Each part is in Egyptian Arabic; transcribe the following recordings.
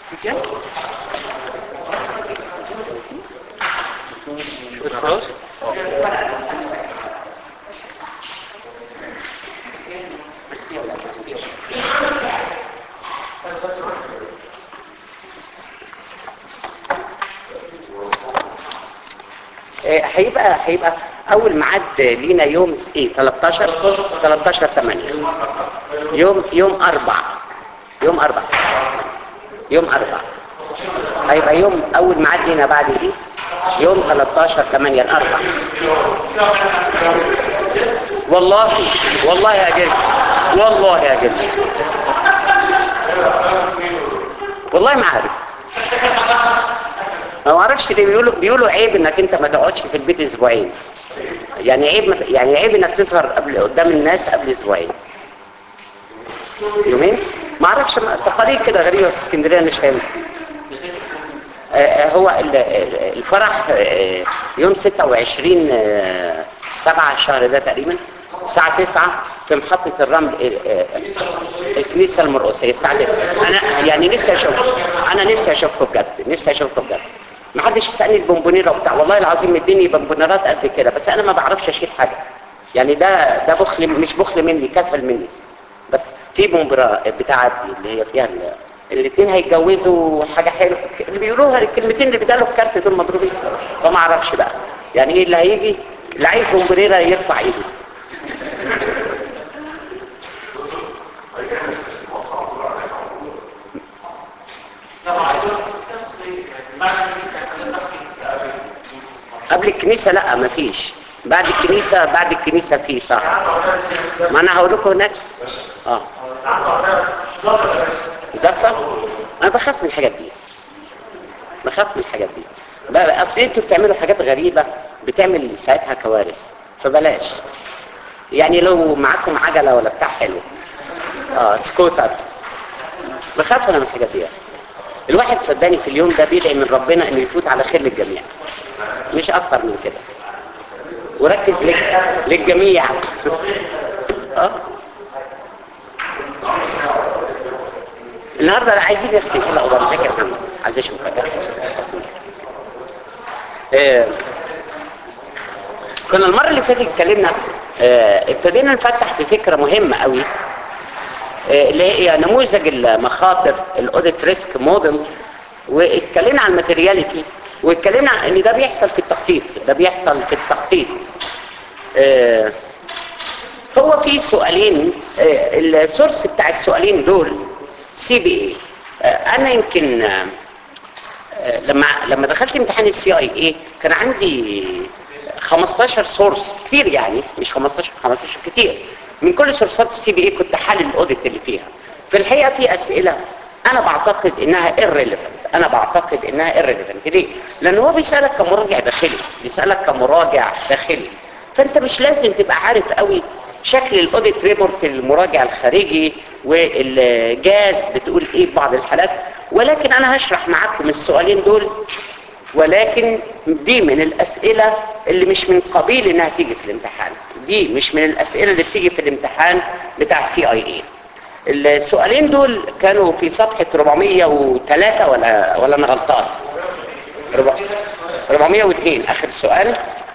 آه، هيبقى هيبقى اول ميعاد لينا يوم ايه 13 13 8 يوم يوم 4 يوم 4 يوم 4 هيبقى يوم اول ميعاد لينا بعد دي يوم 13 8 الاربع والله والله يا جد والله يا جد والله ما عارف ما اعرفش ليه بيقولوا بيقولوا عيب انك انت ما تقعدش في البيت اسبوعين يعني عيب مت... يعني عيب انك تظهر قبل قدام الناس قبل اسبوعين يومين ما اعرفش ما- تقاليد كده غريبه في اسكندريه مش فاهم آه، هو ال- ال- الفرح آه، يوم 26 آه، سبعة الشهر ده تقريبا الساعة 9 في محطة الرمل آه، آه، الكنيسة المرقسية الساعة 9 أنا يعني نفسي أشوف أنا نفسي أشوفكم بجد نفسي أشوفكم بجد ما حدش يسألني البونبونيرة وبتاع والله العظيم مديني بونبونيرات قد كده بس أنا ما بعرفش أشيل حاجة يعني ده ده بخل مش بخل مني كسل مني بس في بونبرا بتاعت دي اللي هي فيها ال- الاثنين هيتجوزوا حاجه حلوه اللي بيقولوها الكلمتين اللي بيتقالوا في كارت دول مضروبين فما اعرفش بقى يعني ايه اللي هيجي اللي عايز بومبريرا يرفع ايده قبل الكنيسه لا مفيش بعد الكنيسه بعد الكنيسه في صح ما انا هقول لكم هناك اه زفه انا بخاف من الحاجات دي بخاف من الحاجات دي بقى اصل انتوا بتعملوا حاجات غريبه بتعمل ساعتها كوارث فبلاش يعني لو معاكم عجله ولا بتاع حلو اه سكوتر بخاف انا من الحاجات دي الواحد صدقني في اليوم ده بيدعي من ربنا انه يفوت على خير للجميع مش اكتر من كده وركز لل- للجميع اه النهارده لا عايزين نختم كده اوضه مذاكر محمد عايز اشوفك آه، كنا المره اللي فاتت اتكلمنا آه، ابتدينا نفتح في فكره مهمه قوي آه، اللي هي نموذج المخاطر الاوديت ريسك موديل واتكلمنا عن الماتيرياليتي واتكلمنا عن ان ده بيحصل في التخطيط ده بيحصل في التخطيط آه، هو في سؤالين آه، السورس بتاع السؤالين دول سي بي اي انا يمكن آه، آه، لما لما دخلت امتحان السي اي اي كان عندي 15 سورس كتير يعني مش 15 15 كتير من كل سورسات السي بي اي كنت حل الاوديت اللي فيها في الحقيقه في اسئله انا بعتقد انها irrelevant انا بعتقد انها irrelevant ليه لان هو بيسالك كمراجع داخلي بيسالك كمراجع داخلي فانت مش لازم تبقى عارف قوي شكل الاوديت ريبورت المراجع الخارجي والجاز بتقول ايه في بعض الحالات ولكن انا هشرح معاكم السؤالين دول ولكن دي من الاسئله اللي مش من قبيل انها تيجي في الامتحان دي مش من الاسئله اللي بتيجي في الامتحان بتاع سي اي اي السؤالين دول كانوا في صفحه 403 ولا ولا انا غلطان ربع- 402 اخر سؤال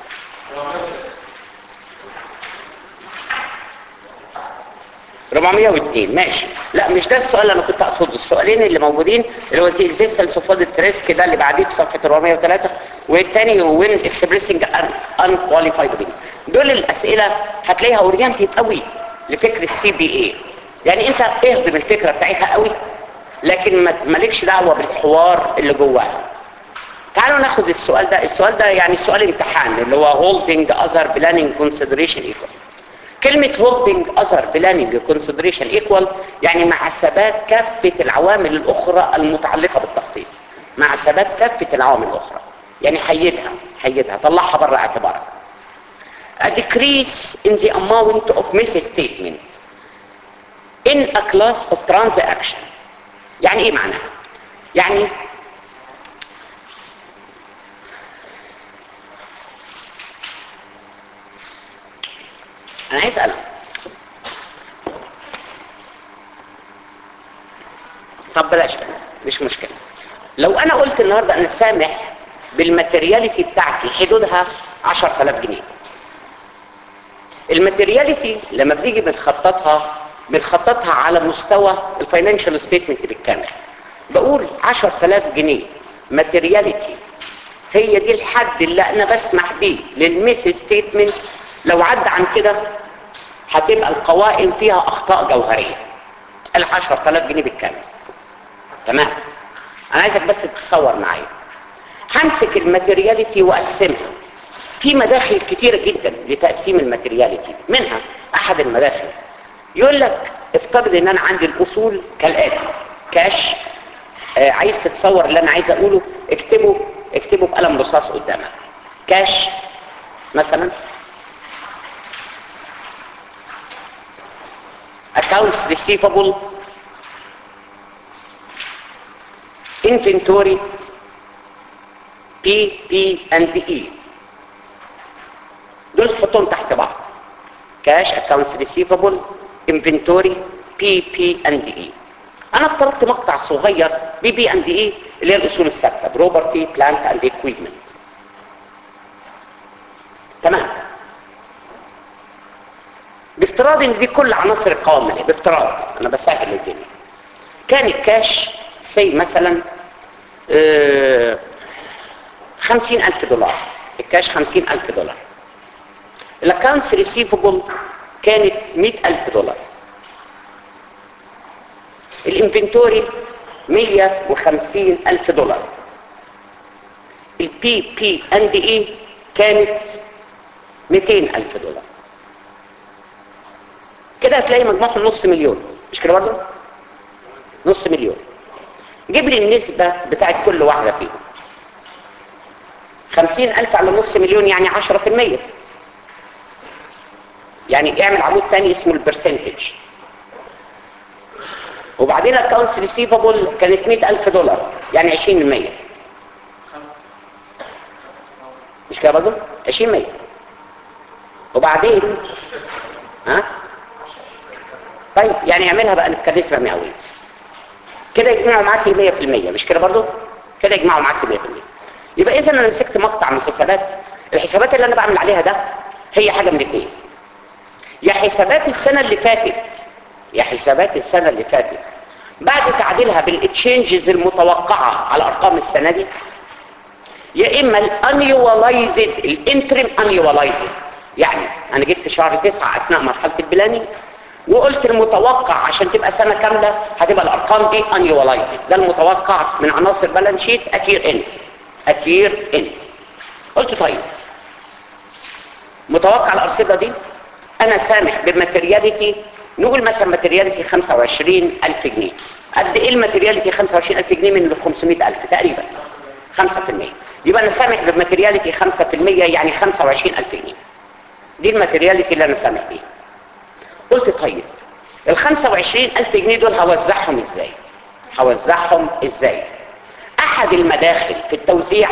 ربعمية واثنين ماشي لا مش ده السؤال اللي انا كنت اقصده السؤالين اللي موجودين اللي هو زي اكزيستنس اوف اوديت ريسك ده اللي بعديه في صفحه 403 والثاني وين اكسبريسنج ان كواليفايد دول الاسئله هتلاقيها اورينتد قوي لفكر السي بي اي يعني انت اهضم الفكره بتاعتها قوي لكن ما مالكش دعوه بالحوار اللي جواها تعالوا ناخد السؤال ده السؤال ده يعني سؤال امتحان اللي هو holding other planning consideration equal كلمة holding other planning consideration equal يعني مع ثبات كافة العوامل الأخرى المتعلقة بالتخطيط مع ثبات كافة العوامل الأخرى يعني حيدها حيدها طلعها بره اعتبارك a decrease in the amount of misstatement in a class of transaction يعني ايه معناها يعني انا عايز اسال طب بلاش كده مش مشكله لو انا قلت النهارده انا سامح بالماتيرياليتي بتاعتي حدودها 10000 جنيه الماتيرياليتي لما بنيجي بنخططها بنخططها على مستوى الفاينانشال ستيتمنت بالكامل بقول 10000 جنيه ماتيرياليتي هي دي الحد اللي انا بسمح بيه للميس ستيتمنت لو عدى عن كده هتبقى القوائم فيها اخطاء جوهريه ال 10000 جنيه بالكامل تمام انا عايزك بس تتصور معايا همسك الماتيرياليتي واقسمها في مداخل كتيره جدا لتقسيم الماتيرياليتي منها احد المداخل يقول لك افترض ان انا عندي الاصول كالاتي كاش آه عايز تتصور اللي انا عايز اقوله اكتبه اكتبه بقلم رصاص قدامك كاش مثلا accounts receivable inventory P P and E دول تحطهم تحت بعض كاش accounts receivable inventory P P and E انا افترضت مقطع صغير بي بي اند اي اللي هي الاصول الثابته بروبرتي بلانت اند اكويبمنت تمام بافتراض ان دي كل عناصر القوائم الماليه بافتراض انا بسهل الدنيا كان الكاش سي مثلا خمسين ألف دولار الكاش خمسين ألف دولار الاكاونتس ريسيفبل كانت مئة ألف دولار الانفنتوري مية وخمسين ألف دولار البي بي اند اي كانت ميتين ألف دولار كده هتلاقي مجموعهم نص مليون مش كده برضه نص مليون جيب لي النسبة بتاعت كل واحدة فيهم خمسين ألف على نص مليون يعني عشرة في المية يعني اعمل عمود تاني اسمه البرسنتج وبعدين الاكونتس ريسيفبل كانت مئة ألف دولار يعني عشرين المية مش كده برضه عشرين مية وبعدين ها طيب يعني اعملها بقى كنسبة مئوية كده يجمعوا معاك 100% مش كده برضو كده يجمعوا معاك 100% يبقى اذا انا مسكت مقطع من الحسابات الحسابات اللي انا بعمل عليها ده هي حاجه من اثنين يا حسابات السنه اللي فاتت يا حسابات السنه اللي فاتت بعد تعديلها بالتشينجز المتوقعه على ارقام السنه دي يا اما الانيولايزد الانترم انيولايزد يعني انا جبت شهر تسعة اثناء مرحله البلاني وقلت المتوقع عشان تبقى سنة كاملة هتبقى الارقام دي انيولايزد ده المتوقع من عناصر بالانس شيت اتير ان اتير ان قلت طيب متوقع الارصدة دي انا سامح بماتيرياليتي نقول مثلا ماتيرياليتي 25000 جنيه قد ايه الماتيرياليتي 25000 جنيه من ال 500000 تقريبا 5% يبقى انا سامح بماتيرياليتي 5% يعني 25000 جنيه دي الماتيرياليتي اللي انا سامح بيها قلت طيب ال 25000 جنيه دول هوزعهم ازاي هوزعهم ازاي احد المداخل في التوزيع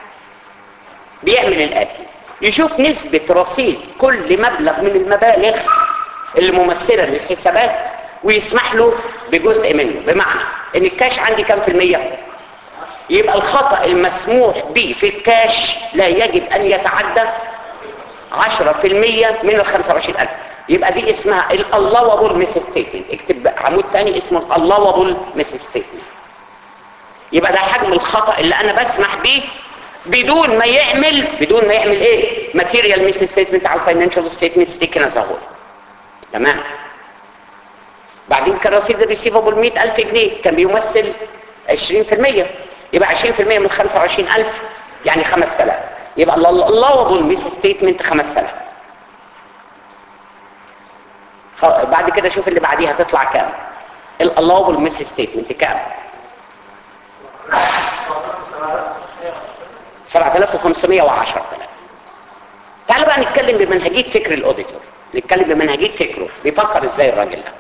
بيعمل الاتي يشوف نسبة رصيد كل مبلغ من المبالغ اللي ممثلة للحسابات ويسمح له بجزء منه بمعنى ان الكاش عندي كام في المية يبقى الخطأ المسموح به في الكاش لا يجب ان يتعدى 10% من ال 25000 يبقى دي اسمها الالوابل ميس ستيتمنت اكتب عمود تاني اسمه الالوابل ميس ستيتمنت يبقى ده حجم الخطأ اللي انا بسمح بيه بدون ما يعمل بدون ما يعمل ايه ماتيريال ميس ستيتمنت على الفاينانشال ستيتمنت تيكن از هول تمام بعدين كان رصيد الريسيفبل 100000 جنيه كان بيمثل 20% يبقى 20% من 25000 يعني 5000 يبقى الالوابل ميس ستيتمنت 5000 بعد كده شوف اللي بعديها تطلع كام الالوبل ميس ستيتمنت كام 7500 و10000 تعالوا بقى نتكلم بمنهجيه فكر الاوديتور نتكلم بمنهجيه فكره بيفكر ازاي الراجل ده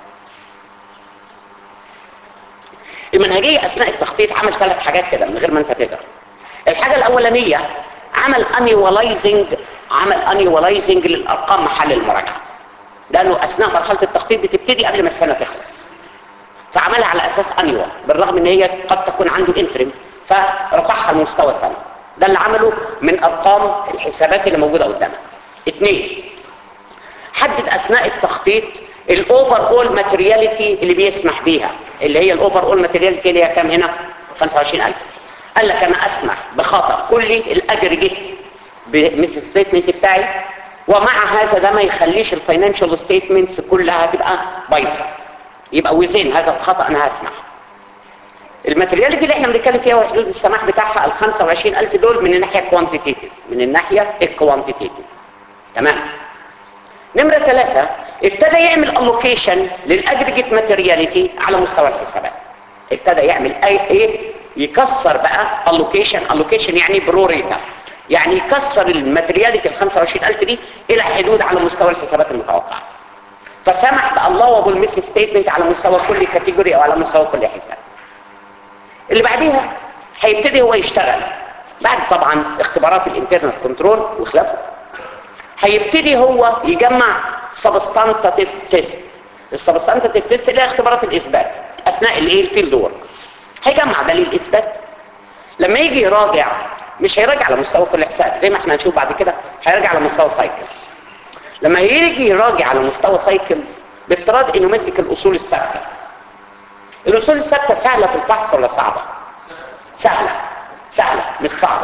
المنهجيه اثناء التخطيط عمل ثلاث حاجات كده من غير ما انت تقدر الحاجه الاولانيه عمل انيولايزنج عمل انيولايزنج للارقام محل المراجعه لانه اثناء مرحله التخطيط بتبتدي قبل ما السنه تخلص فعملها على اساس انيوال بالرغم ان هي قد تكون عنده انترم فرفعها لمستوى ثاني ده اللي عمله من ارقام الحسابات اللي موجوده قدامك اثنين حدد اثناء التخطيط الاوفر اول ماتيرياليتي اللي بيسمح بيها اللي هي الاوفر اول ماتيرياليتي اللي هي كام هنا 25000 قال لك انا اسمح بخطا كلي الاجريجيت بمثل ستيتمنت بتاعي ومع هذا ده ما يخليش الفاينانشال ستيتمنتس كلها تبقى بايظه يبقى وزين هذا الخطا انا هسمح الماتيرياليتي اللي احنا بنتكلم فيها وحدود السماح بتاعها ال 25000 دول من الناحيه الكوانتيتيف من الناحيه الكوانتيتيف تمام نمرة ثلاثة ابتدى يعمل الوكيشن للاجريجيت ماتيرياليتي على مستوى الحسابات ابتدى يعمل اي ايه يكسر بقى الوكيشن الوكيشن يعني بروريتا يعني يكسر الماتيرياليتي ال 25000 دي الى حدود على مستوى الحسابات المتوقعه فسمح باللوبل ميس ستيتمنت على مستوى كل كاتيجوري او على مستوى كل حساب اللي بعديها هيبتدي هو يشتغل بعد طبعا اختبارات الانترنت كنترول وخلافه هيبتدي هو يجمع سبستانتاتيف تيست السبستانتاتيف تيست اللي هي اختبارات الاثبات اثناء الايه الفيلد ورك هيجمع دليل اثبات لما يجي يراجع مش هيراجع على مستوى كل حساب زي ما احنا هنشوف بعد كده هيراجع على مستوى سايكلز لما يجي يراجع على مستوى سايكلز بافتراض انه ماسك الاصول الثابته الاصول الثابته سهله في الفحص ولا صعبه سهله سهله مش صعبه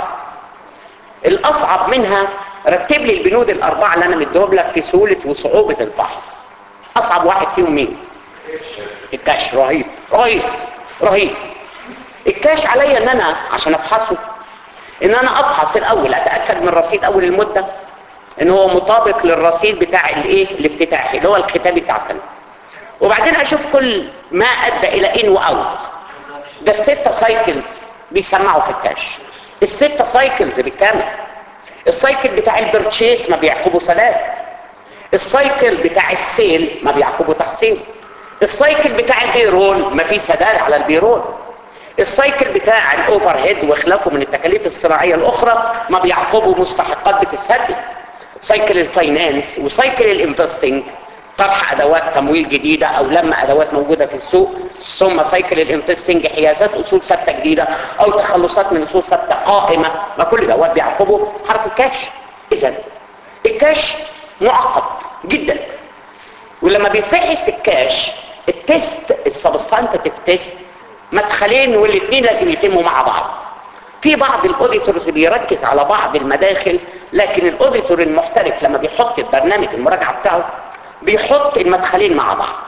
الاصعب منها رتب لي البنود الاربعه اللي انا مديهم لك في سهوله وصعوبه الفحص اصعب واحد فيهم مين الكاش رهيب رهيب رهيب الكاش عليا ان انا عشان افحصه ان انا افحص الاول اتاكد من رصيد اول المده ان هو مطابق للرصيد بتاع الايه الافتتاحي اللي هو الختامي بتاع السنه وبعدين اشوف كل ما ادى الى ان واوت ده الستة سايكلز بيسمعوا في الكاش الستة سايكلز بالكامل السايكل بتاع البرتشيس ما بيعقبه سداد السايكل بتاع السيل ما بيعقبه تحصيل السايكل بتاع البيرول ما فيه سداد على البيرول السايكل بتاع الاوفر هيد وخلافه من التكاليف الصناعيه الاخرى ما بيعقبه مستحقات بتتسدد سايكل الفاينانس وسايكل الانفستنج طرح ادوات تمويل جديدة او لما ادوات موجودة في السوق ثم سايكل الانفستنج حيازات اصول ثابته جديدة او تخلصات من اصول ثابته قائمة ما كل دوات بيعقبه حركة كاش اذا الكاش معقد جدا ولما بيتفحص الكاش التست السبستانتيف تيست مدخلين والاثنين لازم يتموا مع بعض في بعض الاوديتورز بيركز على بعض المداخل لكن الاوديتور المحترف لما بيحط البرنامج المراجعه بتاعه بيحط المدخلين مع بعض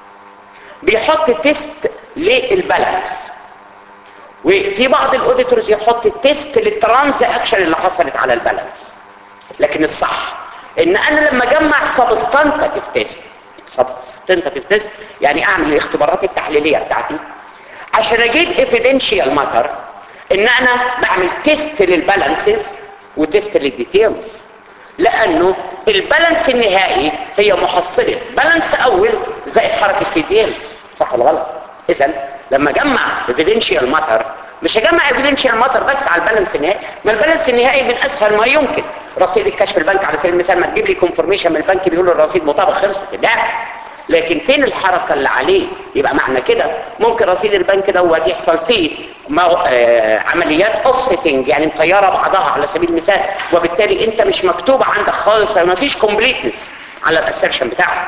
بيحط تيست للبالانس وفي بعض الاوديتورز يحط تيست للترانزاكشن اللي حصلت على البالانس لكن الصح ان انا لما اجمع سبستانتيف تيست سبستانتيف تيست يعني اعمل الاختبارات التحليليه بتاعتي عشان اجيب ايفيدنشال ماتر ان انا بعمل تيست للبالانسز وتيست للديتيلز لانه البالانس النهائي هي محصلة بالانس اول زائد حركة الديتيلز صح ولا غلط اذا لما اجمع ايفيدنشال ماتر مش هجمع ايفيدنشال ماتر بس على البالانس النهائي ما البالانس النهائي من اسهل ما يمكن رصيد الكشف البنك على سبيل المثال ما تجيب لي كونفرميشن من البنك بيقول الرصيد مطابق خلصت لا لكن فين الحركة اللي عليه يبقى معنى كده ممكن رصيد البنك دوت يحصل فيه آه عمليات اوفستنج يعني مطيره بعضها على سبيل المثال وبالتالي انت مش مكتوب عندك خالص ما فيش كومبليتنس على الاسيرشن بتاعك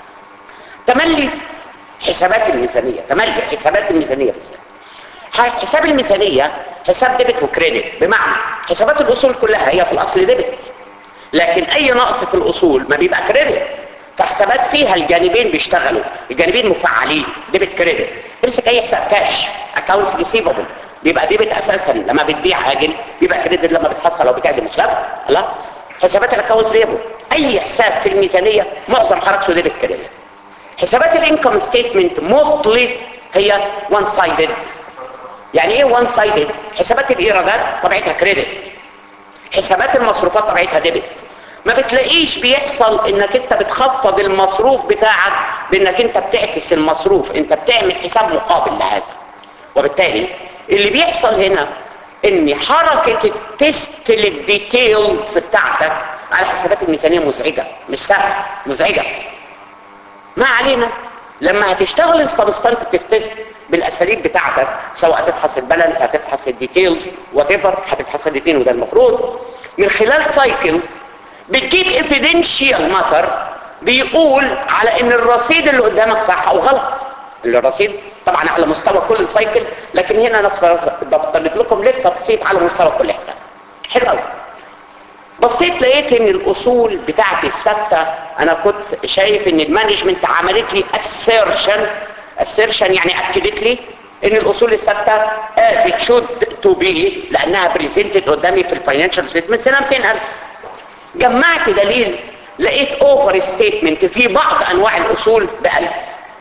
تملي حسابات الميزانيه تملي حسابات الميزانيه بالذات حساب الميزانيه حساب ديبت وكريدت بمعنى حسابات الاصول كلها هي في الاصل ديبت لكن اي نقص في الاصول ما بيبقى كريدت فحسابات فيها الجانبين بيشتغلوا الجانبين مفعلين ديبت كريدت امسك اي حساب كاش اكونت ريسيفبل بيبقى ديبت اساسا لما بتبيع عاجل بيبقى كريدت لما بتحصل او بتعدي مسلفه لا حسابات الاكونت ريبل اي حساب في الميزانيه معظم حركته ديبت كريدت حسابات الانكم ستيتمنت موستلي هي وان سايدد يعني ايه وان سايدد حسابات الايرادات طبيعتها كريدت حسابات المصروفات طبيعتها ديبت ما بتلاقيش بيحصل انك انت بتخفض المصروف بتاعك بانك انت بتعكس المصروف انت بتعمل حساب مقابل لهذا وبالتالي اللي بيحصل هنا ان حركة التست للديتيلز بتاعتك على حسابات الميزانية مزعجة مش سهل مزعجة ما علينا لما هتشتغل السبستانتيف تيست بالاساليب بتاعتك سواء هتفحص البالانس هتفحص الديتيلز وات ايفر هتفحص الاثنين وده المفروض من خلال سايكلز بتجيب ايفيدنشال ماتر بيقول على ان الرصيد اللي قدامك صح او غلط الرصيد طبعا على مستوى كل سايكل لكن هنا انا بفترض لكم للتبسيط على مستوى كل حساب حلو قوي بصيت لقيت ان الاصول بتاعتي الثابته انا كنت شايف ان المانجمنت عملت لي assertion assertion يعني اكدت لي ان الاصول الثابته as it should to be لانها بريزنتد قدامي في الفاينانشال ستيتمنت سنه 200000 جمعت دليل لقيت اوفر ستيتمنت في بعض انواع الاصول بألف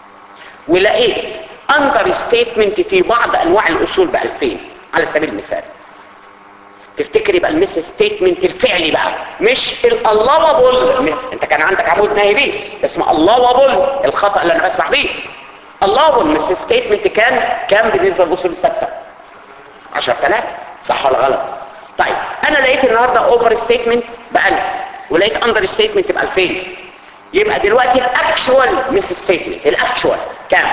ولقيت اندر ستيتمنت في بعض انواع الاصول ب2000 على سبيل المثال تفتكر يبقى المس ستيتمنت الفعلي بقى مش الالوابل انت كان عندك عمود ناهي اسمه الالوابل الخطا اللي انا بسمع بيه الالوابل مس ستيتمنت كان كام بالنسبه للاصول الثابته 10000 صح ولا غلط طيب انا لقيت النهارده اوفر ستيتمنت ب 1000 ولقيت اندر ستيتمنت ب 2000 يبقى دلوقتي الاكشوال مس ستيتمنت الاكشوال كام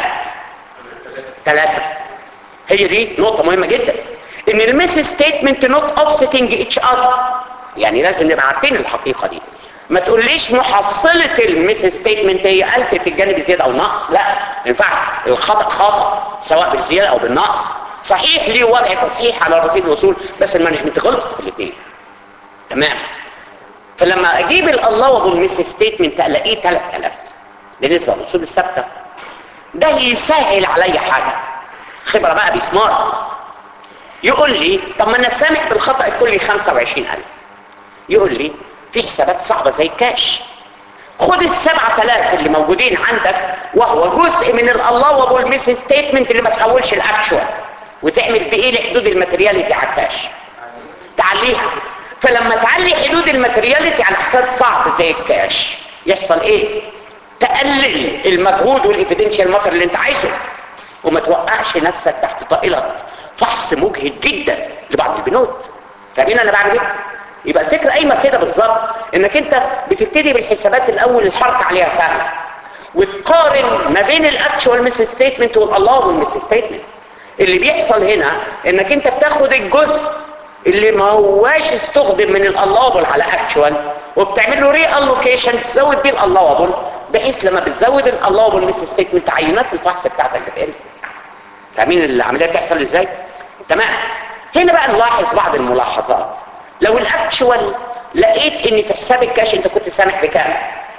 ثلاثة هي دي نقطة مهمة جدا ان المس ستيتمنت نوت اوفستنج اتش اذر يعني لازم نبقى عارفين الحقيقة دي ما تقوليش محصلة المس ستيتمنت هي ألف في الجانب الزيادة او نقص لا ينفع الخطأ خطأ سواء بالزيادة او بالنقص صحيح ليه وضع تصحيح على رصيد الوصول بس المانجمنت غلط في الاثنين تمام فلما اجيب الالوابل مس ستيتمنت الاقيه 3000 بالنسبه للاصول الثابته ده يسهل عليا حاجه خبره بقى بسمارت يقول لي طب ما انا سامح بالخطا الكلي 25000 يقول لي في حسابات صعبه زي الكاش خد ال 7000 اللي موجودين عندك وهو جزء من الالوابل مس ستيتمنت اللي ما تحولش الاكشوال وتعمل بايه لحدود الماتيرياليتي على الكاش تعليها فلما تعلي حدود الماتيرياليتي على حساب صعب زي الكاش يحصل ايه تقلل المجهود والايفيدنشال ماتر اللي انت عايزه وما توقعش نفسك تحت طائله فحص مجهد جدا لبعض البنود فاهمين انا بعمل ايه يبقى الفكره قايمه كده بالظبط انك انت بتبتدي بالحسابات الاول الحركه عليها سهله وتقارن ما بين الاكشوال مس ستيتمنت والالله مس ستيتمنت اللي بيحصل هنا انك انت بتاخد الجزء اللي ما هواش استخدم من الالابل على اكشوال وبتعمل له ري الوكيشن تزود بيه الالابل بحيث لما بتزود الالابل مس ستيتمنت عينات الفحص بتاعتك بتقل فاهمين العمليه بتحصل ازاي تمام هنا بقى نلاحظ بعض الملاحظات لو الاكشوال لقيت ان في حساب الكاش انت كنت سامح بكام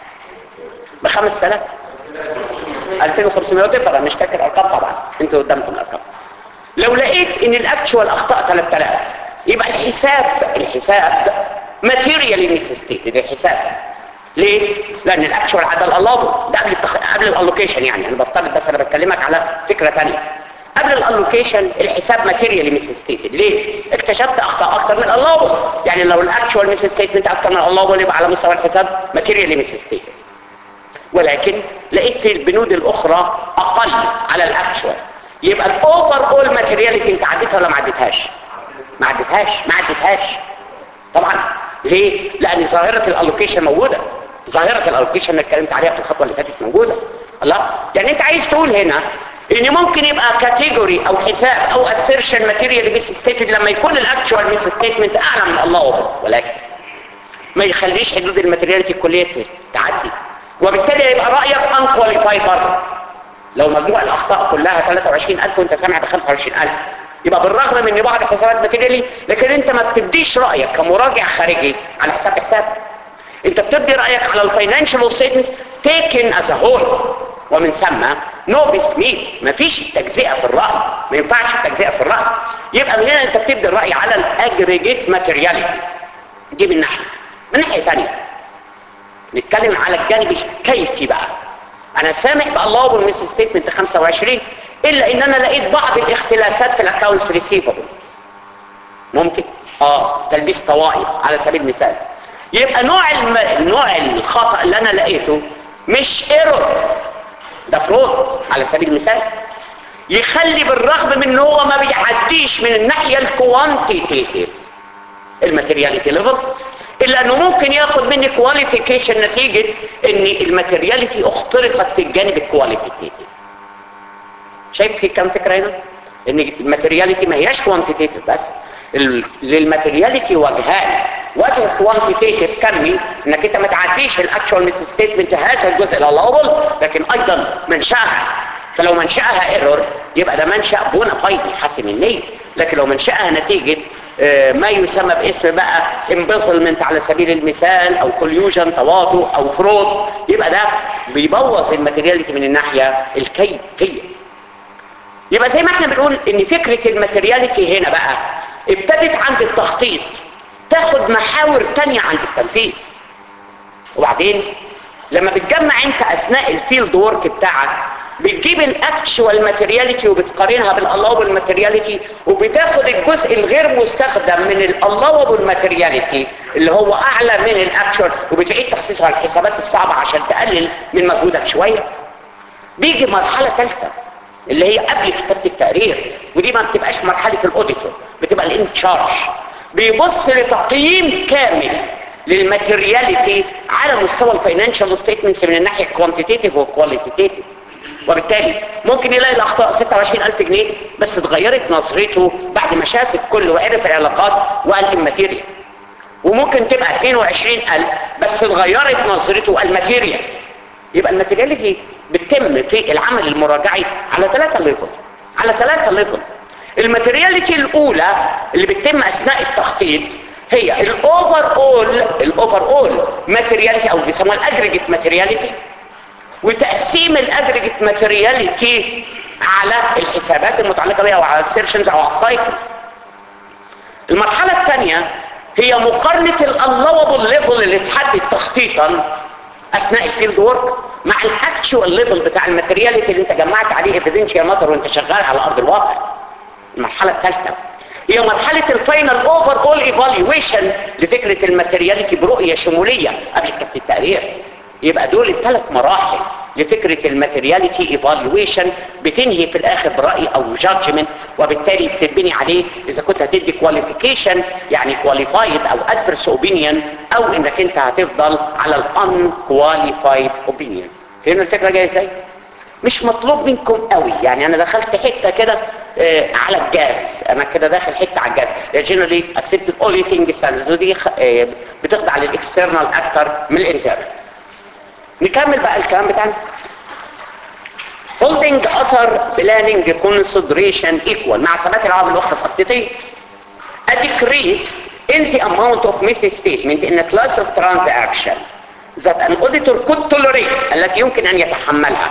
ب 5000 2500 تفرق مش فاكر ارقام طبعا انتوا قدامكم الارقام لو لقيت ان الاكشوال اخطاء 3000 يبقى الحساب الحساب ماتيريالي ميسستيتد الحساب ليه؟ لان الاكشوال عدى الالابو ده قبل التخ... قبل الالوكيشن يعني انا بفترض بس انا بكلمك على فكره ثانيه قبل الالوكيشن الحساب ماتيريالي ميسستيتد ليه؟ اكتشفت اخطاء اكتر من الالابو يعني لو الاكشوال ميسستيتمنت اكتر من الالابو يبقى على مستوى الحساب ماتيريالي ميسستيتد ولكن لقيت في البنود الاخرى اقل على الاكشوال يبقى الاوفر اول ماتيرياليتي انت عديتها ولا ما عديتهاش ما عدتهاش ما عدتهاش طبعا ليه لان ظاهره الالوكيشن موجوده ظاهره الالوكيشن اللي اتكلمت عليها في الخطوه اللي فاتت موجوده الله يعني انت عايز تقول هنا ان ممكن يبقى كاتيجوري او حساب او assertion ماتيريال بيس ستيتد لما يكون الاكتوال ميس ستيتمنت اعلى من الله ولكن ما يخليش حدود الماتيرياليتي الكليه تعدي وبالتالي يبقى رايك انكواليفايد برضه لو مجموع الاخطاء كلها 23000 وانت سامع ب 25000 يبقى بالرغم من ان بعض الحسابات ماتيريالي لكن انت ما بتبديش رايك كمراجع خارجي على حساب حساب انت بتبدي رايك على الفاينانشال ستيتمنتس تيكن از هول ومن ثم نو بسميث مفيش تجزئه في الراي ما ينفعش التجزئه في الراي يبقى من هنا انت بتبدي الراي على الاجريجيت ماتيرياليتي دي من ناحيه من ناحيه ثانيه نتكلم على الجانب الكيفي بقى انا سامح بالله بالمس ستيتمنت 25 الا ان انا لقيت بعض الاختلاسات في الاكونتس ريسيفبل ممكن اه تلبيس طوائي على سبيل المثال يبقى نوع الم... نوع الخطا اللي انا لقيته مش ايرور ده فرود على سبيل المثال يخلي بالرغم من ان هو ما بيعديش من الناحيه الكوانتيتيف الماتيرياليتي ليفل الا انه ممكن ياخد مني كواليفيكيشن نتيجة ان الماتيرياليتي اخترقت في الجانب الكواليتيتيف شايف في كام فكرة هنا ان الماتيرياليتي ما هياش كوانتيتيف بس ال- للماتيرياليتي وجهان وجه كوانتيتيف كمي انك انت ما تعديش الاكشوال ميس ستيتمنت هذا الجزء الالاوبل لكن ايضا منشاها فلو منشاها ايرور يبقى ده منشا بونا فايد حسن النيه لكن لو منشاها نتيجه آه، ما يسمى باسم بقى امبيسلمنت على سبيل المثال او كوليوجن تواطؤ او فرود يبقى ده بيبوظ الماتيرياليتي من الناحيه الكيفيه يبقى زي ما احنا بنقول ان فكرة الماتيرياليتي هنا بقى ابتدت عند التخطيط تاخد محاور تانية عند التنفيذ وبعدين لما بتجمع انت اثناء الفيلد وورك بتاعك بتجيب الاكشوال ماتيرياليتي وبتقارنها بالالاوبل ماتيرياليتي وبتاخد الجزء الغير مستخدم من الالاوبل ماتيرياليتي اللي هو اعلى من الاكشوال وبتعيد تخصيصه على الحسابات الصعبة عشان تقلل من مجهودك شوية بيجي مرحلة ثالثة اللي هي قبل كتابة التقرير ودي ما بتبقاش مرحلة الاوديتور بتبقى الانشارج بيبص لتقييم كامل للماتيرياليتي على مستوى الفاينانشال ستيتمنتس من الناحية الكوانتيتيف والكواليتيتيف وبالتالي ممكن يلاقي الاخطاء 26000 جنيه بس اتغيرت نظرته بعد ما شاف الكل وعرف العلاقات وقال الماتيريال وممكن تبقى 22000 بس اتغيرت نظرته الماتيريال يبقى الماتيرياليتي بتتم في العمل المراجعي على ثلاثة ليفل على ثلاثة ليفل الماتيرياليتي الاولى اللي بتتم اثناء التخطيط هي الاوفر اول الاوفر اول ماتيرياليتي او بيسموها الاجريجيت ماتيرياليتي وتقسيم الاجريجيت ماتيرياليتي على الحسابات المتعلقه بها وعلى السيرشنز او على السايكلز المرحله الثانيه هي مقارنه الالوبل ليفل اللي اتحدد تخطيطا اثناء الفيلد وورك مع الاكشوال ليفل بتاع الماتيرياليتي اللي انت جمعت عليه ايفيدنشال ماتر وانت شغال على ارض الواقع المرحله الثالثه هي مرحله الفاينل اوفر اول ايفالويشن لفكره الماتيرياليتي برؤيه شموليه قبل كتابه التقرير يبقى دول الثلاث مراحل لفكرة الماتيرياليتي ايفالويشن بتنهي في الاخر برأي او جادجمنت وبالتالي بتبني عليه اذا كنت هتدي كواليفيكيشن يعني كواليفايد او ادفرس اوبينيون او انك انت هتفضل على الان كواليفايد اوبينيون فهمنا الفكرة جاية ازاي؟ مش مطلوب منكم قوي يعني انا دخلت حته كده آه على الجاز انا كده داخل حته على الجاز جنرالي اكسبتد اوليتنج ستاندرز ودي آه بتخضع للاكسترنال اكتر من الانترنال نكمل بقى الكلام بتاعنا holding other planning consideration equal مع ثبات العوامل الاخرى التخطيطيه a decrease in the amount of misstatement in a class of transaction that an auditor could tolerate التي يمكن ان يتحملها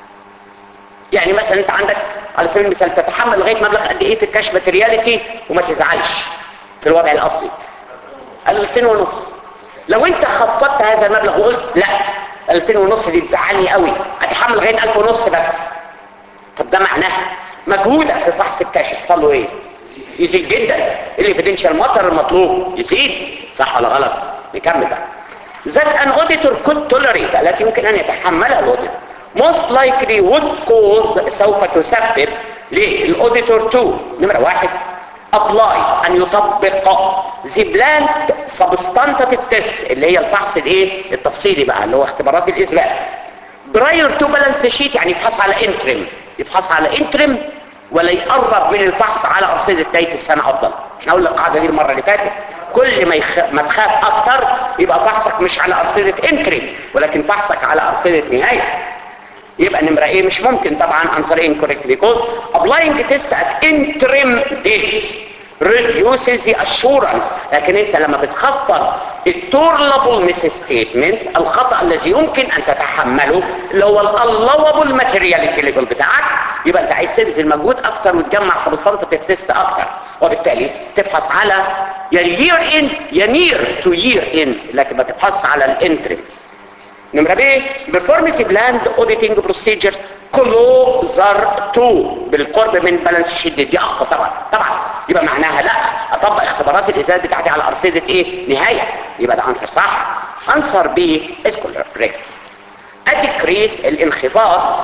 يعني مثلا انت عندك على سبيل المثال تتحمل لغايه مبلغ قد ايه في الكاش ماتيرياليتي وما تزعلش في الوضع الاصلي 2000 ونص لو انت خفضت هذا المبلغ وقلت لا 2000 ونص دي تزعلني قوي هتحمل لغايه 1000 ونص بس طب ده معناه مجهودك في فحص الكاش يحصل له ايه يزيد جدا الايفيدنشال ماتر المطلوب يزيد صح ولا غلط نكمل بقى that an auditor could tolerate التي يمكن ان يتحملها الاوديتور most likely would cause سوف تسبب للاوديتور تو نمرة واحد apply ان يطبق the bland substantive test اللي هي الفحص الايه التفصيلي بقى اللي هو اختبارات الاثبات prior to balance sheet يعني يفحص على interim يفحص على interim ولا يقرب من الفحص على ارصده نهايه السنه افضل احنا قلنا القاعده دي المره اللي فاتت كل ما, يخ... ما تخاف اكتر يبقى فحصك مش على ارصده انتري ولكن فحصك على ارصده نهايه يبقى نمرة ايه مش ممكن طبعا answer incorrect because applying test at interim dates reduces the assurance لكن انت لما بتخفض التورلبل misstatement الخطأ الذي يمكن ان تتحمله اللي هو الالوبل ماتيرياليتي ليفل بتاعك يبقى انت عايز تبذل مجهود اكتر وتجمع سبستانتيف تيست اكتر وبالتالي تفحص على يا year in يا near to year in لكن ما تفحص على الانترم نمرة ب performance planned auditing procedures closer to بالقرب من بالانس شيت دي اقوى طبعا طبعا يبقى معناها لا اطبق اختبارات الازاز بتاعتي على ارصده ايه نهايه يبقى ده انسر صح انسر بي از correct اديكريس الانخفاض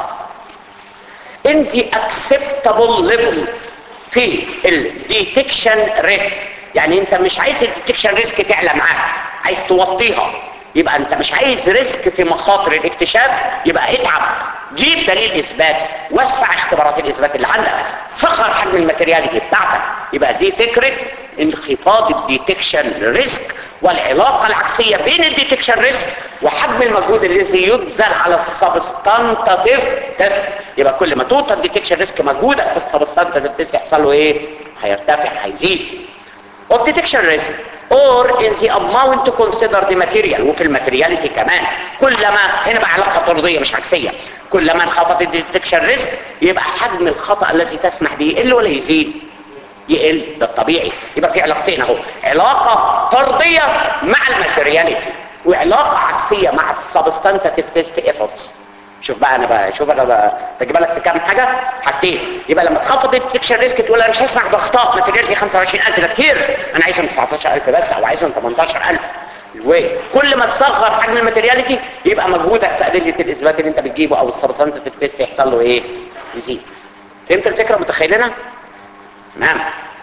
in the acceptable level في الديتكشن ريسك يعني انت مش عايز الديتكشن ريسك تعلى معاك عايز توطيها يبقى انت مش عايز ريسك في مخاطر الاكتشاف يبقى اتعب جيب دليل اثبات وسع اختبارات الاثبات اللي عندك صغر حجم الماتيرياليتي بتاعتك يبقى دي فكره انخفاض الديتكشن ريسك والعلاقه العكسيه بين الديتكشن ريسك وحجم المجهود الذي يبذل على السبستانتيف تيست يبقى كل ما توصل ديتكشن ريسك مجهودك في السبستانتيف تيست يحصل له ايه هيرتفع هيزيد of detection risk or in the amount to consider the material وفي الماتيرياليتي كمان كلما هنا بقى علاقه طرديه مش عكسيه كلما انخفض الديتكشن ريسك يبقى حجم الخطا الذي تسمح به يقل ولا يزيد يقل ده الطبيعي يبقى في علاقتين اهو علاقه طرديه مع الماتيرياليتي وعلاقه عكسيه مع السبستانتيف تيست ايفورتس شوف بقى انا بقى شوف انا بقى بجيب لك في كام حاجه حاجتين يبقى لما تخفض الديتكشن ريسك تقول انا مش هسمح باخطاء ماتيريال 25000 ده كتير انا عايزهم 19000 بس او عايزهم 18000 وكل ما تصغر حجم الماتيرياليتي يبقى مجهودك في ادله الاثبات اللي انت بتجيبه او السبستانتيف تيست يحصل له ايه يزيد فهمت الفكره متخيلينها تمام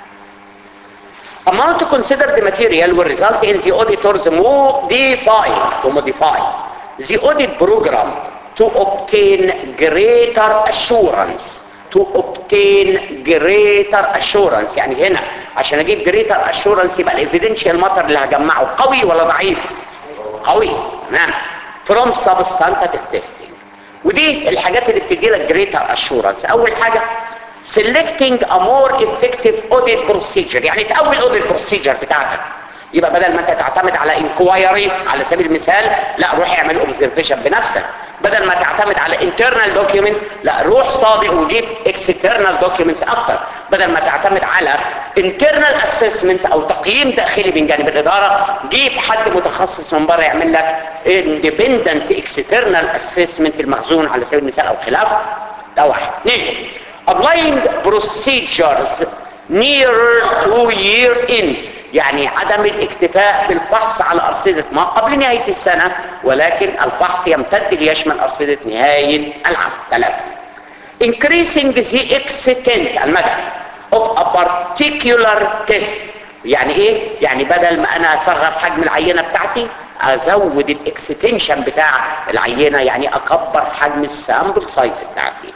amount to consider the material will result in the auditors modify to modify the audit program to obtain greater assurance to obtain greater assurance يعني هنا عشان اجيب greater assurance يبقى الايفيدنشال ماتر اللي هجمعه قوي ولا ضعيف قوي تمام from substantive testing ودي الحاجات اللي بتدي لك greater assurance اول حاجه selecting a more effective audit procedure يعني تقوي الاوديت procedure بتاعتك يبقى بدل ما انت تعتمد على انكوايري على سبيل المثال لا روح اعمل اوبزرفيشن بنفسك بدل ما تعتمد على internal document لا روح صادق وجيب external documents اكتر بدل ما تعتمد على internal assessment او تقييم داخلي من جانب الاداره جيب حد متخصص من بره يعمل لك independent external assessment المخزون على سبيل المثال او خلافه ده واحد اثنين applying procedures nearer to year end يعني عدم الاكتفاء بالفحص على أرصدة ما قبل نهاية السنة ولكن الفحص يمتد ليشمل أرصدة نهاية العام ثلاثة increasing the extent المدى of a particular test يعني ايه؟ يعني بدل ما انا اصغر حجم العينة بتاعتي ازود الاكستنشن بتاع العينة يعني اكبر حجم السامبل سايز بتاعتي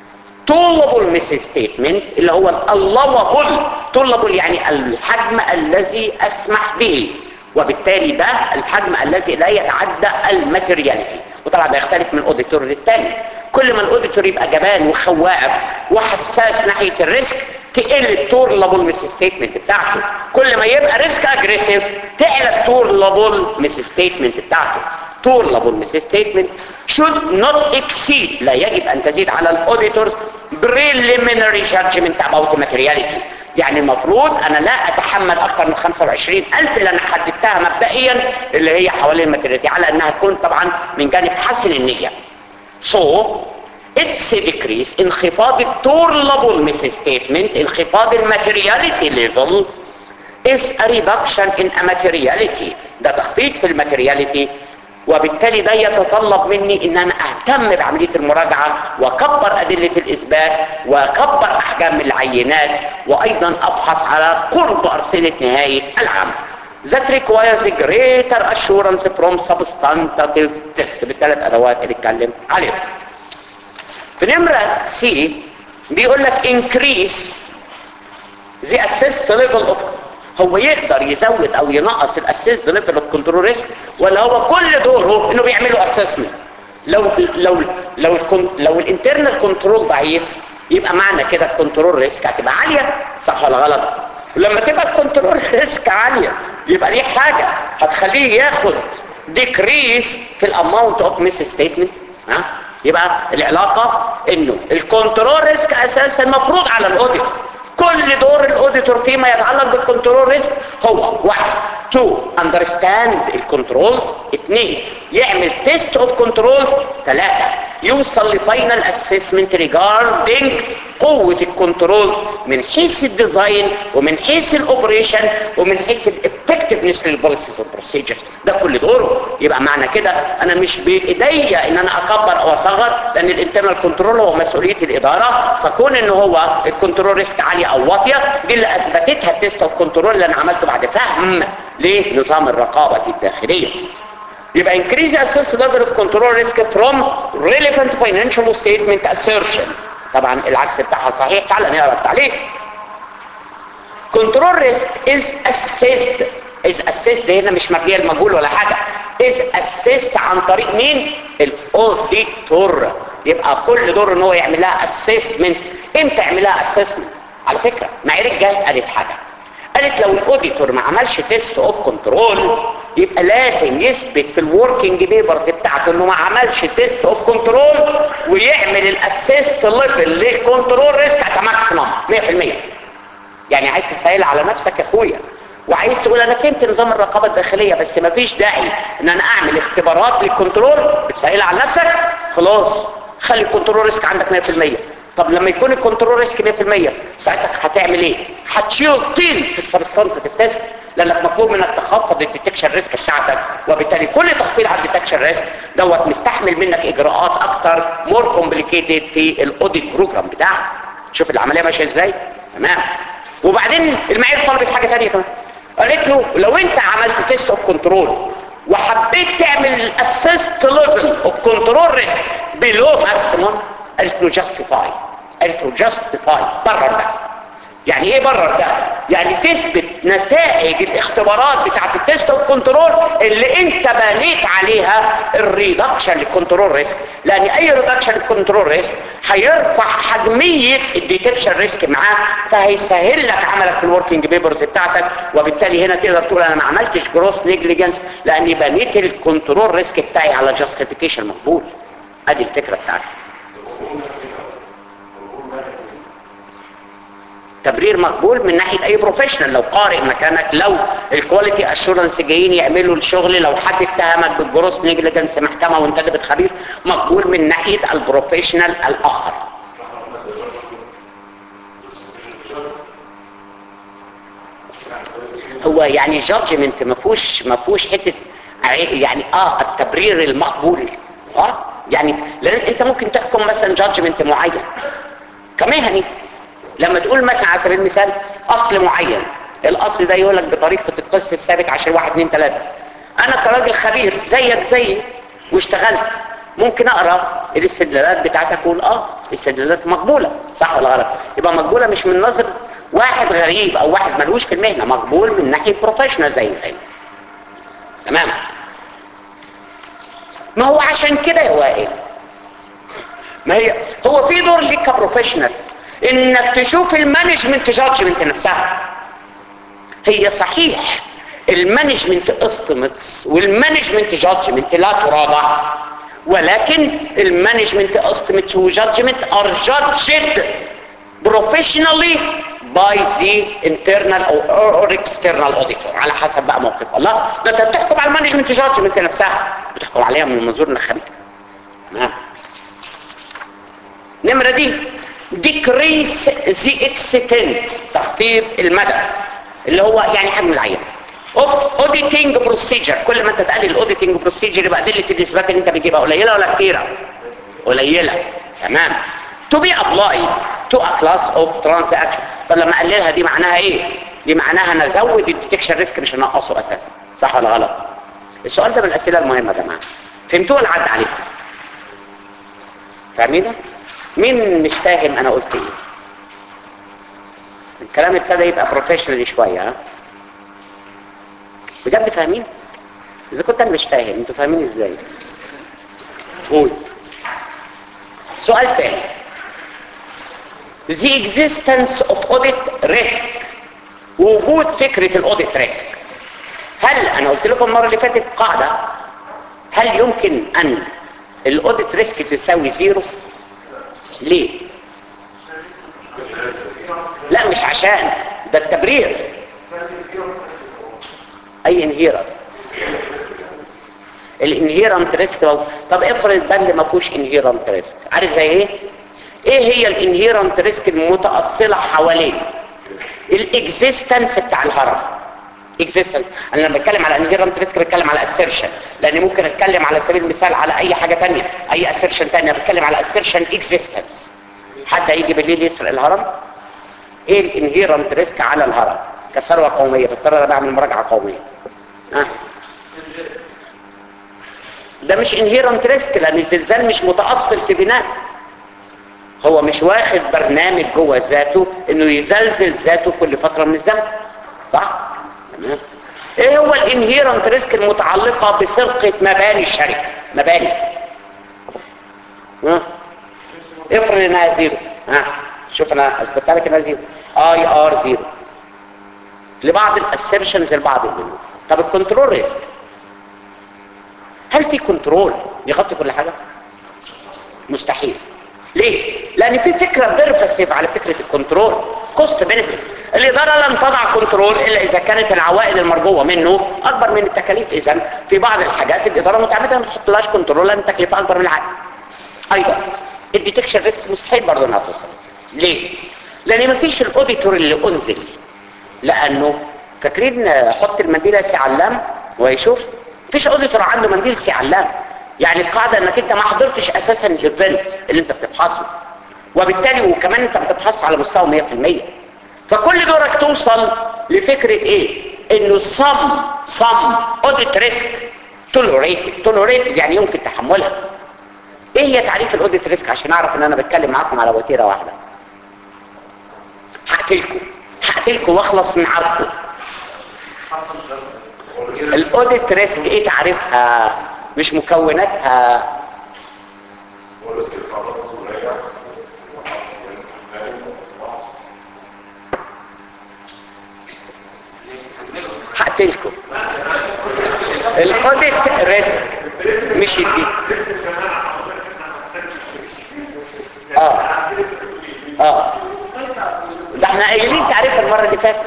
طلب misstatement اللي هو اللوبل طلب يعني الحجم الذي اسمح به وبالتالي ده الحجم الذي لا يتعدى الماتيرياليتي وطبعا ده يختلف من اوديتور للتاني كل ما الاوديتور يبقى جبان وخواف وحساس ناحيه الريسك تقل التورلابل ميس ستيتمنت بتاعته كل ما يبقى ريسك اجريسيف تعلى التورلابل ميس ستيتمنت بتاعته طول ميس ستيتمنت should not exceed لا يجب ان تزيد على الاوديتورز preliminary judgment about materiality يعني المفروض انا لا اتحمل اكثر من 25000 اللي انا حددتها مبدئيا اللي هي حوالين الماتيرياليتي على انها تكون طبعا من جانب حسن النيه so it's a decrease انخفاض التورلابل ميس ستيتمنت انخفاض الماتيرياليتي ليفل is a reduction in a materiality ده تخفيض في الماتيرياليتي وبالتالي ده يتطلب مني ان انا اهتم بعملية المراجعة واكبر ادلة الاثبات واكبر احجام العينات وايضا افحص على قرب ارصدة نهاية العام that requires a greater assurance from substantive test بالثلاث ادوات اللي اتكلم عليهم في نمرة سي بيقول لك increase the assessed level of هو يقدر يزود او ينقص الاسيست ليفل اوف كنترول ريسك ولا هو كل دوره انه بيعملوا اسسمنت لو لو لو الكن لو الانترنال كنترول ضعيف يبقى معنى كده الكنترول ريسك هتبقى عاليه صح ولا غلط ولما تبقى الكنترول ريسك عاليه يبقى دي حاجه هتخليه ياخد ديكريس في الاماونت اوف ميس ستيتمنت ها يبقى العلاقه انه الكنترول ريسك اساسا مفروض على الاوديت كل دور الاوديتور فيما يتعلق بالكنترول ريسك هو واحد تو اندرستاند الكنترولز اثنين يعمل تيست اوف كنترولز ثلاثة يوصل لفاينل اسسمنت ريجاردنج قوة الكنترول من حيث الديزاين ومن حيث الاوبريشن ومن حيث الافكتفنس للبوليسيز والبروسيجرز ده كل دوره يبقى معنى كده انا مش بايديا ان انا اكبر او اصغر لان الانترنال كنترول هو مسؤوليه الاداره فكون ان هو الكنترول ريسك عاليه او واطيه دي اللي اثبتتها التيست اوف كنترول اللي انا عملته بعد فهم لنظام الرقابه الداخليه يبقى increase the assessed level of control risk from relevant financial statement assertions طبعا العكس بتاعها صحيح تعال نقرا التعليق control risk is assessed is assessed هنا مش مبنيه المجهول ولا حاجه is assessed عن طريق مين الاوديتور يبقى كل دور ان هو يعمل لها assessment امتى يعمل لها assessment على فكره معايير الجهاز قالت حاجه قالت لو الاوديتور ما عملش تيست اوف كنترول يبقى لازم يثبت في الوركينج بيبرز بتاعته انه ما عملش تيست اوف كنترول ويعمل الاسيست ليفل للكنترول ريسك ات ماكسيمم 100% يعني عايز تسهل على نفسك يا اخويا وعايز تقول انا فهمت نظام الرقابه الداخليه بس ما فيش داعي ان انا اعمل اختبارات للكنترول بتسهل على نفسك خلاص خلي الكنترول ريسك عندك 100% طب لما يكون الكنترول ريسك 100% ساعتها هتعمل ايه هتشيل طين في السبستانتيف تيست لانك مطلوب منك تخفض الديتكشن ريسك بتاعتك وبالتالي كل تخفيض على الديتكشن ريسك دوت مستحمل منك اجراءات اكتر مور كومبليكيتد في الاوديت بروجرام بتاعك شوف العمليه ماشيه ازاي تمام وبعدين المعايير طلبت حاجه ثانيه كمان قالت له لو انت عملت تيست اوف كنترول وحبيت تعمل اسيست ليفل اوف كنترول ريسك بلو ماكسيمم قالت له جاستيفاي قالت له جاستيفاي برر ده يعني ايه برر ده يعني تثبت نتائج الاختبارات بتاعت التيست اوف كنترول اللي انت بنيت عليها الريدكشن للكنترول ريسك لان اي ريدكشن للكنترول ريسك هيرفع حجميه الديتكشن ريسك معاه فهيسهل لك عملك في الوركينج بيبرز بتاعتك وبالتالي هنا تقدر تقول انا ما عملتش جروس نيجليجنس لاني بنيت الكنترول ريسك بتاعي على جاستيفيكيشن مقبول ادي الفكره بتاعتي تبرير مقبول من ناحية اي بروفيشنال لو قارئ مكانك لو الكواليتي اشورنس جايين يعملوا الشغل لو حد اتهمك بالجروس نيجليجنس محكمة وانت كده خبير مقبول من ناحية البروفيشنال الاخر هو يعني جادجمنت ما فيهوش ما فيهوش حته يعني اه التبرير المقبول اه يعني لان انت ممكن تحكم مثلا جادجمنت معين كمهني لما تقول مثلا على سبيل المثال اصل معين الاصل ده يقول لك بطريقه القسط الثابت عشان واحد اتنين تلاته انا كراجل خبير زيك زيي واشتغلت ممكن اقرا الاستدلالات بتاعتك اقول اه استدلالات مقبوله صح ولا غلط يبقى مقبوله مش من نظر واحد غريب او واحد ملوش في المهنه مقبول من ناحيه بروفيشنال زي زي تمام ما هو عشان كده يا وائل ما هي هو في دور ليك كبروفيشنال انك تشوف المانجمنت جادجمنت نفسها هي صحيح المانجمنت استيمتس والمانجمنت جادجمنت لا تراجع ولكن المانجمنت استيمتس وجادجمنت ار جادجد بروفيشنالي باي ذا internal او or external auditor على حسب بقى موقف الله ده انت بتحكم على المانجمنت جادجمنت نفسها بتحكم عليها من منظور انك خبير تمام نمره دي decrease the extent تخفيض المدى اللي هو يعني حجم العينه of auditing procedure كل ما انت تقلل الاوديتنج بروسيجر يبقى ادله الاثبات اللي انت بتجيبها قليله ولا كثيره قليله تمام to be applied to a class of transaction طب لما اقللها دي معناها ايه دي معناها انا ازود الديتكشن ريسك مش انقصه اساسا صح ولا غلط السؤال ده من الاسئله المهمه يا جماعه فهمتوه ولا عدى عليكم فاهمين مين مش فاهم انا قلت ايه الكلام ابتدى يبقى بروفيشنال شويه ها بجد فاهمين اذا كنت انا مش فاهم انتوا فاهمين ازاي قول سؤال تاني the existence of audit risk وجود فكرة الاوديت ريسك هل انا قلت لكم المرة اللي فاتت قاعدة هل يمكن ان الاوديت ريسك تساوي زيرو ليه لا مش عشان ده التبرير اي انهيرر الانهيرنت ريسك طب افرض بند ما فيهوش انهيرنت ريسك عارف زي ايه ايه هي الانهيرنت ريسك المتاصله حوالين الاكزيستنس بتاع الهرم اكزيستنس انا لما بتكلم على انهيرنت ريسك بتكلم على اسيرشن لان ممكن اتكلم على سبيل المثال على اي حاجه تانية اي اسيرشن تانية بتكلم على اسيرشن اكزيستنس حد هيجي بالليل يسرق الهرم ايه الانهيرنت ريسك على الهرم كثروه قوميه بس انا بعمل مراجعه قوميه ها ده مش انهيرنت ريسك لان الزلزال مش متاصل في بناء هو مش واخد برنامج جوه ذاته انه يزلزل ذاته كل فتره من الزمن صح تمام ايه هو الانهيرنت ريسك المتعلقه بسرقه مباني الشركه مباني ها افرض انها زيرو ها شوف انا اثبت لك انها زيرو اي ار زيرو لبعض الاسيرشنز لبعض البنود طب الكنترول ريسك هل في كنترول يغطي كل حاجه مستحيل ليه لان في فكره بيرفسيف على فكره الكنترول كوست بنفيت الاداره لن تضع كنترول الا اذا كانت العوائد المرجوه منه اكبر من التكاليف اذا في بعض الحاجات الاداره متعمده ما تحطلهاش كنترول لان التكلفه اكبر من العائد ايضا الديتكشن ريسك مستحيل برضه انها توصل ليه لان ما فيش الاوديتور اللي انزل لانه فاكرين حط المنديل سي علام ويشوف مفيش اوديتور عنده منديل سي علام يعني القاعده انك انت ما حضرتش اساسا الايفنت اللي انت بتبحثه وبالتالي وكمان انت بتبحث على مستوى 100% فكل دورك توصل لفكره ايه انه صم صم اوديت ريسك تولوريتد تولوريتد يعني يمكن تحملها ايه هي تعريف الاوديت ريسك عشان اعرف ان انا بتكلم معاكم على وتيره واحده هقتلكم هقتلكم واخلص من عرضكم الاوديت ريسك ايه تعريفها مش مكوناتها هقتلكم الاوديت ريسك مش الدي اه اه ده احنا قايلين تعريف المره اللي فاتت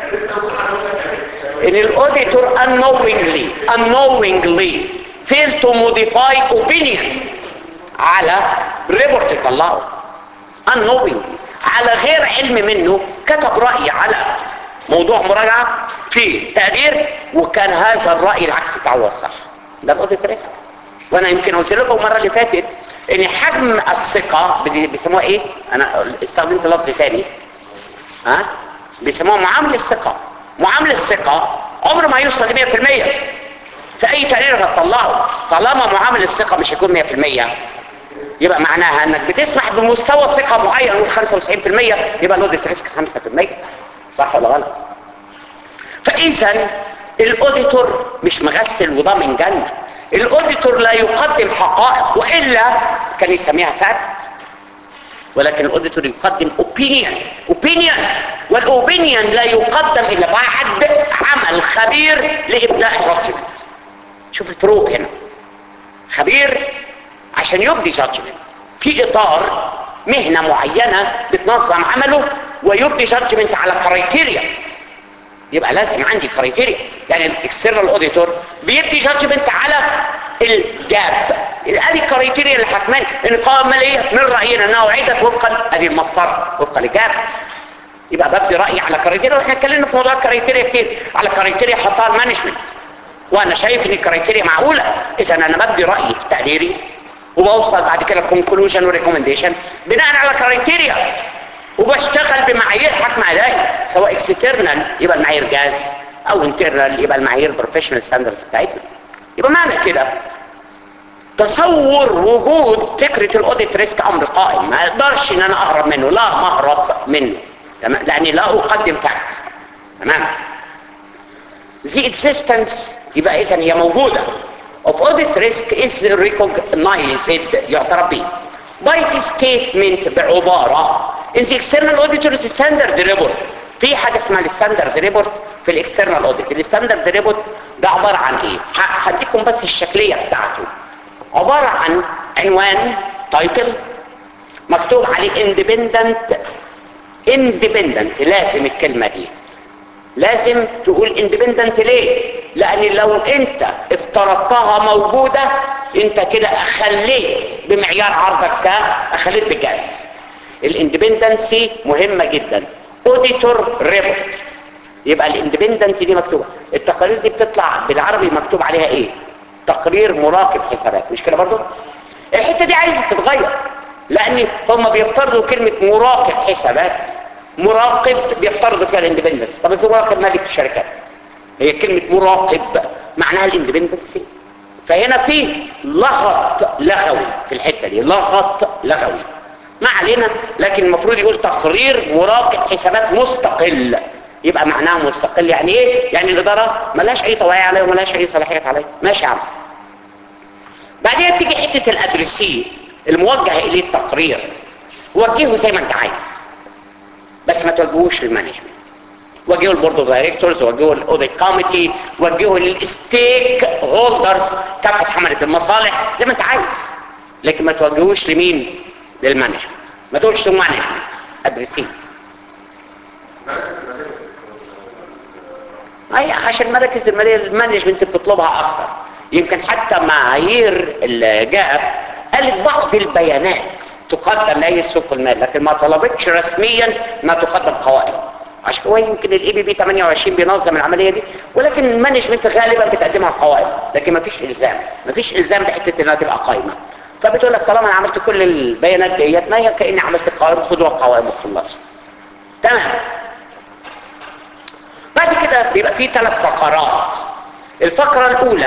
ان الاوديتور unknowingly unknowingly fail to modify opinion على ريبورت يطلعه unknowingly على غير علم منه كتب رأي على موضوع مراجعة في تقدير وكان هذا الرأي العكس بتاعه هو الصح ده الاوديت ريسك وانا يمكن قلت لكم المره اللي فاتت ان حجم الثقه بيسموها ايه انا استخدمت لفظ تاني ها بيسموها معامله الثقه معامله الثقه عمره ما يوصل ل 100% في اي تقرير هتطلعه طالما معامل الثقه مش هيكون 100% يبقى معناها انك بتسمح بمستوى ثقه معين نقول 95% يبقى الاوديت ريسك 5% صح ولا غلط فاذا الاوديتور مش مغسل وضامن جنه الاوديتور لا يقدم حقائق والا كان يسميها فاكت ولكن الاوديتور يقدم اوبينيون اوبينيون والاوبينيون لا يقدم الا بعد عمل خبير لابداء جادجمنت شوف الفروق هنا خبير عشان يبدي جادجمنت في اطار مهنه معينه بتنظم عمله ويبدي جادجمنت على كرايتيريا يبقى لازم عندي كرايتيريا يعني الاكسترنال اوديتور بيدي جادجمنت على الجاب ادي الكرايتيريا اللي حتمان ان القوائم الماليه من راينا انها اعيدت وفقا ادي المسطره وفقا للجاب يبقى ببدي رايي على كرايتيريا واحنا اتكلمنا في موضوع الكرايتيريا كتير على كرايتيريا حطها المانجمنت وانا شايف ان الكرايتيريا معقوله اذا انا ببدي رايي في تقديري وبوصل بعد كده كونكلوجن وريكومنديشن بناء على كرايتيريا وبشتغل بمعايير حكم عليا سواء اكسترنال يبقى المعايير جاز او انترنال يبقى المعايير بروفيشنال ستاندردز بتاعتنا يبقى معنى كده تصور وجود فكرة الاوديت ريسك امر قائم ما اقدرش ان انا اهرب منه لا مهرب منه تمام لاني لا اقدم فاكت تمام the existence يبقى اذا هي موجودة of audit risk is recognized يعترف به by the statement بعبارة in the external auditor's standard report في حاجة اسمها الستاندرد ريبورت في الاكسترنال اوديت الستاندرد ريبورت ده عبارة عن ايه هديكم بس الشكلية بتاعته عبارة عن عنوان تايتل مكتوب عليه independent independent لازم الكلمة دي لازم تقول اندبندنت ليه لان لو انت افترضتها موجودة انت كده اخليت بمعيار عرضك ك اخليت بجاز الاندبندنسي مهمة جدا اوديتور ريبورت يبقى الاندبندنت دي مكتوبة التقارير دي بتطلع بالعربي مكتوب عليها ايه تقرير مراقب حسابات مش كده برضو الحتة دي عايزة تتغير لان هم بيفترضوا كلمة مراقب حسابات مراقب بيفترضوا فيها الاندبندنس طب في مراقب مالك في الشركات هي كلمة مراقب معناها الاندبندنس فهنا في لغط لغوي في الحتة دي لغط لغوي ما علينا لكن المفروض يقول تقرير مراقب حسابات مستقل يبقى معناها مستقل يعني ايه يعني الاداره ملهاش اي طواعي عليه وملهاش اي صلاحيات عليه ماشي يا عم بعدين تيجي حته الادرسي الموجه اليه التقرير وجهه زي ما انت عايز بس ما توجهوش للمانجمنت وجهه البورد اوف دايركتورز وجهه الاوديت كوميتي وجهه للستيك هولدرز كافه حمله المصالح زي ما انت عايز لكن ما توجهوش لمين للمانجمنت ما تقولش للمانجمنت ادرسيه اي عشان مراكز الماليه المانجمنت بتطلبها اكتر يمكن حتى معايير الجاب قالت بعض البيانات تقدم لاي سوق المال لكن ما طلبتش رسميا انها تقدم قوائم عشان هو يمكن الاي بي بي 28 بينظم العمليه دي ولكن المانجمنت غالبا بتقدمها قوائم لكن ما فيش الزام ما فيش الزام بحته انها تبقى قائمه فبتقول لك طالما انا عملت كل البيانات ديت ما هي كاني عملت قوائم خدوها القوائم وخلصوا تمام بعد كده بيبقى في ثلاث فقرات الفقرة الأولى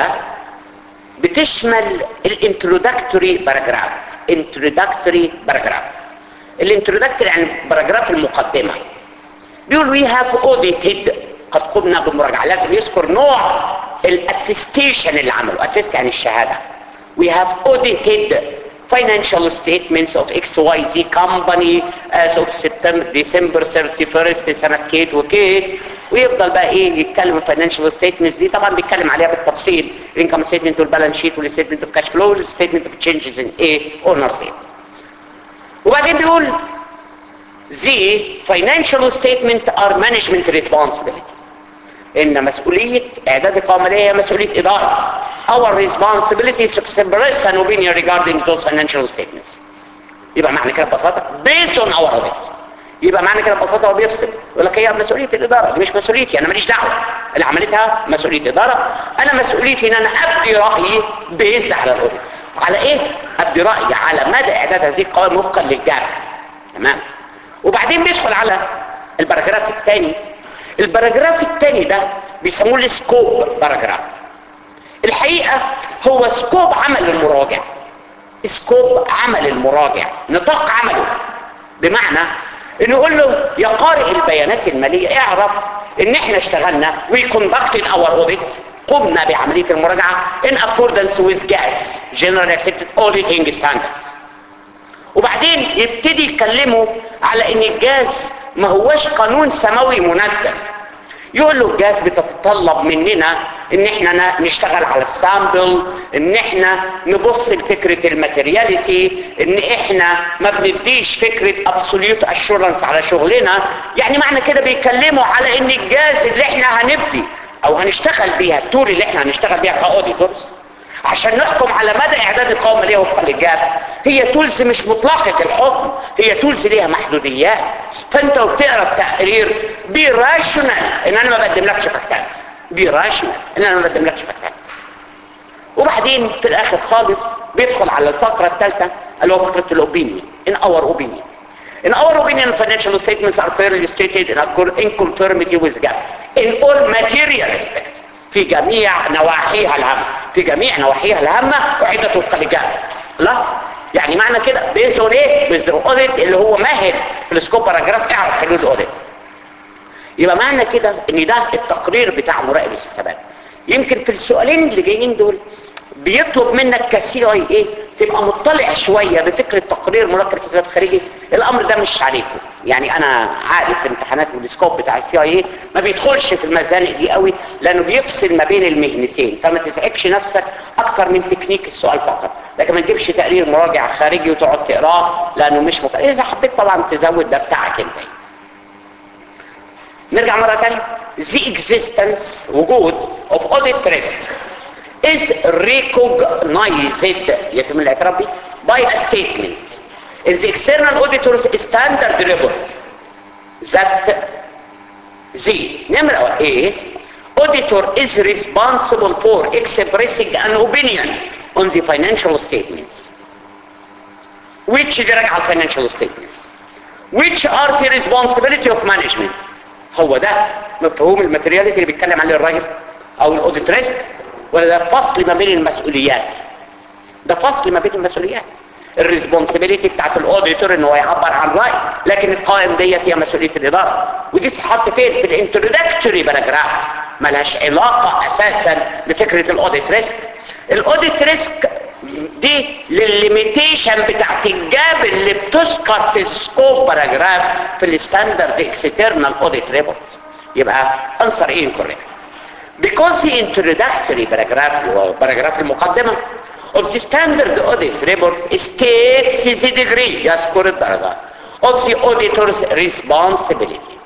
بتشمل الانترودكتوري باراجراف انترودكتوري باراجراف الانترودكتوري يعني باراجراف المقدمة بيقول وي هاف اوديتد قد قمنا بمراجعة لازم يذكر نوع الاتستيشن اللي عمله اتست يعني الشهادة we have audited financial statements of XYZ company as of September December 31st سنة كيت وكيت ويفضل بقى ايه يتكلم financial statements دي طبعا بيتكلم عليها بالتفصيل income statement والبالانس شيت والstatement of cash flow والstatement of changes in A owner statement وبعدين بيقول the financial statement are management responsibility ان مسؤولية اعداد القوائم هي مسؤولية ادارة our responsibility is to express an opinion regarding those financial statements يبقى معنى كده ببساطة based on our audit يبقى معنى كده ببساطة هو بيفصل يقول لك هي مسؤولية الإدارة دي مش مسؤوليتي أنا ماليش دعوة اللي عملتها مسؤولية إدارة أنا مسؤوليتي إن أنا أبدي رأيي بيزد على الأوديت على إيه؟ أبدي رأيي على مدى إعداد هذه القوائم وفقا للجامعة تمام وبعدين بيدخل على الباراجراف الثاني الباراجراف الثاني ده بيسموه السكوب باراجراف الحقيقة هو سكوب عمل المراجع سكوب عمل المراجع نطاق عمله بمعنى انه يقول له يا قارئ البيانات المالية اعرف ان احنا اشتغلنا we conducted our audit قمنا بعملية المراجعة in accordance with GAS General Accepted Auditing Standards وبعدين يبتدي يتكلموا على ان الجاز ما هوش قانون سماوي منزل يقول له الجاز بتتطلب مننا ان احنا نشتغل على السامبل ان احنا نبص لفكرة الماتيرياليتي ان احنا ما بنديش فكرة ابسوليوت اشورنس على شغلنا يعني معنى كده بيتكلموا على ان الجاز اللي احنا هنبدي او هنشتغل بيها التول اللي احنا هنشتغل بيها كاوديتورز عشان نحكم على مدى اعداد القوم ليها وفقا للجاب هي تولز مش مطلقة الحكم هي تولز ليها محدوديات فانت وبتقرا التقرير بي راشونال ان انا ما بقدملكش فاكتات بي راشونال ان انا ما بقدملكش فاكتات وبعدين في الاخر خالص بيدخل على الفقرة الثالثة اللي هو فقرة الاوبينيون in our opinion in our opinion financial statements are fairly stated in, accor- in conformity with GAAP in all material respect في جميع نواحيها الهامة في جميع نواحيها الهامة وعدت وفقا للجاب لا يعني معنى كده بيزد اون ايه بيزد اوديت اللي هو ماهر في السكوب باراجراف اعرف حدود اوديت يبقى معنى كده ان ده التقرير بتاع مراقب الحسابات يمكن في السؤالين اللي جايين دول بيطلب منك كسي اي ايه تبقى مطلع شوية بفكرة تقرير مراقب الحسابات الخارجي الامر ده مش عليكم يعني انا عارف امتحانات والسكوب بتاع السي اي ايه ما بيدخلش في المزانق دي قوي لانه بيفصل ما بين المهنتين فما تزعجش نفسك اكتر من تكنيك السؤال فقط لكن ما تجيبش تقرير مراجع خارجي وتقعد تقراه لانه مش مطلع اذا حبيت طبعا تزود ده بتاعك انت نرجع مرة تانية the existence وجود of audit risk is recognized يتم الاعتراف به by a statement in the external auditor's standard report that the نمرة A auditor is responsible for expressing an opinion on the financial statements which دي راجعة financial statements which are the responsibility of management هو ده مفهوم الماتيرياليتي اللي بيتكلم عليه الراجل او الاوديت ريسك ولا ده فصل ما بين المسؤوليات ده فصل ما بين المسؤوليات الريسبونسبيلتي بتاعت الاوديتور ان هو يعبر عن راي لكن القائم ديت هي مسؤوليه الاداره ودي تتحط فين في الانترودكتوري باراجراف ملهاش علاقه اساسا بفكره الاوديت ريسك الاوديت ريسك دي للليميتيشن بتاعت الجاب اللي بتذكر في السكوب باراجراف في الستاندرد اكسترنال اوديت ريبورت يبقى انسر ايه incorrect because the introductory paragraph هو باراجراف المقدمه of the standard audit report states the degree يذكر الدرجة of the auditor's responsibility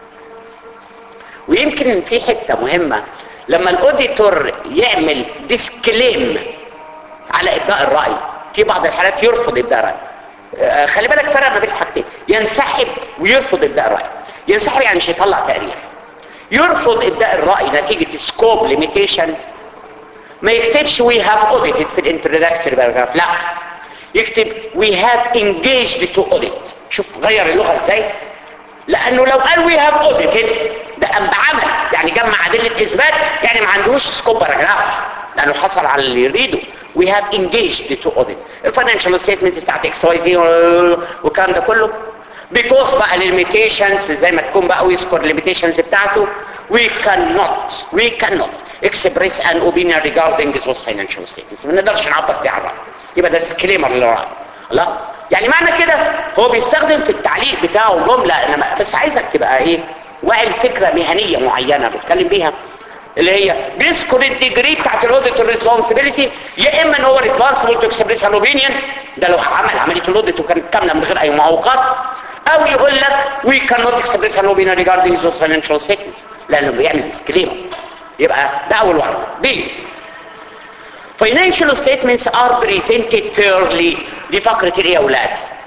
ويمكن في حتة مهمة لما الاوديتور يعمل ديسكليم على ابداء الرأي في بعض الحالات يرفض ابداء الرأي آه، خلي بالك فرق ما بين حاجتين ينسحب ويرفض ابداء الرأي ينسحب يعني مش هيطلع تقرير يرفض ابداء الرأي نتيجة سكوب ليميتيشن ما يكتبش we have audited في الانترودكتوري باراجراف لا يكتب we have engaged to audit شوف غير اللغة ازاي لانه لو قال we have audited ده قام بعمل يعني جمع ادلة اثبات يعني ما عندوش سكوب باراجراف لانه حصل على اللي يريده we have engaged to audit الفاينانشال ستيتمنت بتاعت اكس واي زي والكلام ده كله because بقى الليميتيشنز زي ما تكون بقى ويذكر الليميتيشنز بتاعته we cannot we cannot express an opinion regarding those financial statements ما نقدرش نعبر فيه عن رأي يبقى ده disclaimer للرأي لا يعني معنى كده هو بيستخدم في التعليق بتاعه جملة انما بس عايزك تبقى ايه واعي فكرة مهنية معينة بتكلم بيها اللي هي بيذكر الديجري بتاعت الاوديت ريسبونسبيلتي يا اما ان هو ريسبونسبل تو اكسبريس ان اوبينيون ده لو عمل عمليه الاوديت وكانت كامله من غير اي معوقات او يقول لك وي كان نوت اكسبريس ان اوبينيون ريجاردينج ذوز فاينانشال ستيتمنتس لانه بيعمل ديسكليمر يبقى ده اول واحد بي financial statements are presented fairly دي فقرة ايه يا اولاد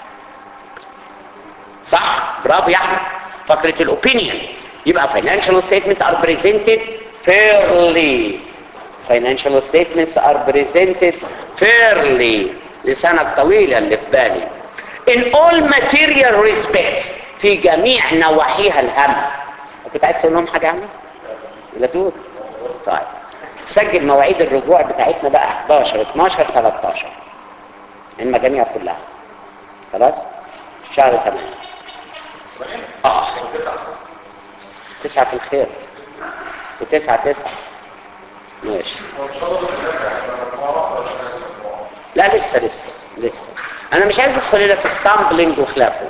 صح برافو يا احمد فقرة الاوبينيون يبقى financial statements are presented fairly financial statements are presented fairly لسانك طويل اللي في بالي in all material respects في جميع نواحيها الهامة كنت عايز تقول لهم حاجة عنها؟ ولا تقول؟ طيب سجل مواعيد الرجوع بتاعتنا بقى 11 12 13 المجاميع كلها خلاص شهر 8 اه تسعة في الخير وتسعة تسعة ماشي لا لسه لسه لسه انا مش عايز ادخل هنا في السامبلينج وخلافه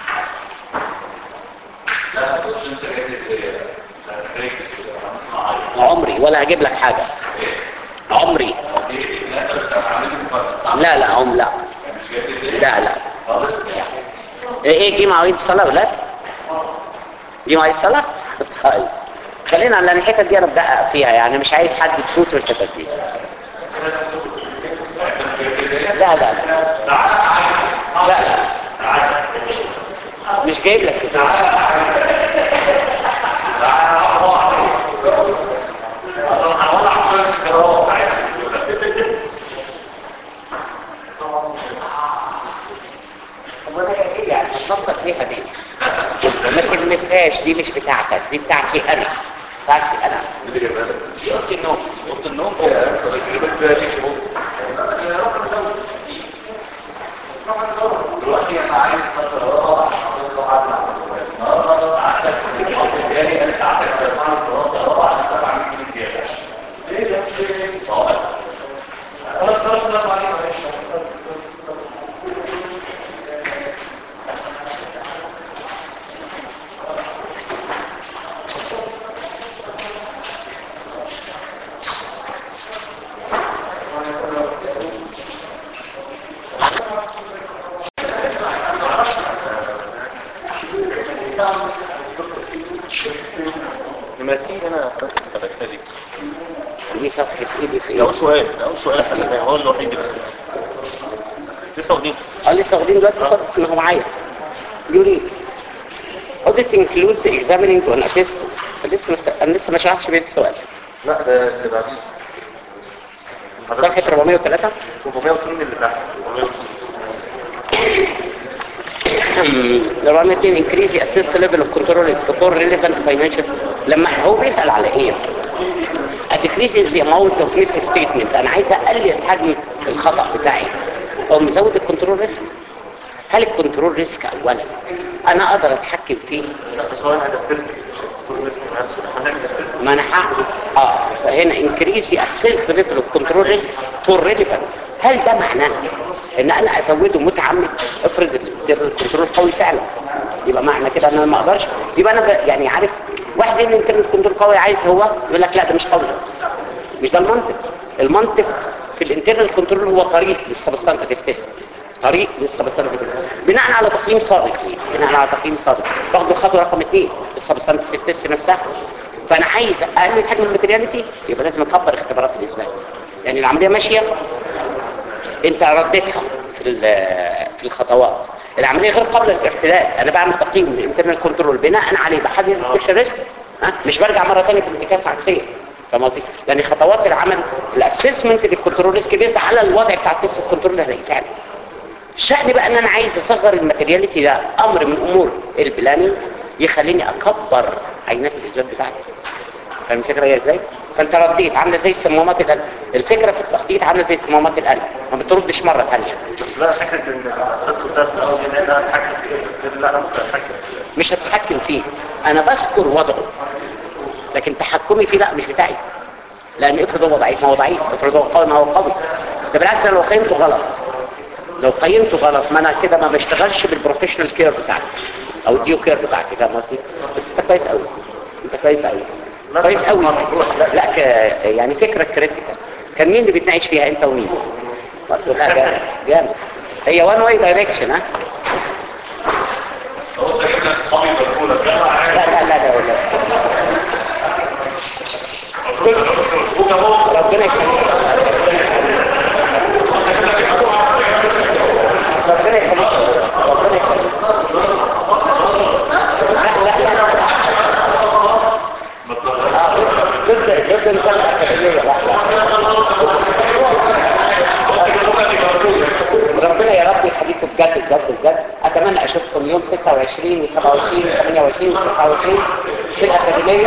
عمري ولا هجيب لك حاجة عمري لا لا عم لا لا لا ايه دي مواعيد الصلاة ولاد دي مواعيد الصلاة طيب خلينا على الحتة دي انا بدقق فيها يعني مش عايز حد تفوت في الحتة دي لا لا لا لا لا مش جايب لك كده نظبط فيها دي ما تلمسهاش دي مش بتاعتك دي بتاعتي انا بتاعتي انا دي اوضه النوم اوضه النوم دلوقتي انا عايز خلاص خلاص السلام عليكم السي هنا حضرتك استبعدتها دي دي صفحه ايه دي في ده اول ايه سؤال ده اول سؤال خلي بالك هو الوحيد اللي لسه واخدين اه لسه واخدين دلوقتي خد ما هو معايا يوري audit includes examining on attest لسه مست... انا لسه ما شرحتش بيت السؤال لا ده اللي بعديه صفحه 403 402 اللي تحت 402 402 increase the assist level of control risk for relevant financial لما هو بيسأل على ايه a decrease in the amount of misstatement انا عايز اقلل حجم الخطأ بتاعي او مزود الكنترول ريسك هل الكنترول ريسك اولا انا اقدر اتحكم فيه لا بس هو انا هنستثمر مش الدكتور لسه نفسه احنا هنعمل استثمار ما انا هعمل اه فهنا increase the assist level of control risk for relevant هل ده معناه ان انا ازوده متعمد افرض الكنترول قوي فعلا يبقى معنى كده ان انا ما اقدرش يبقى انا ب... يعني عارف واحد يقول الانترنت كنترول قوي عايز هو يقول لك لا ده مش قوي مش ده المنطق المنطق في الانترنال كنترول هو طريق للسبستانتيف تيست طريق للسبستانتيف بناء على تقييم سابق ليه بناء على تقييم سابق باخد الخطوه رقم اثنين السبستانتيف تيست نفسها فانا عايز اقلل حجم الماتيرياليتي يبقى لازم اكبر اختبارات الاثبات يعني العمليه ماشيه انت رديتها في ال- في الخطوات العمليه غير قابله للارتداد انا بعمل تقييم للانترنال كنترول بناء عليه بحدد الديكشن ريسك ها مش برجع مره ثانيه بانتكاسه عكسيه فاهم قصدي؟ لان خطوات العمل الاسسمنت للكنترول ريسك بيز على الوضع بتاع التست الكنترول اللي هنتعمل شأن بقى ان انا عايز اصغر الماتيرياليتي ده امر من امور البلاننج يخليني اكبر عينات الاثبات بتاعتي فاهم الفكره هي ازاي فانت رديت عامله زي صمامات القلب الفكره في التخطيط عامله زي صمامات القلب ما بتردش مره ثانيه بس لا فكره ان حضرتك قلتها في الاول ان انا اتحكم في اسمك لا انا ممكن اتحكم في اسمك مش هتتحكم فيه انا بذكر وضعه لكن تحكمي فيه لا مش بتاعي لان افرض هو ضعيف ما هو ضعيف افرض هو قوي ما هو قوي ده بالعكس أنا لو قيمته غلط لو قيمته غلط ما انا كده ما بشتغلش بالبروفيشنال كير بتاعتي او الديو كير بتاعتي فاهم قصدي بس انت كويس قوي انت كويس قوي كويس قوي لا, لا ك... يعني فكره كريتيكال كان مين اللي بيتناقش فيها انت ومين برضه لا جامد جامد هي وان واي دايركشن ها لا لا لا لا لا ربنا يخليك ربنا يخليك ربنا يخليك لا لا لا آه، ضد ضد نظام الأكاديمية لا لا ربنا يا رب يخليكم بجد بجد بجد اتمنى اشوفكم يوم 26 و27 و28 و29 في الاكاديميه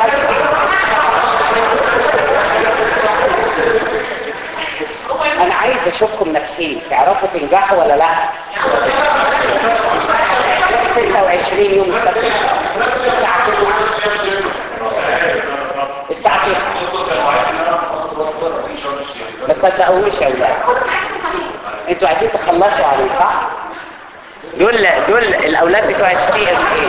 انا عايز اشوفكم ناجحين تعرفوا تنجحوا ولا لا 26 يوم السبت الساعه 9 الساعه 9 ما صدقوش يا ولاد انتوا عايزين تخلصوا عليه صح دول دول الاولاد بتوع السي ام اي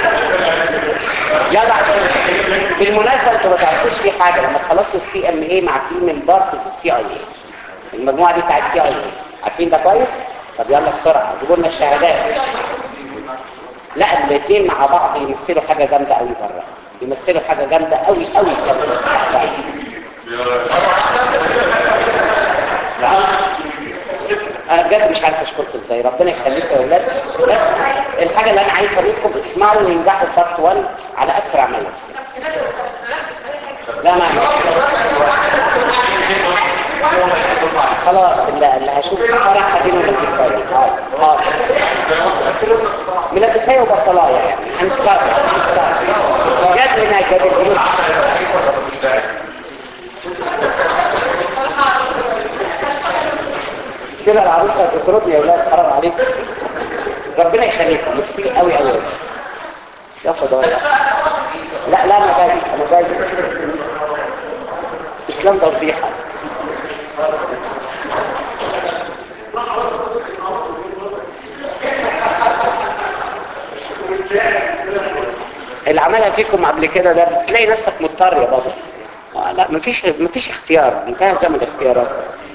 يلا عشان بالمناسبه انتوا ما تعرفوش في حاجه لما تخلصوا السي ام اي مع في من بارت في السي اي اي المجموعه دي بتاعت السي اي اي عارفين ده كويس طب يلا بسرعه جيبوا لنا الشهادات لا الاثنين مع بعض يمثلوا حاجه جامده قوي بره يمثلوا حاجه جامده قوي قوي انا بجد مش عارف اشكركم ازاي ربنا يخليكم يا اولاد بس الحاجه اللي انا عايز اقولكم اسمعوا وينجحوا بارت 1 على اسرع ما يمكن لا ما خلاص اللي, اللي هشوف فرح هديله ملبسايه حاضر ملبسايه وبطلايه يعني هنتقرر هنتقرر جد هنا جد الفلوس كده العروسه هتطردني يا اولاد حرام عليكم ربنا يخليكم ميرسي قوي قوي يا فضايا لا لا انا جاي انا جاي اسلام توضيحا اللي عملها فيكم قبل كده ده بتلاقي نفسك مضطر يا بابا آه، لا مفيش مفيش اختيار انتهى زمن الاختيارات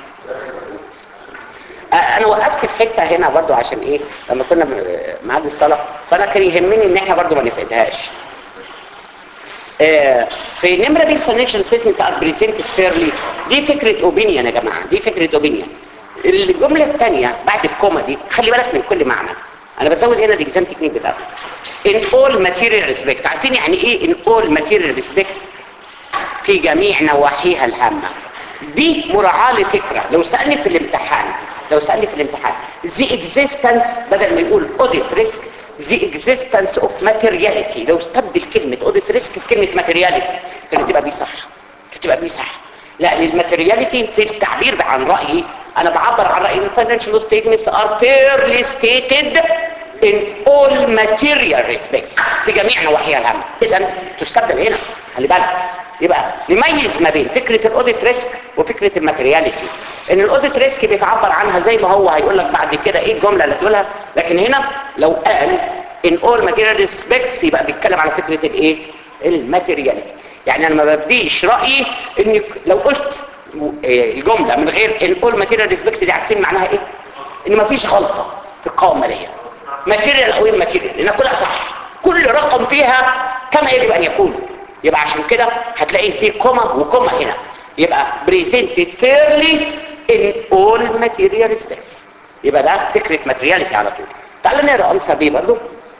آه، انا وقفت في حته هنا برضو عشان ايه لما كنا ب- ميعاد الصلاه فانا كان يهمني ان احنا برضو ما نفقدهاش آه، في نمره بي الفاينانشال ستيتمنت ار بريزنتد فيرلي دي فكره اوبينيون يا جماعه دي فكره اوبينيون الجمله الثانيه بعد الكوما دي خلي بالك من كل معنى انا بزود هنا الاكزام تكنيك بتاعتي in all material respect عارفين يعني ايه in all material respect في جميع نواحيها الهامه دي مراعاه لفكره لو سالني في الامتحان لو سالني في الامتحان the existence بدل ما يقول audit risk the existence of materiality لو استبدل كلمه audit risk بكلمه materiality كانت تبقى دي صح كانت تبقى دي صح لا للماتيرياليتي في التعبير عن رايي انا بعبر عن رايي ان financial statements are fairly stated in all material respects في جميع نواحيها الهامه اذا تستبدل هنا خلي بالك يبقى نميز ما بين فكره الاوديت ريسك وفكره الماتيرياليتي ان الاوديت ريسك بيتعبر عنها زي ما هو هيقول لك بعد كده ايه الجمله اللي تقولها لكن هنا لو قال in all material respects يبقى بيتكلم على فكره الايه الماتيرياليتي يعني انا ما ببديش رايي ان لو قلت الجمله من غير in all material respects دي عارفين معناها ايه ان ما فيش غلطه في القوائم الماليه ماتيريال او ماتيريال لان كلها صح كل رقم فيها كما يجب ان يكون يبقى عشان كده هتلاقي في كوما وكوما هنا يبقى presented fairly in all material respects يبقى ده فكرة materiality على طول تعالوا نقرا answer B برضو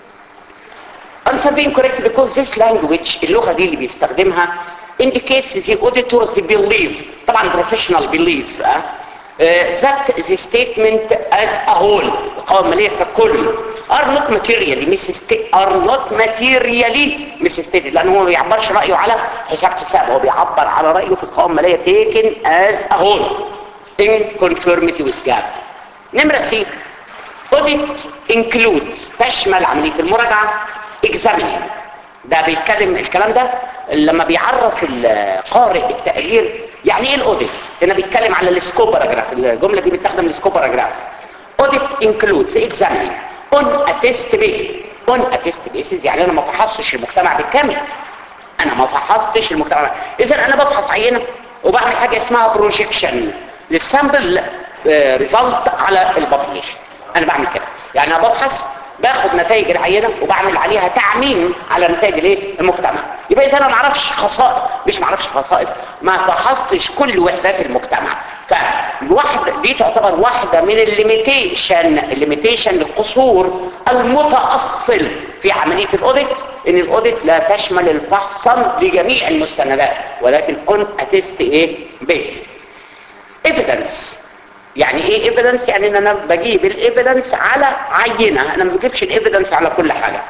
answer B incorrect because this language اللغة دي اللي بيستخدمها indicates the auditor's belief طبعا professional belief أه؟ Uh, that the statement as a whole القوائم المالية ككل are not materially misstated are not materially misstated لأنه هو ما بيعبرش رأيه على حساب حساب هو بيعبر على رأيه في القوائم المالية taken as a whole in conformity with GAAP نمرة سي audit includes تشمل عملية المراجعة examining ده بيتكلم الكلام ده لما بيعرف القارئ التقرير يعني ايه الاوديت هنا بيتكلم على السكوب باراجراف الجمله دي بتستخدم السكوب باراجراف audit includes examining on a test basis on a test basis يعني انا ما فحصتش المجتمع بالكامل انا ما فحصتش المجتمع اذا انا بفحص عينه وبعمل حاجه اسمها بروجيكشن للسامبل ريزلت على البوبليشن انا بعمل كده يعني انا بفحص باخد نتائج العينه وبعمل عليها تعميم على نتائج الايه المجتمع يبقى اذا انا ما اعرفش خصائص مش ما اعرفش خصائص ما فحصتش كل وحدات المجتمع فالواحد دي تعتبر واحده من الليميتيشن الليميتيشن للقصور المتاصل في عمليه الاوديت ان الاوديت لا تشمل الفحص لجميع المستندات ولكن اون اتست ايه بيسز ايفيدنس يعني ايه ايفيدنس يعني ان انا بجيب الايفيدنس على عينه انا ما بجيبش الايفيدنس على كل حاجه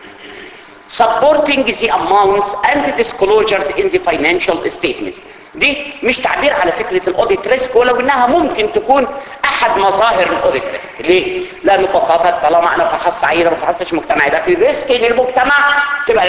supporting the amounts and disclosures in the financial statements دي مش تعبير على فكرة الاوديت ريسك ولو انها ممكن تكون احد مظاهر الاوديت ريسك ليه؟ لان ببساطة طالما انا فحصت عينة ما فحصتش مجتمع يبقى في ريسك للمجتمع تبقى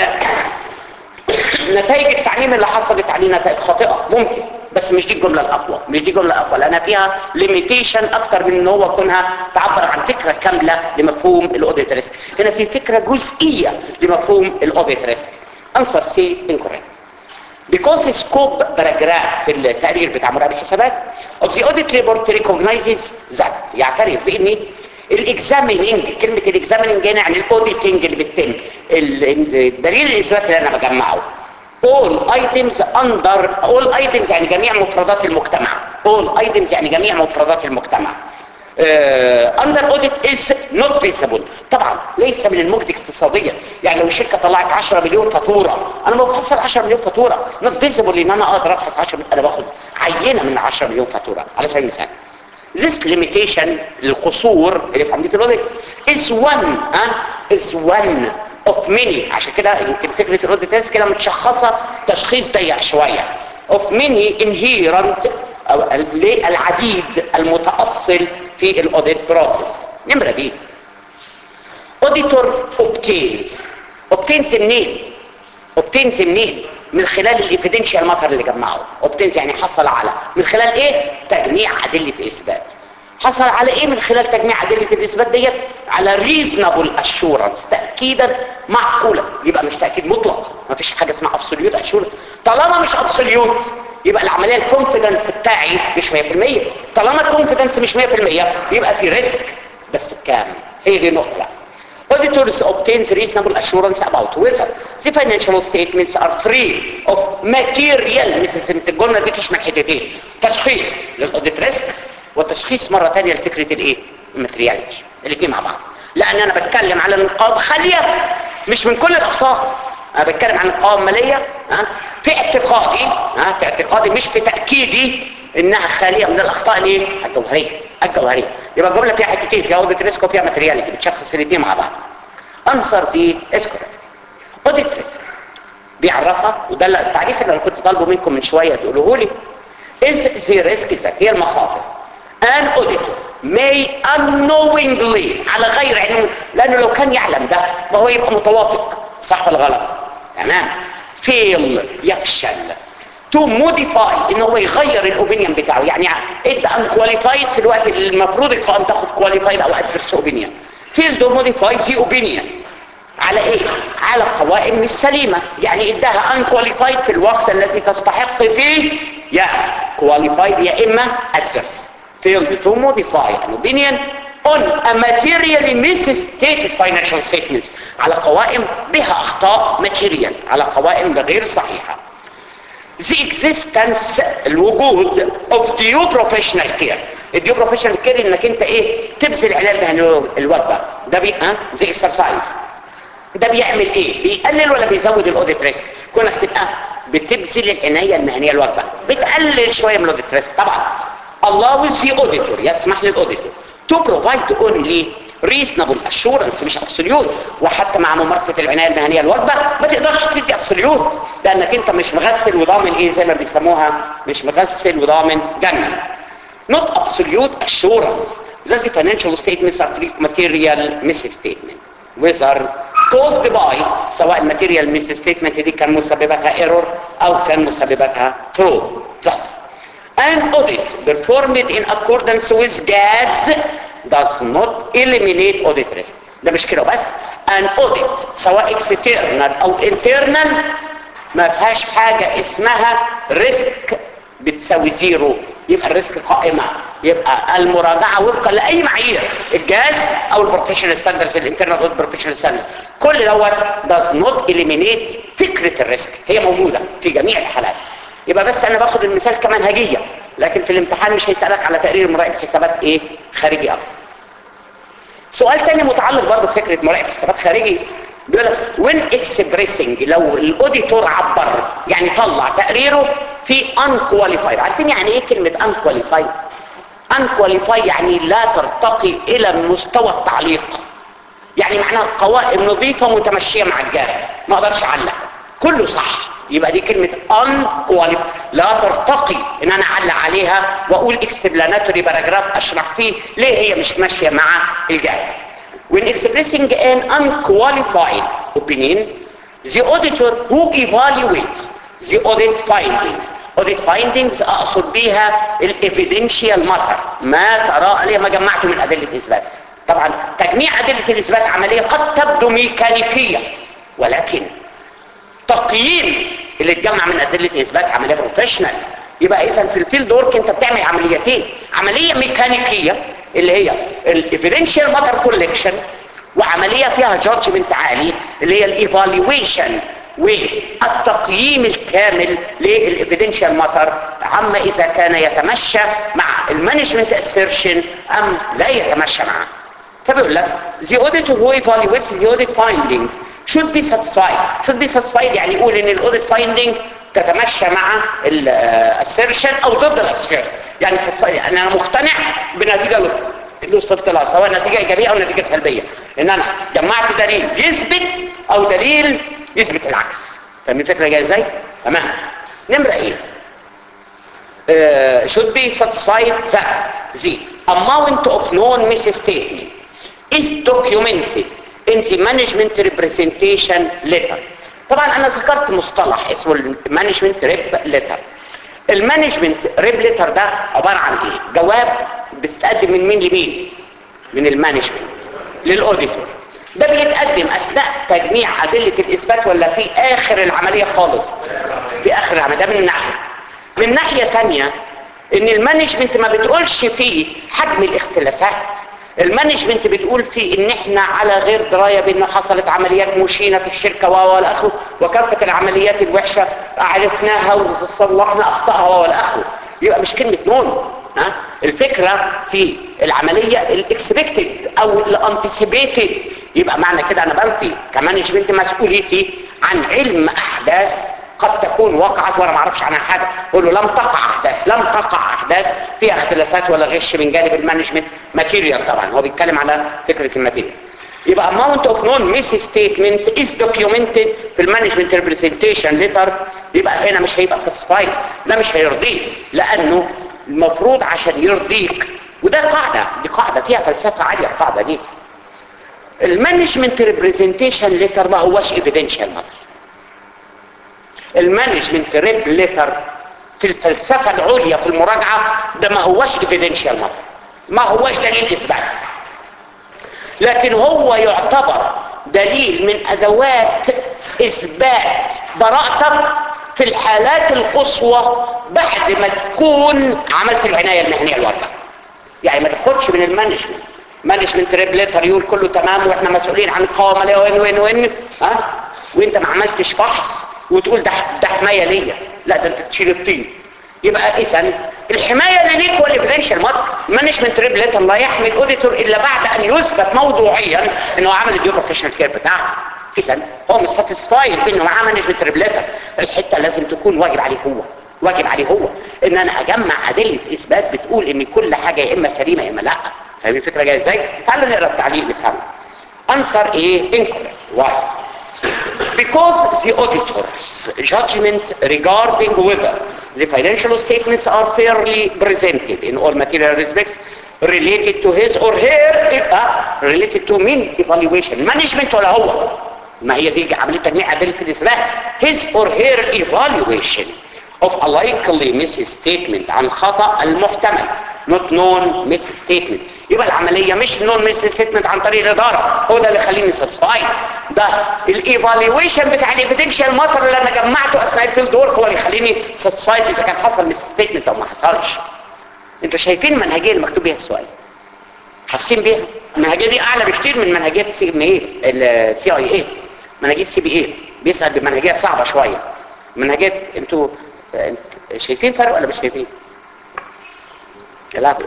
نتائج التعليم اللي حصلت عليه نتائج خاطئة ممكن بس مش دي الجملة الأقوى مش دي الجملة الأقوى لأنها فيها ليميتيشن أكتر من إن هو كونها تعبر عن فكرة كاملة لمفهوم الأوديت ريسك هنا في فكرة جزئية لمفهوم الأوديت ريسك أنسر سي incorrect because scope paragraph في التقرير بتاع مراقب الحسابات of the audit report recognizes that يعترف بان الاكزاميننج كلمة الاكزاميننج هنا يعني الاوديتنج اللي بتتم الدليل الاثبات اللي انا بجمعه all items under all items يعني جميع مفردات المجتمع all items يعني جميع مفردات المجتمع uh, under audit is not feasible طبعا ليس من المجدي اقتصاديا يعني لو الشركة طلعت 10 مليون فاتورة انا ما بفصل 10 مليون فاتورة not feasible ان انا اقدر ابحث 10 مليون انا باخد عينة من 10 مليون فاتورة على سبيل المثال this limitation القصور اللي في عملية الاوديت is one uh, is one of many عشان كده يمكن فكرة الاوديت كده متشخصة تشخيص ضيق شوية of many inherent أو العديد المتأصل في الاوديت بروسيس نمرة دي auditor obtains obtains منين obtains منين من خلال الايفيدنشال ماتر اللي جمعه obtains يعني حصل على من خلال ايه تجميع ادله اثبات حصل على ايه من خلال تجميع ادله الاثبات ديت على reasonable assurance تاكيدا معقولا يبقى مش تاكيد مطلق ما فيش حاجه اسمها absolute assurance طالما مش absolute يبقى العمليه الكونفيدنس بتاعي مش 100% طالما الكونفيدنس مش 100% يبقى في ريسك بس بكام هي دي نقطه Auditors obtains reasonable assurance about whether the financial statements are free of material مثل الجملة دي تشمل حتتين تشخيص للاوديت ريسك وتشخيص مرة تانية لفكرة الايه؟ الماترياليتي الاثنين مع بعض لان انا بتكلم على نقاط خالية مش من كل الاخطاء انا بتكلم عن القوائم المالية ها في اعتقادي ها في اعتقادي مش في تأكيدي انها خالية من الاخطاء الايه؟ الجوهرية الجوهرية يبقى الجملة فيها حتتين فيها اوديت ريسك وفيها ماترياليتي بتشخص الاثنين مع بعض انصر دي اسكت اوديت ريسك بيعرفها وده التعريف اللي انا كنت طالبه منكم من شويه تقولوه لي is the risk ذات هي المخاطر an auditor may unknowingly على غير علم لانه لو كان يعلم ده ما هو يبقى متواطئ صح ولا غلط تمام fail يفشل to modify ان هو يغير الاوبينيون بتاعه يعني ادى unqualified في الوقت اللي المفروض القائم تاخد qualified او adverse opinion fail to modify the opinion على ايه على قوائم مش سليمة يعني اداها unqualified في الوقت الذي تستحق فيه يا qualified يا اما adverse failed to modify an opinion on a materially misstated financial statements على قوائم بها اخطاء material على قوائم غير صحيحة the existence الوجود of due professional care الديو بروفيشنال كير انك انت ايه تبذل علاج مهني الوجبه ده بي ها زي اكسرسايز ده بيعمل ايه بيقلل ولا بيزود الاوديت ريسك كونك تبقى بتبذل العنايه المهنيه الوجبه بتقلل شويه من الاوديت ريسك طبعا allows the auditor يسمح للاوديتور to provide only reasonable assurance مش absolute وحتى مع ممارسة العناية المهنية الوجبة ما تقدرش تدي absolute لانك انت مش مغسل وضامن ايه زي ما بيسموها مش مغسل وضامن جنة not absolute assurance that the financial statements are free of material misstatement whether caused by سواء الماتيريال misstatement دي كان مسببتها error او كان مسببتها fraud thus an audit performed in accordance with GAS does not eliminate audit risk ده مش كده بس an audit سواء external او internal ما فيهاش حاجة اسمها ريسك بتساوي زيرو يبقى الريسك قائمة يبقى المراجعة وفقا لأي معايير الجاز أو البروفيشنال ستاندرز الانترنال او البروفيشنال ستاندرز كل دوت does not eliminate فكرة الريسك هي موجودة في جميع الحالات يبقى بس أنا باخد المثال كمنهجية لكن في الامتحان مش هيسألك على تقرير مراقب حسابات ايه خارجي أكتر سؤال تاني متعلق برضه بفكرة مراقب حسابات خارجي بيقول لك when expressing لو الاوديتور عبر يعني طلع تقريره في unqualified عارفين يعني ايه كلمة unqualified unqualified يعني لا ترتقي الى مستوى التعليق يعني معناها قوائم نظيفة متمشية مع الجارة ما اقدرش اعلق كله صح يبقى دي كلمة unqualified لا ترتقي ان انا اعلق عليها واقول explanatory paragraph اشرح فيه ليه هي مش ماشية مع الجارة when expressing an unqualified opinion the auditor who evaluates the audit findings audit findings اقصد بيها evidential matter ما ترى عليه ما جمعته من ادله اثبات طبعا تجميع ادله الاثبات عمليه قد تبدو ميكانيكيه ولكن تقييم اللي اتجمع من ادله اثبات عمليه بروفيشنال يبقى اذا في الفيلد ورك انت بتعمل عمليتين عمليه ميكانيكيه اللي هي الايفيدنشال ماتر كولكشن وعمليه فيها جادجمنت عالي اللي هي الايفالويشن والتقييم الكامل للايفيدنشال ماتر عما اذا كان يتمشى مع المانجمنت اسيرشن ام لا يتمشى معه فبيقول لك the auditor who evaluates the audit findings should be satisfied should be satisfied يعني يقول ان الاوديت فايندنج تتمشى مع الاسيرشن او ضد الاسيرشن يعني satisfied يعني انا مقتنع بنتيجه اللي وصلت لها سواء نتيجه ايجابيه او نتيجه سلبيه ان انا جمعت دليل يثبت او دليل يثبت العكس فاهم الفكره جايه ازاي تمام نمره ايه uh, should be satisfied that the amount of known misstatement is documented in the management representation letter طبعا انا ذكرت مصطلح اسمه المانجمنت ريب ليتر المانجمنت ريب ليتر ده عباره عن ايه جواب بتتقدم من مين لمين من المانجمنت للاوديتور ده بيتقدم اثناء تجميع ادله الاثبات ولا في اخر العمليه خالص في اخر العمليه ده من ناحيه من ناحيه ثانيه ان المانجمنت ما بتقولش فيه حجم الاختلاسات المانجمنت بتقول فيه ان احنا على غير درايه بان حصلت عمليات مشينه في الشركه و والاخره وكافه العمليات الوحشه عرفناها وصلحنا اخطائها والاخره يبقى مش كلمه نون ها الفكره في العمليه الاكسبكتد او الانتسيبيتد يبقى معنى كده انا بنفي كمانجمنت مسؤوليتي عن علم احداث قد تكون وقعت وانا ما اعرفش عنها حاجه اقول له لم تقع احداث لم تقع احداث فيها اختلاسات ولا غش من جانب المانجمنت ماتيريال طبعا هو بيتكلم على فكره الماتيريال يبقى amount of non miss statement is documented في المانجمنت representation letter يبقى هنا مش هيبقى satisfied لا مش هيرضيه لانه المفروض عشان يرضيك وده قاعده دي قاعده فيها فلسفه عاليه القاعده دي المانجمنت representation letter ما هوش evidential matter المانجمنت ريب ليتر في الفلسفة العليا في المراجعة ده ما هوش ايفيدنشال مطر ما هوش دليل اثبات لكن هو يعتبر دليل من ادوات اثبات براءتك في الحالات القصوى بعد ما تكون عملت العناية المهنية الواجبة يعني ما تاخدش من المانجمنت مانجمنت ريب ليتر يقول كله تمام واحنا مسؤولين عن القوامة ليه وين وين وين ها وانت ما عملتش فحص وتقول ده ده حمايه ليا لا ده انت تشيل الطين يبقى اذا الحمايه اللي ليك هو الايفيدنشال مارك مانجمنت ريبليتر لا يحمي الاوديتور الا بعد ان يثبت موضوعيا ان هو عمل الديو بروفيشنال كير بتاعه اذا هو مش ساتيسفايد بانه معاه مانجمنت ريبليتر الحته لازم تكون واجب عليه هو واجب عليه هو ان انا اجمع ادله اثبات بتقول ان كل حاجه يا اما سليمه يا اما لا فاهمين الفكره جايه ازاي تعالوا نقرا التعليق نفهمه answer ايه incorrect why because the auditor's judgment regarding whether the financial statements are fairly presented in all material respects related to his or her uh, related to mean evaluation management ولا هو ما هي دي عمليه تجميع ادله الاثبات his or her evaluation of a likely misstatement عن خطا المحتمل not known misstatement يبقى العملية مش known misstatement عن طريق الإدارة هو ده اللي خليني satisfied ده الايفالويشن بتاع الايفيدنشال ماتر اللي انا جمعته اثناء الفيلد ورك هو اللي يخليني satisfied اذا كان حصل misstatement او ما حصلش انتوا شايفين المنهجية اللي مكتوب بيها السؤال حاسين بيها المنهجية دي اعلى بكتير من منهجية السي ام اي السي اي اي منهجية سي بي اي بيسأل بمنهجية صعبة شوية منهجية انتوا شايفين فرق ولا مش شايفين يا لهوي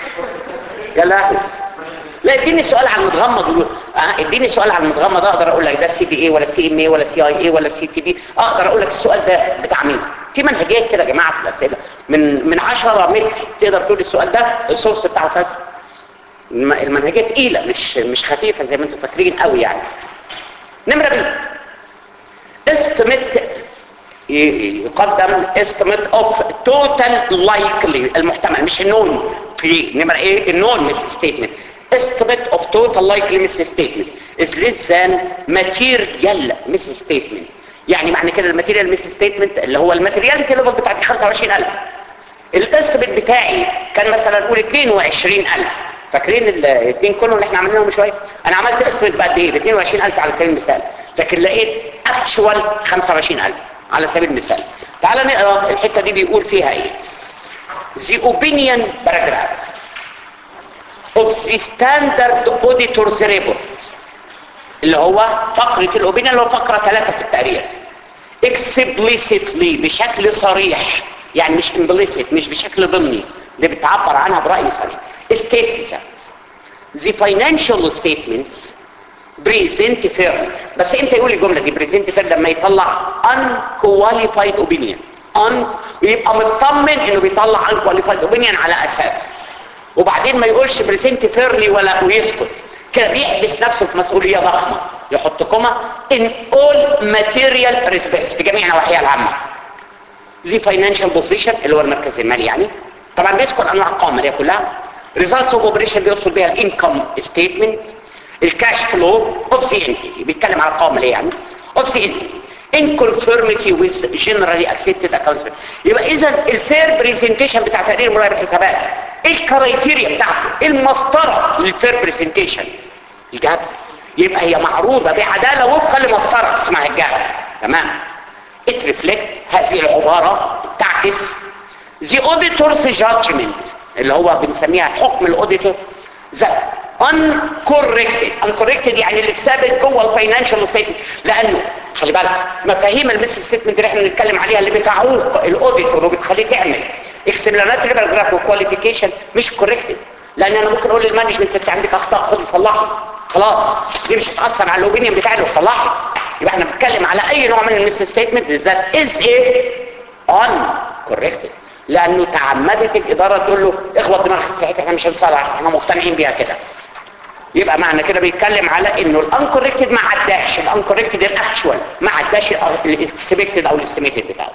يا لهوي لا اديني سؤال عن المتغمض يقول اه اديني سؤال عن المتغمض اقدر اقول لك ده سي بي اي ولا سي ام اي ولا سي اي اي ولا سي تي بي اقدر اقول لك السؤال ده بتاع مين في منهجيات كده يا جماعه في الاسئله من من 10 متر تقدر تقول السؤال ده السورس بتاعه كذا المنهجيه تقيله مش مش خفيفه زي ما انتم فاكرين قوي يعني نمره بي استمت يقدم estimate of total likely المحتمل مش النون في نمرة ايه النون مس statement estimate of total likely miss statement is less than material miss statement يعني معنى كده الماتيريال ميس ستيتمنت اللي هو الماتيرياليتي ليفل بتاعتي 25000 الاستيميت بتاعي كان مثلا نقول 22000 فاكرين الاثنين كلهم اللي احنا عملناهم من شويه انا عملت استيميت بقد ايه ب 22000 على سبيل المثال لكن لقيت اكشوال 25000 على سبيل المثال تعال نقرا الحته دي بيقول فيها ايه the opinion paragraph of the standard auditor's report اللي هو فقرة الاوبينيون اللي هو فقرة ثلاثة في التقرير explicitly بشكل صريح يعني مش implicit مش بشكل ضمني اللي بتعبر عنها برأي صريح states that the financial statements present fairly بس انت يقول الجملة دي present fairly لما يطلع unqualified opinion un ويبقى مطمن انه بيطلع unqualified opinion على اساس وبعدين ما يقولش present fairly ولا ويسكت كده بيحبس نفسه في مسؤولية ضخمة يحط كوما in all material respects في جميع نواحيها العامة the financial position اللي هو المركز المالي يعني طبعا بيذكر انواع القوائم المالية كلها results of operation بيوصل بيها الانكم ستيتمنت الكاش فلو اوف ذا entity بيتكلم على القوائم المالية يعني اوف ذا entity in conformity with generally accepted accounts يبقى اذا الفير بريزنتيشن بتاع تقرير مراقب الحسابات ايه الكرايتيريا بتاعته ايه المسطره للفير بريزنتيشن الجاب يبقى هي معروضه بعداله وفقا لمسطره اسمها الجاب تمام it reflect هذه العباره تعكس the auditor's judgment اللي هو بنسميها حكم الاوديتور that uncorrected uncorrected يعني اللي ثابت جوه الفاينانشال ستيتمنت لانه خلي بالك مفاهيم المس ستيتمنت اللي احنا بنتكلم عليها اللي بتعوق الاوديتور وبتخليه تعمل اكسبلاناتوري باراجراف وكواليفيكيشن مش كوركتد لان انا ممكن اقول للمانجمنت انت عندك اخطاء خد صلحي خلاص دي مش هتاثر على الاوبينيون بتاعي لو صلحي يبقى احنا بنتكلم على اي نوع من المس ستيتمنت ذات از ايه ان كوركتد لانه تعمدت الاداره تقول له اخبط دماغك في حته احنا مش هنصلح احنا مقتنعين بيها كده يبقى معنى كده بيتكلم على انه الانكوركتد ما عداش الانكوركتد الاكشوال ما عداش الاكسبكتد او الاستيميتد بتاعه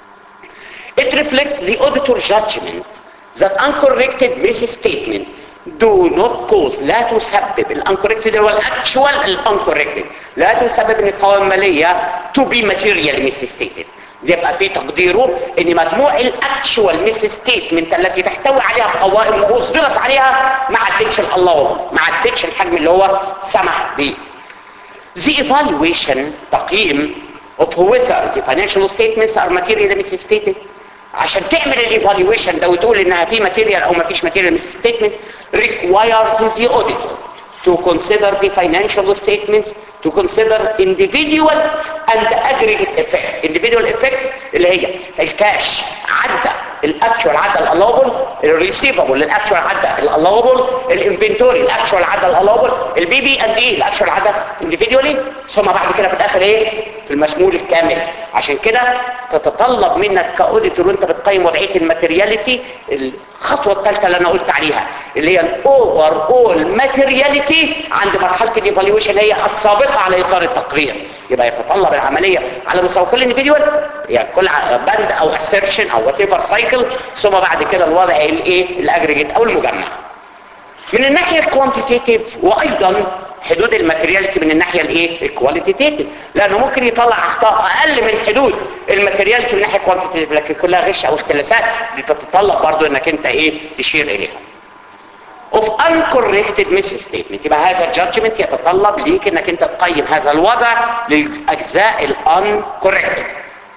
It reflects the auditor judgment that uncorrected misstatement do not cause لا تسبب الانكوركتد هو الاكشوال الانكوركتد لا تسبب ان القوائم الماليه to be material misstated يبقى في تقديره ان مجموع الاكشوال ميس ستيتمنت التي تحتوي عليها القوائم واصدرت عليها ما عدتش الله ما عدتش الحجم اللي هو سمح به The evaluation تقييم of whether the financial statements are materially misstated عشان تعمل الايفالويشن ده وتقول انها في ماتيريال او ما فيش ماتيريال ستيتمنت requires the auditor to consider the financial statements to consider individual and aggregate effect individual effect اللي هي الكاش عدى الاكشوال عدى الالوبل الريسيفبل الاكشوال عدى الالوبل الانفنتوري الاكشوال عدى الالوبل البي بي اند اي الاكشوال عدى individually ثم بعد كده في الاخر ايه في المشمول الكامل عشان كده تتطلب منك كاوديتور وانت بتقيم وضعيه الماتيرياليتي الخطوه الثالثه اللي انا قلت عليها اللي هي الاوفر اول ماتيرياليتي عند مرحله الايفالويشن هي السابقه على اصدار التقرير يبقى يتطلب العمليه على مستوى كل انديفيدوال يعني كل بند او اسيرشن او وات ايفر سايكل ثم بعد كده الوضع الايه الاجريجيت او المجمع من الناحيه الكوانتيتيف وايضا حدود الماتيرياليتي من الناحيه الايه الكواليتيتيف لانه ممكن يطلع اخطاء اقل من حدود الماتيرياليتي من الناحيه الكوانتيتيف لكن كلها غش او اختلاسات دي تتطلب برضو انك انت ايه تشير اليها of uncorrected misstatement يبقى هذا الجادجمنت يتطلب ليك انك انت تقيم هذا الوضع للاجزاء ال uncorrected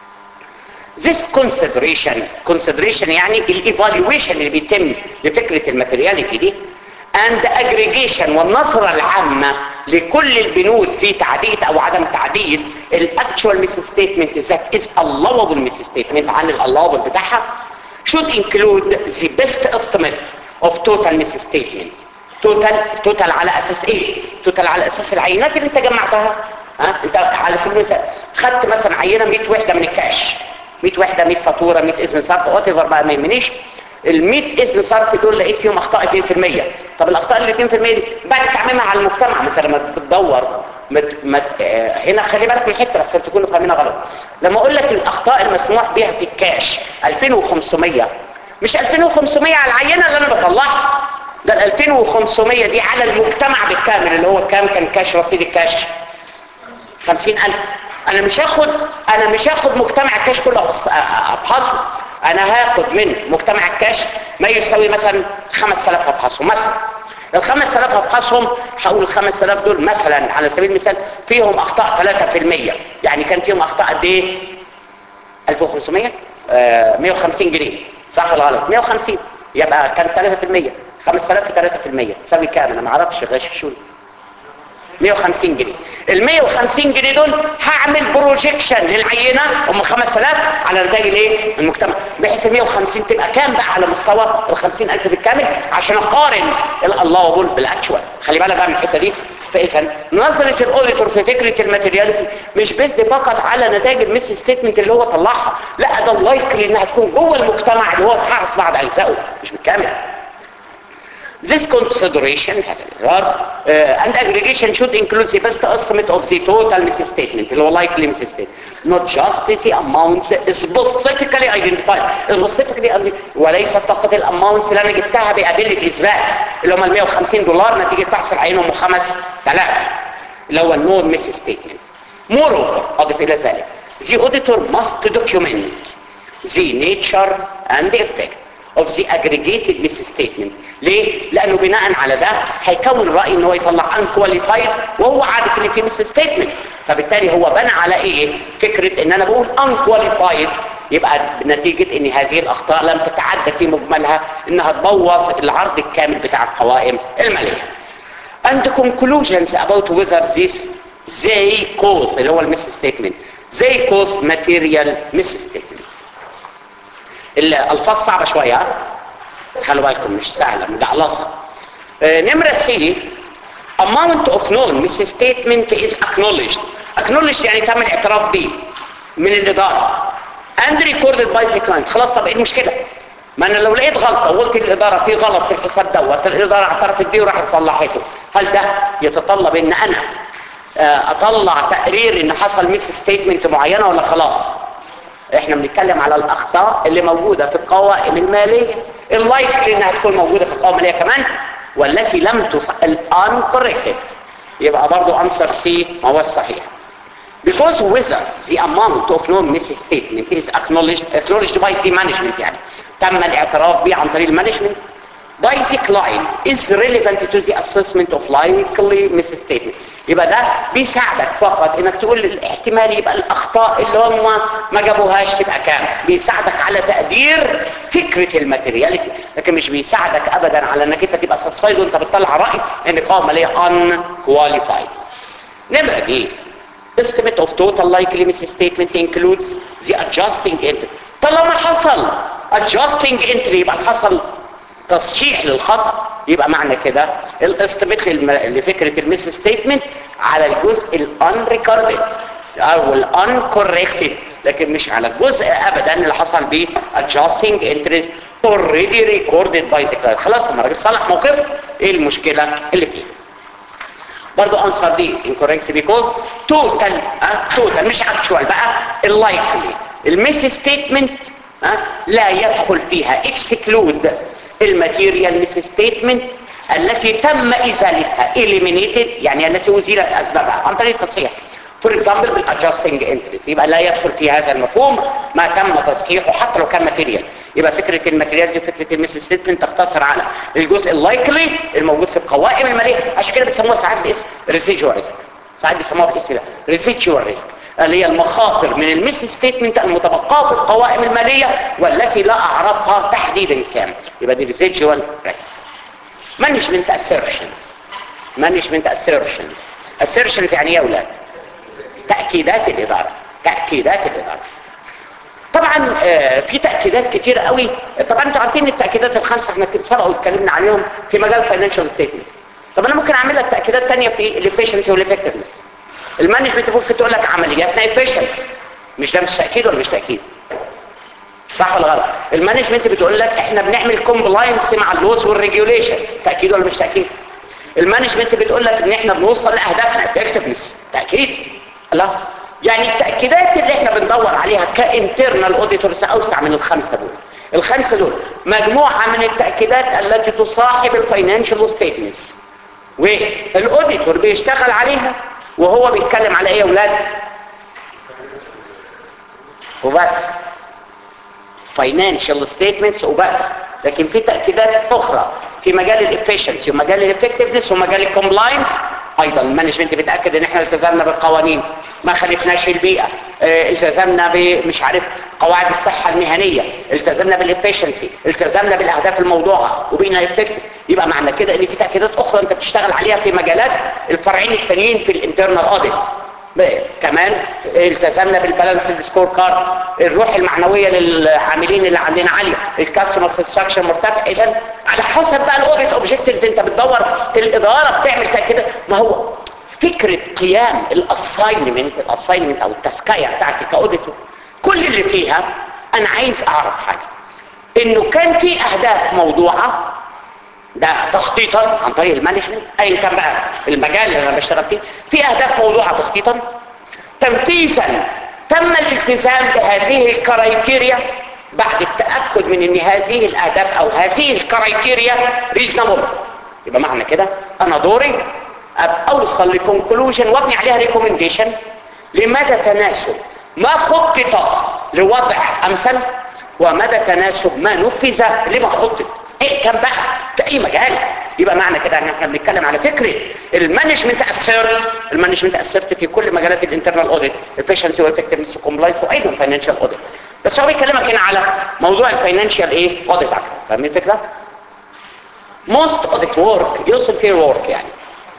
this consideration consideration يعني الايفالويشن اللي بيتم لفكرة الماتيرياليتي دي and aggregation والنظرة العامة لكل البنود في تعديد او عدم تعديد الاكتشوال ميس ستيتمنت ذات از allowable ميس ستيتمنت عن allowable بتاعها should include the best estimate of total misstatement total total على اساس ايه total على اساس العينات اللي انت جمعتها ها انت على سبيل المثال خدت مثلا عينه 100 وحده من الكاش 100 وحده 100 فاتوره 100 اذن صرف وات ايفر بقى ما يهمنيش ال 100 اذن صرف دول لقيت فيهم اخطاء 2% طب الاخطاء ال 2% دي بعد تعميمها على المجتمع انت لما بتدور مت مت آه هنا خلي بالك من الحته عشان تكونوا فاهمينها غلط لما اقول لك الاخطاء المسموح بها في الكاش 2500 مش 2500 على العينة اللي انا بطلعها ده ال 2500 دي على المجتمع بالكامل اللي هو كام كان كاش رصيد الكاش 50000 انا مش هاخد انا مش هاخد مجتمع الكاش كله ابحثه انا هاخد من مجتمع الكاش ما يساوي مثلا 5000 ابحثهم مثلا ال 5000 ابحثهم هقول ال 5000 دول مثلا على سبيل المثال فيهم اخطاء 3% يعني كان فيهم اخطاء قد ايه 1500 آه 150 جنيه صح ولا غلط 150 يبقى كان 3% 5000 في 3% تساوي كام انا ما اعرفش غششوني 150 جنيه ال 150 جنيه دول هعمل بروجيكشن للعينه هم 5000 على نتائج الايه المجتمع بحيث ال 150 تبقى كام بقى على مستوى ال 50000 بالكامل عشان اقارن اللوبل بالاكشوال خلي بالك بقى من الحته دي فاذا نظره الاوديتور في فكره الماتيرياليتي مش بس فقط على نتائج المس ستيتمنت اللي هو طلعها لا ده اللايكلي انها تكون جوه المجتمع اللي هو اتحرص بعد اجزائه مش بالكامل This consideration uh, and aggregation should include the best estimate of the total misstatement, اللي هو likely misstatement, not just the amount specifically identified. specifically وليس فقط الاماونتس اللي انا جبتها بأدلة اثبات اللي هم ال 150 دولار نتيجة بحث عينهم 5000 اللي هو النون misstatement. Moreover, أضف إلى ذلك, the auditor must document the nature and the effect of the aggregated misstatement ليه؟ لانه بناء على ده هيكون رأي ان هو يطلع unqualified وهو عارف ان في misstatement فبالتالي هو بنى على ايه فكرة ان انا بقول unqualified يبقى بنتيجة ان هذه الاخطاء لم تتعدى في مجملها انها تبوظ العرض الكامل بتاع القوائم المالية and conclusions about whether this they cause اللي هو المس ستيتمنت they cause material misstatement الالفاظ صعبه شويه ها؟ خلوا بالكم مش سهله مجعلصه آه، نمره 3 amount of known misstatement is acknowledged acknowledged يعني تم الاعتراف به من الاداره and recorded by the client خلاص طب ايه المشكله ما انا لو لقيت غلطه وقلت للاداره في غلط في الحساب دوت الاداره اعترفت بيه وراحت صلحته هل ده يتطلب ان انا آه، اطلع تقرير ان حصل ميس ستيتمنت معينه ولا خلاص احنا بنتكلم على الاخطاء اللي موجوده في القوائم الماليه اللايكلي انها تكون موجوده في القوائم الماليه كمان والتي لم تص الان كوركتد يبقى برضو انسر سي ما هو الصحيح because whether the amount of known misstatement is acknowledged acknowledged by the management يعني تم الاعتراف به عن طريق المانجمنت by the client is relevant to the assessment of likely misstatement يبقى ده بيساعدك فقط انك تقول الاحتمال يبقى الاخطاء اللي هم ما جابوهاش تبقى كام بيساعدك على تقدير فكرة الماتيرياليتي لكن مش بيساعدك ابدا على انك انت تبقى ساتسفايد وانت بتطلع رأي ان قوة مالية unqualified نمرة دي estimate of total likely misstatement includes the adjusting entry طالما حصل adjusting entry يبقى حصل تصحيح للخطأ يبقى معنى كده الاستمت لفكرة الميس ستيتمنت على الجزء الانريكوردد او الانكوركتد لكن مش على الجزء ابدا اللي حصل بيه adjusting entries already recorded by the client خلاص لما الراجل صلح موقفه ايه المشكلة اللي فيه برضو انصر دي incorrect because total اه total مش actual بقى اللايكلي الميس ستيتمنت اه لا يدخل فيها exclude الماتيريال ميس ستيتمنت التي تم ازالتها eliminated يعني التي ازيلت اسبابها عن طريق التصحيح فور اكزامبل بالادجستنج انتريز يبقى لا يدخل في هذا المفهوم ما تم تصحيحه حتى لو كان ماتيريال يبقى فكره الماتيريال دي فكره الميس ستيتمنت تقتصر على الجزء اللايكلي الموجود في القوائم الماليه عشان كده بيسموها ساعات باسم ريسيجوال ريسك ساعات بيسموها بالاسم ده ريسيجوال ريسك اللي هي المخاطر من الميس ستيتمنت المتبقاه في القوائم الماليه والتي لا اعرفها تحديدا كام يبقى دي ريسيجوال ريسك مانجمنت اسيرشنز مانجمنت اسيرشنز اسيرشنز يعني ايه يا اولاد تأكيدات الإدارة تأكيدات الإدارة طبعا آه، في تأكيدات كتير قوي طبعا انتوا عارفين التأكيدات الخمسة احنا سبقوا اتكلمنا عليهم في مجال فاينانشال ستيتمنت طب انا ممكن اعمل لك تأكيدات تانية في الافيشنسي والافكتفنس المانجمنت ممكن تقول لك عملياتنا افيشنت مش ده مش تأكيد ولا مش تأكيد صح ولا غلط المانجمنت بتقول لك احنا بنعمل كومبلاينس مع اللوز والريجوليشن تأكيد ولا مش تأكيد المانجمنت بتقول لك ان احنا بنوصل لاهدافنا افكتفنس تأكيد لا يعني التأكيدات اللي احنا بندور عليها كانترنال اوديتورز اوسع من الخمسة دول الخمسة دول مجموعة من التأكيدات التي تصاحب الفاينانشال ستيتمنتس والاوديتور بيشتغل عليها وهو بيتكلم على ايه يا اولاد وبس فاينانشال ستيتمنتس وبس لكن في تأكيدات اخرى في مجال الافيشنسي ومجال الافكتفنس ومجال الكومبلاينس ايضا المانجمنت بيتاكد ان احنا التزمنا بالقوانين ما خالفناش البيئه اه التزمنا بمش عارف قواعد الصحه المهنيه التزمنا بالافشنسي التزمنا بالاهداف الموضوعه وبقينا افكتيف يبقى معنى كده ان في تاكيدات اخرى انت بتشتغل عليها في مجالات الفرعين التانيين في الانترنال اوديت كمان التزمنا بالبالانس سكور كارد الروح المعنويه للعاملين اللي عندنا عاليه الكاستمر ساتسفاكشن مرتفع اذا على حسب بقى الاوديت اوبجكتيفز انت بتدور الاداره بتعمل تاكيد ما هو فكره قيام الاساينمنت الاساينمنت او التسكيه بتاعتي كاوديتور كل اللي فيها انا عايز اعرف حاجه انه كان في اهداف موضوعه ده تخطيطا عن طريق المانجمنت ايا كان بقى المجال اللي انا بشتغل فيه في اهداف موضوعه تخطيطا تنفيذا تم الالتزام بهذه الكرايتيريا بعد التاكد من ان هذه الاهداف او هذه الكرايتيريا ريزنبل يبقى معنى كده انا دوري ابقى اوصل لكونكلوجن وابني عليها ريكومنديشن لمدى تناسب ما خطط لوضع امثل ومدى تناسب ما نفذ لما خطط ايه كان بقى في اي مجال يبقى معنى كده ان احنا بنتكلم على فكره المانجمنت اثرت المانجمنت اثرت في كل مجالات الانترنال اوديت efficiency وeffectiveness وكومبلاينس وايضا فاينانشال اوديت بس هو بيكلمك هنا على موضوع الفاينانشال ايه اوديت اكتر فاهمين الفكره موست اوديت ورك يوصل فيه ورك يعني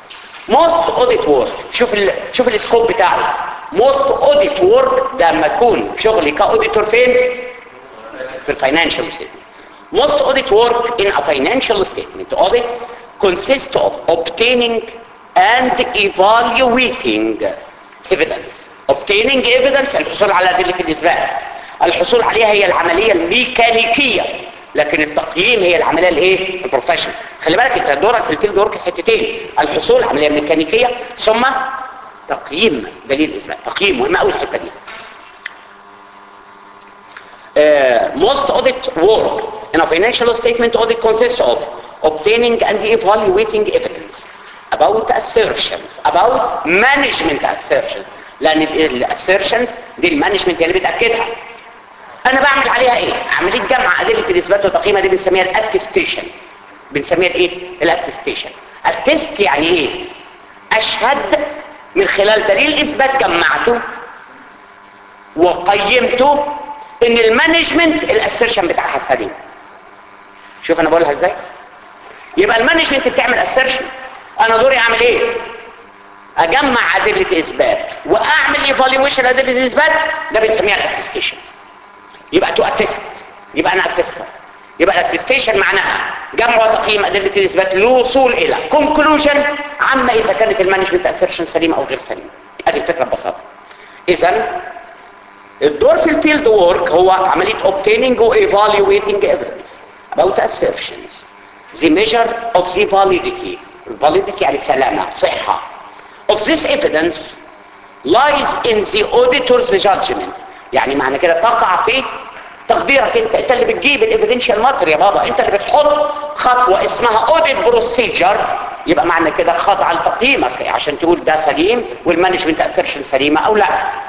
most audit work شوف ال... شوف السكوب بتاعه most audit work ده لما يكون شغلي كاوديتور فين في الفاينانشال statement most audit work in a financial statement audit consists of obtaining and evaluating evidence obtaining evidence الحصول على أدلة الإثبات الحصول عليها هي العملية الميكانيكية لكن التقييم هي العملية الايه البروفيشنال خلي بالك انت دورك في الفيلد ورك حتتين الحصول عملية ميكانيكية ثم تقييم دليل الإثبات تقييم مهم قوي الحتة دي Uh, most audit work in a financial statement audit consists of obtaining and evaluating evidence about assertions about management assertions لان الاسيرشنز دي المانجمنت هي اللي بتاكدها انا بعمل عليها ايه عمليه جمع ادله الاثبات وتقييمها دي بنسميها الاتستيشن بنسميها ايه الاتستيشن التست يعني ايه اشهد من خلال دليل اثبات جمعته وقيمته ان المانجمنت الاسيرشن بتاعها سليم شوف انا بقولها ازاي يبقى المانجمنت بتعمل اسيرشن انا دوري اعمل ايه اجمع ادله اثبات واعمل ايفالويشن ادله الاثبات ده بنسميها الاتستيشن يبقى تو اتست يبقى انا اتستر يبقى الاتستيشن معناها جمع وتقييم ادله الاثبات للوصول الى كونكلوجن عما اذا كانت المانجمنت اسيرشن سليمه او غير سليمه ادي الفكره ببساطه اذا الدور في الفيلد وورك هو عمليه obtaining و evaluating evidence about assertions the measure of the validity validity يعني سلامه صحه of this evidence lies in the auditor's judgment يعني معنى كده تقع في تقديرك انت انت اللي بتجيب الايفيدنشال ماتر يا بابا انت اللي بتحط خطوه اسمها اوديت بروسيجر يبقى معنى كده خاضعه لتقييمك عشان تقول ده سليم والمانجمنت اسيرشن سليمه او لا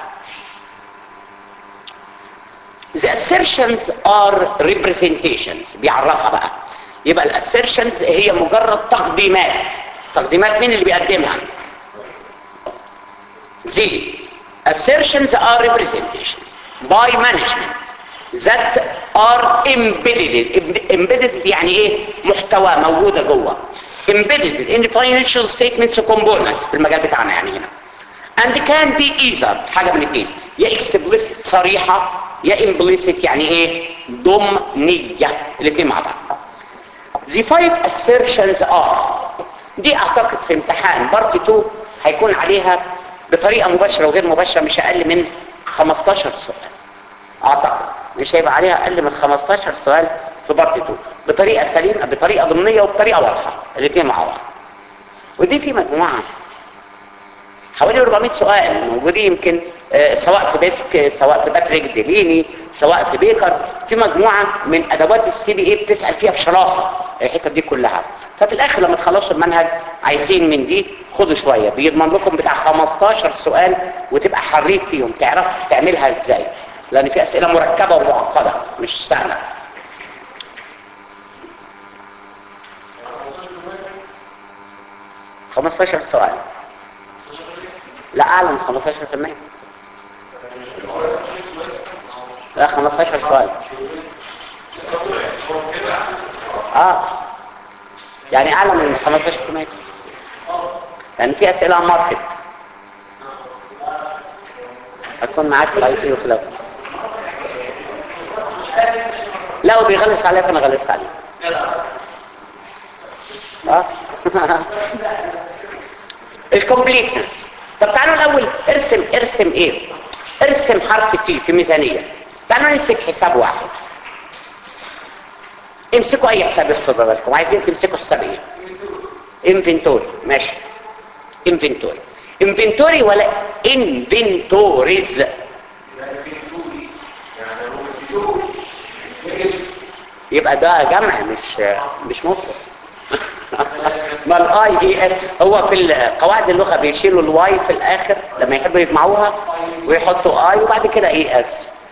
The assertions are representations بيعرفها بقى يبقى الاسيرشنز هي مجرد تقديمات تقديمات مين اللي بيقدمها The assertions are representations by management that are embedded embedded يعني ايه محتوى موجودة جوه embedded in financial statements و components في المجال بتاعنا يعني هنا and can be either حاجة من اتنين يا explicit صريحة يا implicit يعني ايه ضمنية الاتنين مع بعض The five assertions are دي اعتقد في امتحان بارت 2 هيكون عليها بطريقة مباشرة وغير مباشرة مش اقل من 15 سؤال اعتقد مش هيبقى عليها اقل من 15 سؤال في بارت 2 بطريقة سليمة بطريقة ضمنية وبطريقة واضحة الاثنين مع بعض ودي في مجموعة حوالي 400 سؤال موجودين يمكن آه سواء في بيسك سواء في باتريك ديليني سواء في بيكر في مجموعة من ادوات السي بي اي بتسأل فيها بشراسة الحتة دي كلها ففي الاخر لما تخلصوا المنهج عايزين من دي خدوا شوية بيضمن لكم بتاع 15 سؤال وتبقى حريف فيهم تعرف تعملها ازاي لان في اسئلة مركبة ومعقدة مش سهلة خمستاشر سؤال لا اعلى من 15% لا 15 سؤال اه يعني اعلى من 15% لان في اسئله ماركت هتكون معاك في الاي تي وخلاص لا وبيغلس عليك انا غلست عليه اه الكومبليتنس طب تعالوا الاول ارسم ارسم ايه ارسم حرف تي في ميزانية تعالوا نمسك حساب واحد امسكوا اي حساب يخطر بالكم عايزين تمسكوا حساب ايه انفنتوري ماشي انفنتوري انفنتوري ولا انفنتوريز يبقى ده جمع مش مش مفرد ما الاي اي اس هو في قواعد اللغه بيشيلوا الواي في الاخر لما يحبوا يجمعوها ويحطوا اي وبعد كده اي اس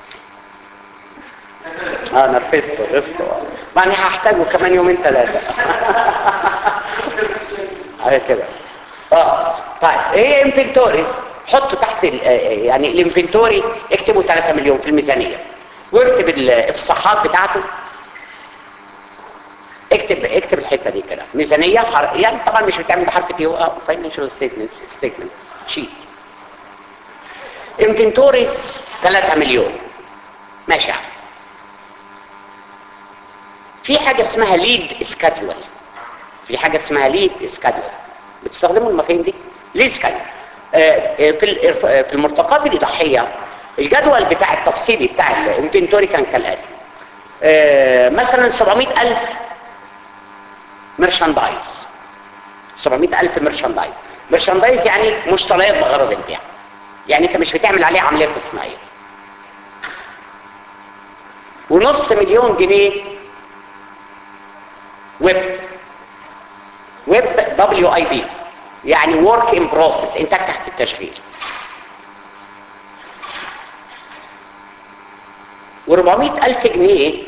اه نرفزته غفته يعني هحتاجه كمان يومين ثلاثه على كده اه طيب ايه انفنتوري حطوا تحت يعني الانفنتوري اكتبوا 3 مليون في الميزانيه واكتب الافصاحات بتاعته اكتب اكتب الحته دي كده ميزانيه حر... يعني طبعا مش بتعمل بحرف تي او فاينانشال ستيتمنت ستيتمنت شيت انفنتوريز 3 مليون ماشي يا عم. في حاجه اسمها ليد سكادول في حاجه اسمها ليد سكادول بتستخدموا المفاهيم دي ليد سكادول في ال- في المرتقات الاضاحيه الجدول بتاع التفصيلي بتاع الانفنتوري كان كالاتي آه، مثلا 700000 مرشاندايز 700000 مرشاندايز مرشاندايز يعني مشتريات بغرض البيع يعني انت مش بتعمل عليه عمليه تصنيعيه ونص مليون جنيه ويب ويب دبليو اي بي يعني ورك ان بروسيس انتاج تحت التشغيل و400 ألف جنيه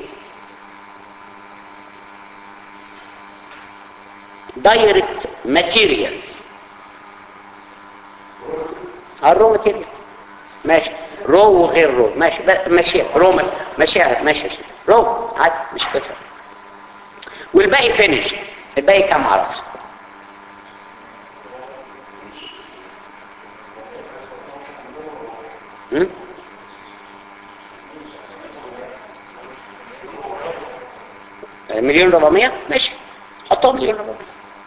دايركت ماتيريالز الرو ماتيريال ماشي رو وغير رو ماشي ب- ماشي رو ما- ماشي ماشي يا شيخ. رو عادي مش تفرق والباقي فينيش الباقي كام معرفش م? مليون ربعمية ماشي حطهم مليون ربعمية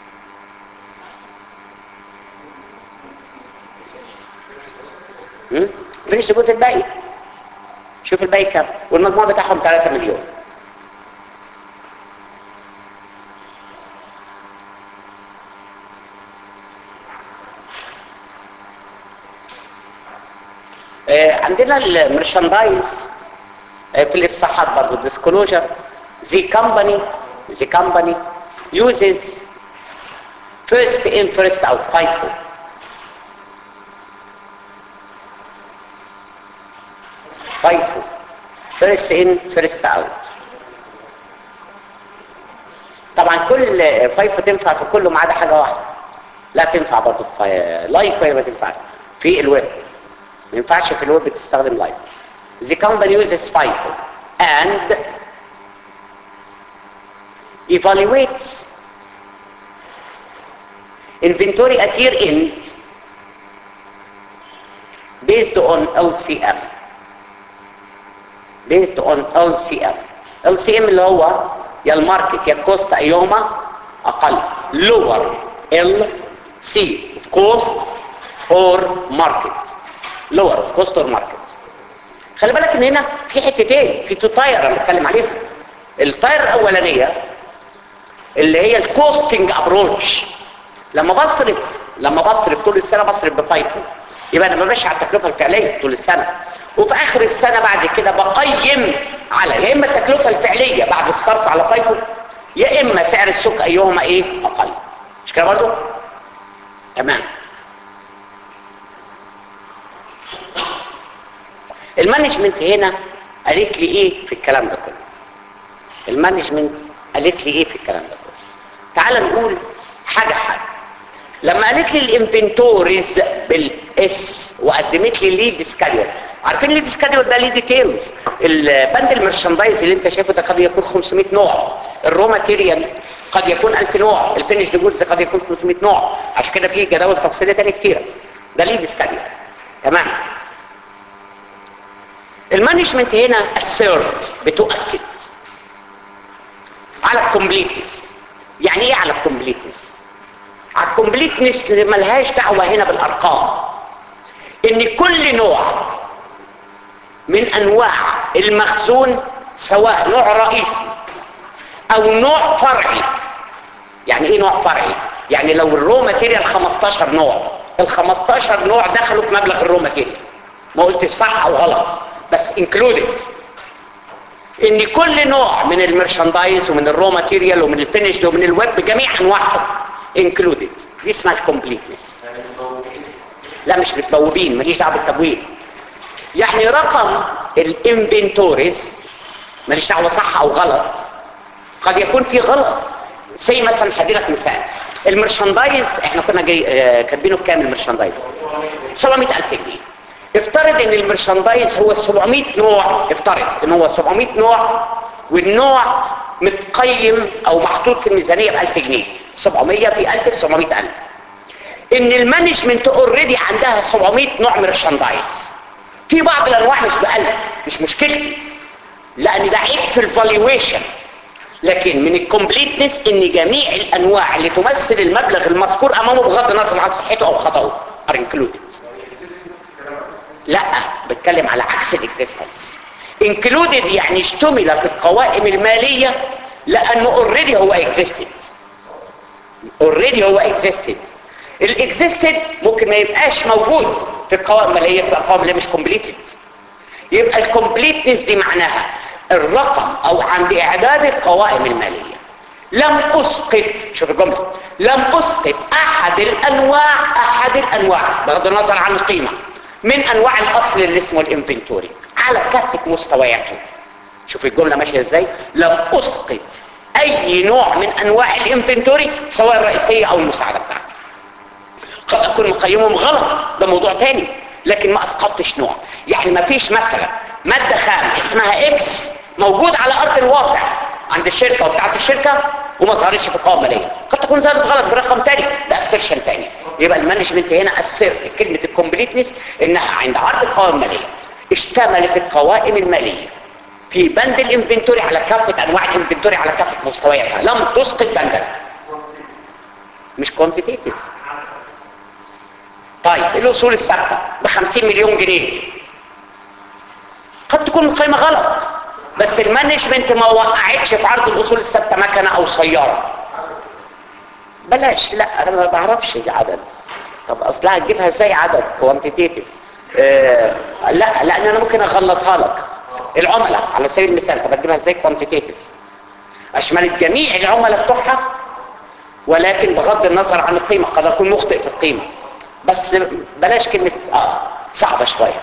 م? فينيش تقول الباقي شوف الباقي كام والمجموع بتاعهم 3 مليون آه، عندنا المرشاندايز آه، في الافصاحات برضه الديسكلوجر the company the company uses first in first out FIFO FIFO first in first out طبعا كل فايفو تنفع في كله ما عدا حاجه واحده لا تنفع برضه في لايف وهي ما تنفعش في الويب ما ينفعش في الويب تستخدم لايف the company uses FIFO and evaluates inventory at year end based on LCM based on LCM LCM اللي هو يا الماركت يا الكوست ايهما اقل lower L C of cost or market lower of cost or market خلي بالك ان هنا في حتتين في تو تاير انا بتكلم عليهم التاير الاولانيه اللي هي الكوستنج ابروتش لما بصرف لما بصرف طول السنه بصرف بفايفو يبقى انا بمشي على التكلفه الفعليه طول السنه وفي اخر السنه بعد كده بقيم على يا اما التكلفه الفعليه بعد الصرف على فايفو يا اما سعر السوق ايهما ايه اقل مش كده برضه تمام المانجمنت هنا قالت لي ايه في الكلام ده كله المانجمنت قالت لي ايه في الكلام ده كله تعال نقول حاجه حاجه لما قالت لي الانفنتوريز بالاس وقدمت لي الليد سكادول عارفين الليد سكادول ده ليه ديتيلز البند المرشندايز اللي انت شايفه ده قد يكون 500 نوع الرو ماتيريال قد يكون 1000 نوع الفينش جولز قد يكون 500 نوع عشان كده في جداول تفصيليه تانية كتيره ده ليد سكادول تمام المانجمنت هنا السيرت بتؤكد على الكومبليتنس يعني ايه على الكومبليتنس على الكومبليتنس اللي ملهاش دعوه هنا بالارقام ان كل نوع من انواع المخزون سواء نوع رئيسي او نوع فرعي يعني ايه نوع فرعي يعني لو الرو ماتيريال 15 نوع ال 15 نوع دخلوا في مبلغ الرو ماتيريال ما قلتش صح او غلط بس انكلودد ان كل نوع من المرشندايز ومن الرو ماتيريال ومن الفينيشد ومن الويب بجميع انواعهم انكلودد دي اسمها الكومبليتنس لا مش متبوبين ماليش دعوه بالتبويب يعني رقم الانفنتوريز ماليش دعوه صح او غلط قد يكون في غلط زي مثلا هدي لك مثال المرشندايز احنا كنا جاي آه كاتبينه بكام المرشندايز 700000 جنيه افترض ان المرشندايز هو 700 نوع افترض ان هو 700 نوع والنوع متقيم او محطوط في الميزانيه ب 1000 جنيه 700 في 1000 700 ألف ان المانجمنت اوريدي عندها 700 نوع من الشندايز في بعض الانواع مش ب 1000 مش مشكلتي لان ده عيب في الفالويشن لكن من الكومبليتنس ان جميع الانواع اللي تمثل المبلغ المذكور امامه بغض النظر عن صحته او خطأه are included لا بتكلم على عكس الاكزيستنس included يعني اشتمل في القوائم المالية لانه اوريدي هو existed اوريدي هو existed الاكزيستد ممكن ما يبقاش موجود في القوائم المالية في القوائم اللي مش completed يبقى الكومبليتنس دي معناها الرقم او عند اعداد القوائم المالية لم اسقط شوف الجملة لم اسقط احد الانواع احد الانواع بغض النظر عن القيمة من انواع الاصل اللي اسمه الانفنتوري على كافة مستوياته شوف الجملة ماشية ازاي لم اسقط اي نوع من انواع الانفنتوري سواء الرئيسية او المساعدة بتاعتي قد اكون مقيمهم غلط ده موضوع تاني لكن ما اسقطتش نوع يعني ما فيش مثلا مادة خام اسمها اكس موجود على ارض الواقع عند الشركة وبتاعت الشركة وما ظهرتش في القوائم المالية قد تكون ظهرت غلط برقم تاني ده اسيرشن تاني يبقى المانجمنت هنا اثرت كلمة الكومبليتنس انها عند عرض القوائم المالية اشتملت القوائم المالية في بند الانفنتوري على كافة انواع الانفنتوري على كافة مستوياتها لم تسقط بندا مش كوانتيتيف طيب الاصول الثابته ب 50 مليون جنيه قد تكون القيمه غلط بس المانجمنت ما وقعتش في عرض الاصول الثابته مكنه او سياره بلاش لا انا ما بعرفش العدد طب اصلها تجيبها ازاي عدد كوانتيتيف آه لا لان انا ممكن اغلطها لك العملاء على سبيل المثال طب اجيبها ازاي كوانتيتيف اشملت جميع العملاء بتوعها ولكن بغض النظر عن القيمه قد اكون مخطئ في القيمه بس بلاش كلمة اه صعبة شوية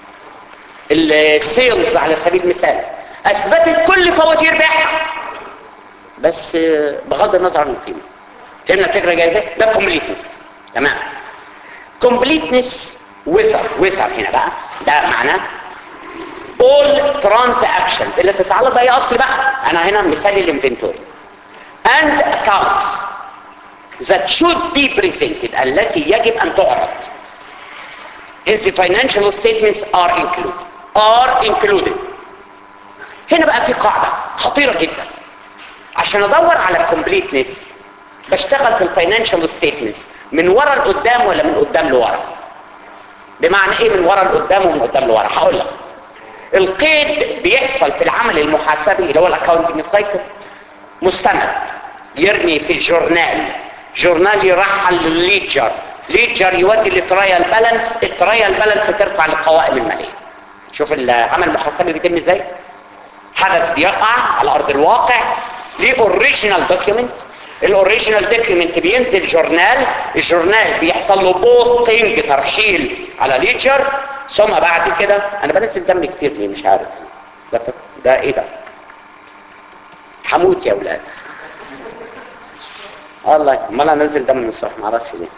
السيلز على سبيل المثال اثبتت كل فواتير بيعها بس بغض النظر عن القيمة فهمنا الفكرة جايزة ده كومبليتنس تمام كومبليتنس ويزر ويزر هنا بقى ده معناه all transactions اللي تتعلق بأي اصل بقى انا هنا مثال الانفنتوري and accounts that should be presented التي يجب أن تعرض in the financial statements are included are included هنا بقى في قاعدة خطيرة جدا عشان ادور على الكومبليتنس بشتغل في الفاينانشال ستيتمنتس من ورا لقدام ولا من قدام لورا بمعنى ايه من ورا لقدام ومن قدام لورا هقول لك القيد بيحصل في العمل المحاسبي اللي هو الاكاونتنج سايكل مستند يرمي في جورنال جورنال يرحل للليجر ليجر يودي للترايال بالانس الترايال بالانس ترفع للقوائم الماليه شوف العمل المحاسبي بيتم ازاي حدث بيقع على ارض الواقع ليه اوريجينال دوكيومنت الاوريجينال دوكيومنت بينزل جورنال الجورنال بيحصل له بوستنج ترحيل على ليجر ثم بعد كده انا بنزل دم كتير ليه مش عارف ده, ده ايه ده حموت يا اولاد الله امال انزل دم من الصبح ما اعرفش ليه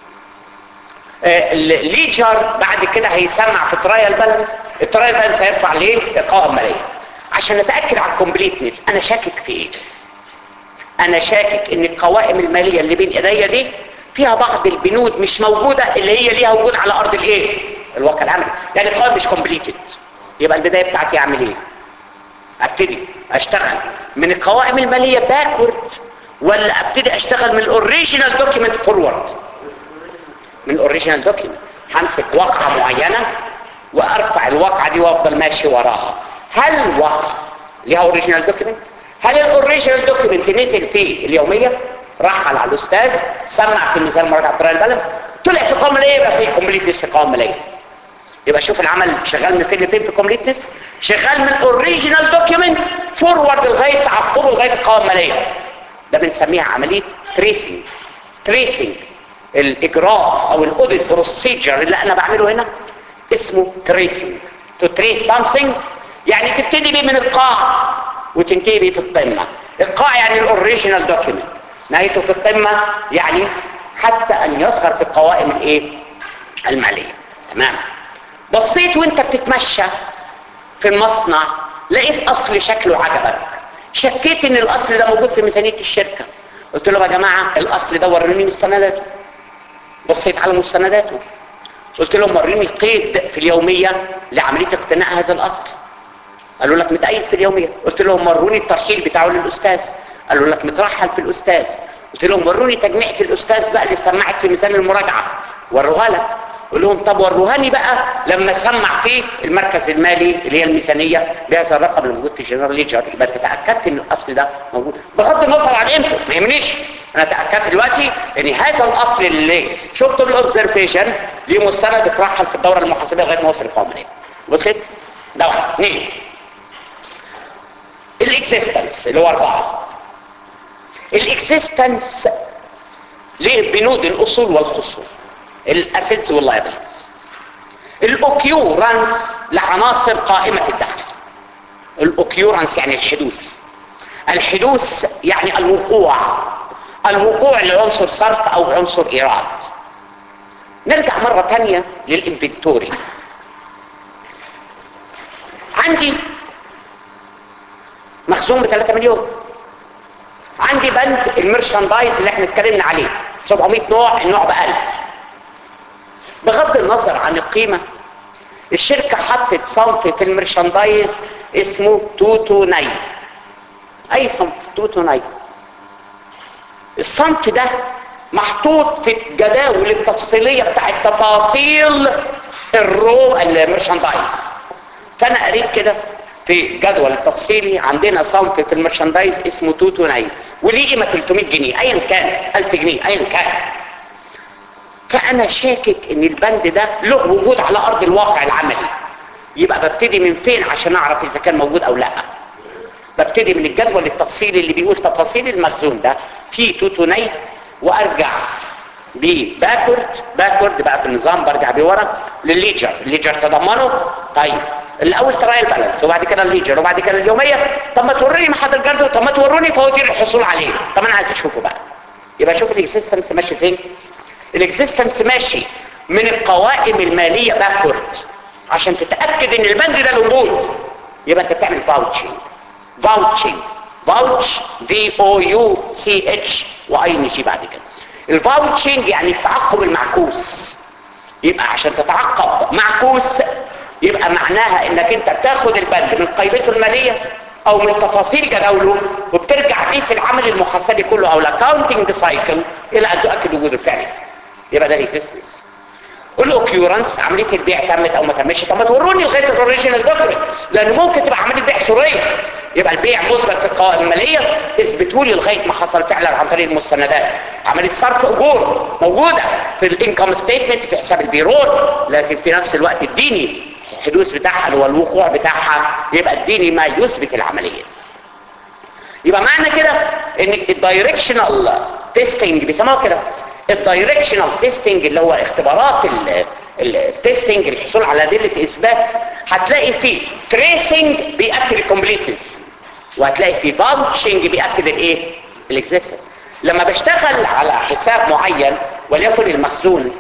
الليجر بعد كده هيسمع في ترايل بالانس الترايل بالانس هيرفع ليه القوائم ماليه عشان نتاكد على الكومبليتنس انا شاكك في ايه انا شاكك ان القوائم الماليه اللي بين ايديا دي فيها بعض البنود مش موجوده اللي هي ليها وجود على ارض الايه الواقع العملي يعني القوائم مش كومبليتد يبقى البدايه بتاعتي اعمل ايه ابتدي اشتغل من القوائم الماليه باكورد ولا ابتدي اشتغل من الاوريجينال دوكيمنت فورورد من الاوريجينال دوكيمنت همسك واقعه معينه وارفع الواقعه دي وافضل ماشي وراها هل الواقعه ليها اوريجينال دوكيمنت هل الاوريجينال دوكيمنت نزل في اليوميه راح على الاستاذ سمع في ميزان مراجعه ترايل بالانس طلع في قوم ماليه يبقى في كومبليتنس في قوم ماليه يبقى شوف العمل شغال من فين لفين في كومبليتنس شغال من الاوريجينال دوكيمنت فورورد لغايه تعقبه لغايه القوائم الماليه ده بنسميها عمليه تريسنج تريسنج الاجراء او الاوديت بروسيجر اللي انا بعمله هنا اسمه تريسنج تو تريس something يعني تبتدي بيه من القاع وتنتهي بيه في القمه القاع يعني الاوريجينال دوكيمنت نهايته في القمه يعني حتى ان يظهر في القوائم الايه الماليه تمام بصيت وانت بتتمشى في المصنع لقيت اصل شكله عجبك شكيت ان الاصل ده موجود في ميزانيه الشركه قلت لهم يا جماعه الاصل ده وروني مستنداته بصيت على مستنداته قلت لهم وريني القيد في اليوميه لعمليه اقتناء هذا الاصل قالوا لك متأيد في اليوميه قلت لهم وروني الترحيل بتاعه للاستاذ قالوا لك مترحل في الاستاذ قلت لهم وروني تجميعة الاستاذ بقى اللي سمعت في ميزان المراجعه وروها لك قول لهم طب وروهاني بقى لما سمع في المركز المالي اللي هي الميزانيه بهذا الرقم اللي موجود في الجنرال ليجر يبقى تاكدت ان الاصل ده موجود بغض النظر عن قيمته ما يهمنيش انا تاكدت دلوقتي ان هذا الاصل اللي شفته بالاوبزرفيشن ليه مستند اترحل في الدوره المحاسبيه لغايه ما وصل القوميه وصلت ده واحد اثنين الاكزيستنس اللي هو اربعه الاكزيستنس لبنود الاصول والخصوم الاسيتس واللايبيلتيز الاوكيورانس لعناصر قائمه الدخل الاوكيورانس يعني الحدوث الحدوث يعني الوقوع الوقوع لعنصر صرف او عنصر ايراد نرجع مرة تانية للانفنتوري عندي مخزون ب 3 مليون عندي بند الميرشاندايز اللي احنا اتكلمنا عليه 700 نوع النوع ب 1000 بغض النظر عن القيمة الشركة حطت صنف في الميرشاندايز اسمه توتو ناي اي صنف توتو ناي الصنف ده محطوط في الجداول التفصيلية بتاع التفاصيل الرو الميرشاندايز فانا قريت كده في جدول التفصيلي عندنا صنف في الميرشاندايز اسمه توتو ناي وليه قيمه 300 جنيه ايا كان 1000 جنيه ايا كان فانا شاكك ان البند ده له وجود على ارض الواقع العملي يبقى ببتدي من فين عشان اعرف اذا كان موجود او لا ببتدي من الجدول التفصيلي اللي بيقول تفاصيل المخزون ده في توتوني وارجع بباكورد باكورد بقى في النظام برجع بيه ورا للليجر الليجر تضمنه طيب الاول ترايل بالانس وبعد كده الليجر وبعد كده اليوميه طب ما توريني محاضر جرد طب ما توروني فواتير الحصول عليه طب انا عايز اشوفه بقى يبقى شوف الاكزيستنس ماشي فين الاكزيستنس ماشي من القوائم الماليه باكورد عشان تتاكد ان البند ده موجود يبقى انت بتعمل فاوتشنج فاوتشنج فاوتش في او يو سي اتش واي ان جي بعد كده الفاوتشنج يعني التعقب المعكوس يبقى عشان تتعقب معكوس يبقى معناها انك انت بتاخد البند من قيمته الماليه او من تفاصيل جداوله وبترجع بيه في العمل المحاسبي كله او الاكاونتنج سايكل الى ان تؤكد وجوده الفعلي يبقى ده الاكزيستنس الاوكيورنس عمليه البيع تمت او ما تمتش طب ما توروني لغايه الاوريجينال دوكيمنت لان ممكن تبقى عمليه بيع سوريه يبقى البيع مثبت في القوائم الماليه اثبتوا لي لغايه ما حصل فعلا عن طريق المستندات عمليه صرف اجور موجوده في الانكم ستيتمنت في حساب البيرول لكن في نفس الوقت اديني الحدوث بتاعها والوقوع بتاعها يبقى اديني ما يثبت العمليه يبقى معنى كده ان الدايركشنال تيستنج بيسموها كده الدايركشنال تيستنج اللي هو اختبارات التيستنج الحصول على ادله اثبات هتلاقي فيه تريسنج بياكد الكومبليتنس وهتلاقي فيه فاوتشنج بياكد الايه الاكزيستنس لما بشتغل على حساب معين وليكن المخزون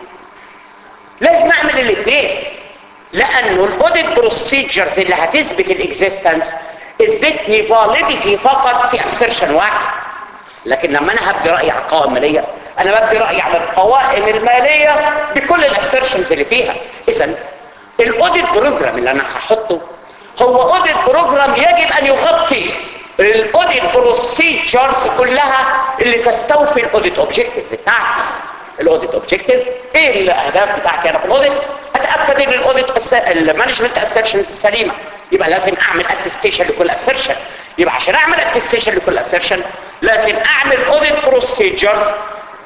لازم اعمل الاثنين لانه الاوديت بروسيجرز اللي هتثبت الاكزيستنس ادتني فاليديتي فقط في اسيرشن واحد لكن لما انا هبدي رايي على القوائم الماليه انا بدي رايي على القوائم الماليه بكل الاسيرشنز اللي فيها اذا الاوديت بروجرام اللي انا هحطه هو اوديت بروجرام يجب ان يغطي الاوديت بروسيجرز كلها اللي تستوفي الاوديت اوبجكتيفز بتاعتي الاوديت اوبجكتيف ايه الاهداف بتاعتي انا في الاوديت اتاكد ان الاوديت المانجمنت اسيرشنز سليمه يبقى لازم اعمل اتستيشن لكل اسيرشن يبقى عشان اعمل اتستيشن لكل اسيرشن لازم اعمل اوديت بروسيجر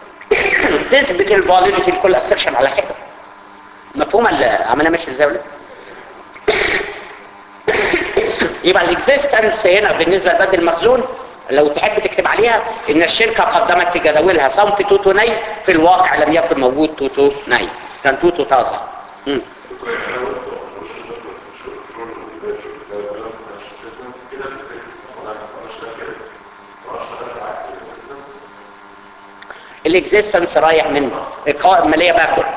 تثبت الفاليديتي لكل اسيرشن على حده مفهوم العمليه ماشيه ازاي ولا يبقى الاكزيستنس هنا بالنسبه لبند المخزون لو تحب تكتب عليها ان الشركه قدمت في جداولها صنف توتو ناي في الواقع لم يكن موجود توتو ناي كان توتو طازه مم. الاكزيستنس رايح من القوائم الماليه باكورد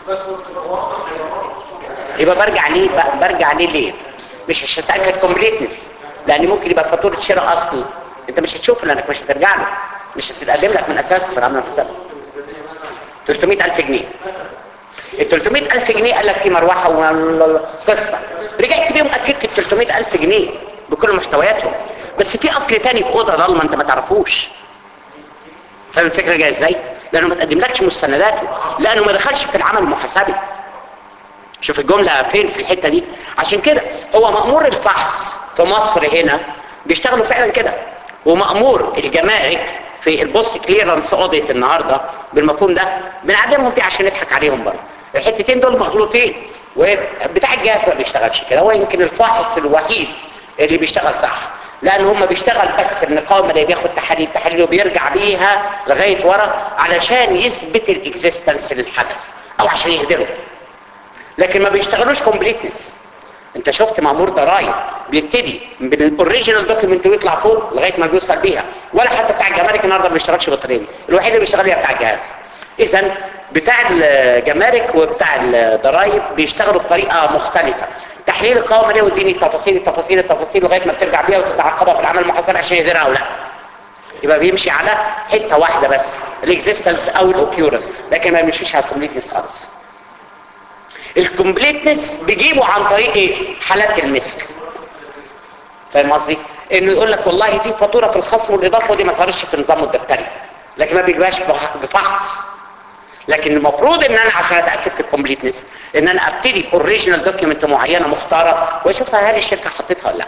يبقى برجع ليه ب- برجع ليه ليه مش عشان اتاكد كومبليتنس لان ممكن يبقى فاتوره شراء اصلي انت مش هتشوف لانك مش هترجع له مش هتتقدم لك من اساسه في العمل الحسابي 300000 جنيه ال 300000 جنيه قال لك في مروحه وقصه رجعت بيهم اكدت ال 300000 جنيه بكل محتوياتهم بس في اصل تاني في اوضه ضلمه انت ما تعرفوش فاهم الفكره جايه ازاي لانه ما تقدملكش مستنداته لانه ما دخلش في العمل المحاسبي شوف الجملة فين في الحتة دي عشان كده هو مأمور الفحص في مصر هنا بيشتغلوا فعلا كده ومأمور الجمارك في البوست كليرنس اوديت النهاردة بالمفهوم ده بنعلمهم دي عشان نضحك عليهم برضه الحتتين دول مغلوطين وبتاع الجهاز ما بيشتغلش كده هو يمكن الفاحص الوحيد اللي بيشتغل صح لان هم بيشتغل بس النقاومه اللي بياخد تحاليل تحاليل وبيرجع بيها لغايه ورا علشان يثبت الاكزيستنس للحدث او عشان يهدره لكن ما بيشتغلوش كومبليتنس انت شفت مامور ضرايب بيبتدي من الاوريجينال دوكيمنت ويطلع فوق لغايه ما بيوصل بيها ولا حتى بتاع الجمارك النهارده ما بيشتغلش بالطريقه دي الوحيد اللي بيشتغل هي بتاع الجهاز اذا بتاع الجمارك وبتاع الضرايب بيشتغلوا بطريقه مختلفه تحليل القوائم ده ويديني التفاصيل التفاصيل التفاصيل لغايه ما بترجع بيها وتتعقبها في العمل المحاسبي عشان يقدرها او لا يبقى بيمشي على حته واحده بس الاكزيستنس او الاوكيورنس لكن ما بيمشيش على الكومبليتنس خالص الكومبليتنس بيجيبه عن طريق ايه حالات المثل فاهم قصدي انه يقول لك والله دي فاتوره في الخصم والاضافه ودي ما ظهرتش في نظامه الدفتري لكن ما بيجيبهاش بح- بفحص لكن المفروض ان انا عشان اتاكد في الكومبليتنس ان انا ابتدي اوريجينال دوكيمنت معينه مختاره واشوفها هل الشركه حطتها ولا لا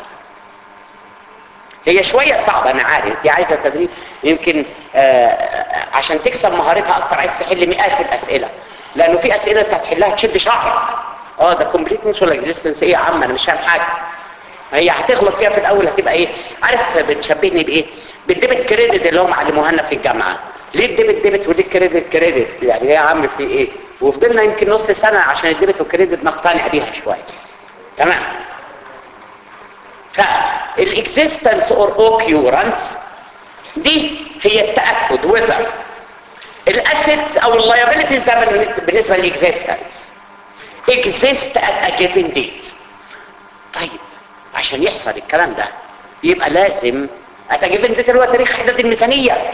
هي شوية صعبة أنا عارف دي عايزة تدريب يمكن آه عشان تكسب مهارتها أكتر عايز تحل مئات الأسئلة لأنه في أسئلة أنت هتحلها تشد شعرك اه ده كومبليتنس ولا اكزيستنس ايه يا عم انا مش فاهم حاجه هي هتغلط فيها في الاول هتبقى ايه عارف بتشبهني بايه بالديبت كريدت اللي هم علموها لنا في الجامعه ليه الديبت ديبت وليه الكريدت كريدت يعني ايه يا عم في ايه وفضلنا يمكن نص سنه عشان الديبت والكريدت نقتنع بيها شويه تمام فالاكزيستنس اور اوكيورنس دي هي التاكد وذر الاسيتس او اللايبيلتيز ده بالنسبه للاكزيستنس exist at a given date طيب عشان يحصل الكلام ده يبقى لازم at a given date اللي هو تاريخ احداث الميزانيه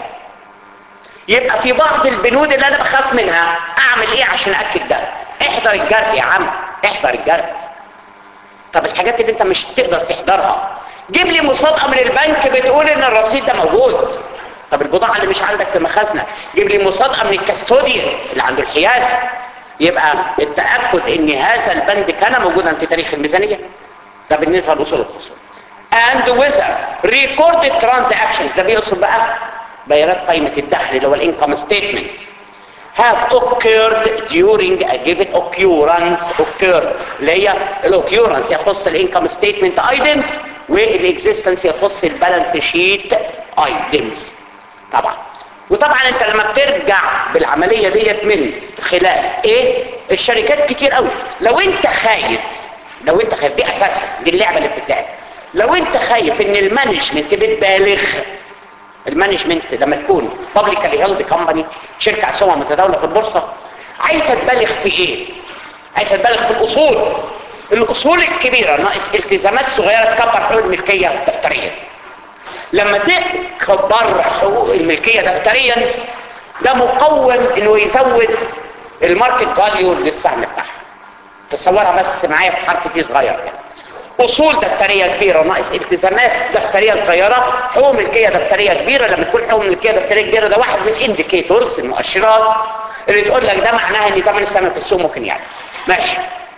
يبقى في بعض البنود اللي انا بخاف منها اعمل ايه عشان اكد ده احضر الجرد يا عم احضر الجرد طب الحاجات اللي انت مش تقدر تحضرها جيب لي مصادقه من البنك بتقول ان الرصيد ده موجود طب البضاعه اللي مش عندك في مخازنك جيب لي مصادقه من الكاستوديان اللي عنده الحيازه يبقى التاكد ان هذا البند كان موجودا في تاريخ الميزانيه ده بالنسبه لاصول الخصوم and whether recorded transactions ده بيقصد بقى بيانات قائمه الدخل اللي هو الانكم ستيتمنت have occurred during a given occurrence occurred اللي هي الاوكيورنس يخص الانكم ستيتمنت ايتمز والاكزيستنس يخص البالانس شيت ايتمز طبعا وطبعا انت لما بترجع بالعمليه ديت من خلال ايه الشركات كتير قوي لو انت خايف لو انت خايف دي اساسا دي اللعبه اللي بتتلعب لو انت خايف ان المانجمنت بتبالغ المانجمنت لما تكون بابليكالي هيلد كومباني شركه اسهمها متداوله في البورصه عايزه تبالغ في ايه عايزه تبالغ في الاصول الاصول الكبيره ناقص التزامات صغيره تكبر حقوق الملكيه دفتريا لما تكبر حقوق الملكيه دفتريا ده مقوم انه يزود الماركت فاليو للسهم بتاعها تصورها بس معايا في حرف دي صغير كده اصول دفتريه كبيره ناقص التزامات دفتريه صغيره حقوق ملكيه دفتريه كبيره لما تكون حقوق ملكيه دفتريه كبيره ده واحد من الانديكيتورز المؤشرات اللي تقول لك ده معناها ان ثمن السهم في السوق ممكن يعني ماشي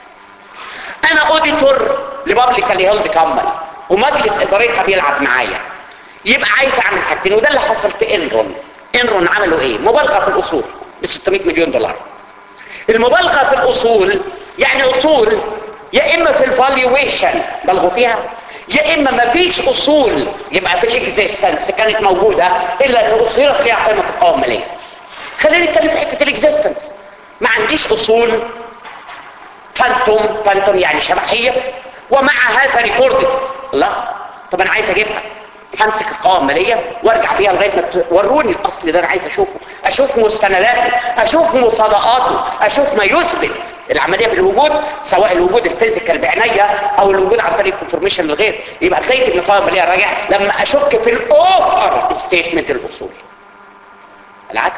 انا اوديتور لبابليكالي هيلد كومباني ومجلس ادارتها بيلعب معايا يبقى عايز اعمل حاجتين وده اللي حصل في انرون انرون عملوا ايه مبالغه في الاصول ب 600 مليون دولار المبالغه في الاصول يعني اصول يا اما في الفالويشن بلغوا فيها يا اما ما فيش اصول يبقى في الاكزيستنس كانت موجوده الا ان اصيرت ليها قيمه في القوائم الماليه خلينا نتكلم في حته الاكزيستنس ما عنديش اصول فانتوم فانتوم يعني شبحيه ومع هذا ريكوردد لا طب انا عايز اجيبها همسك القوائم الماليه وارجع بيها لغايه ما توروني الاصل ده انا عايز اشوفه اشوف مستنداته اشوف مصادقاته اشوف ما يثبت العمليه بالوجود سواء الوجود الفيزيكال بعينيا او الوجود عن طريق كونفرميشن للغير يبقى تلاقي ان القوائم الماليه راجع لما اشك في الاوفر ستيتمنت الاصول العكس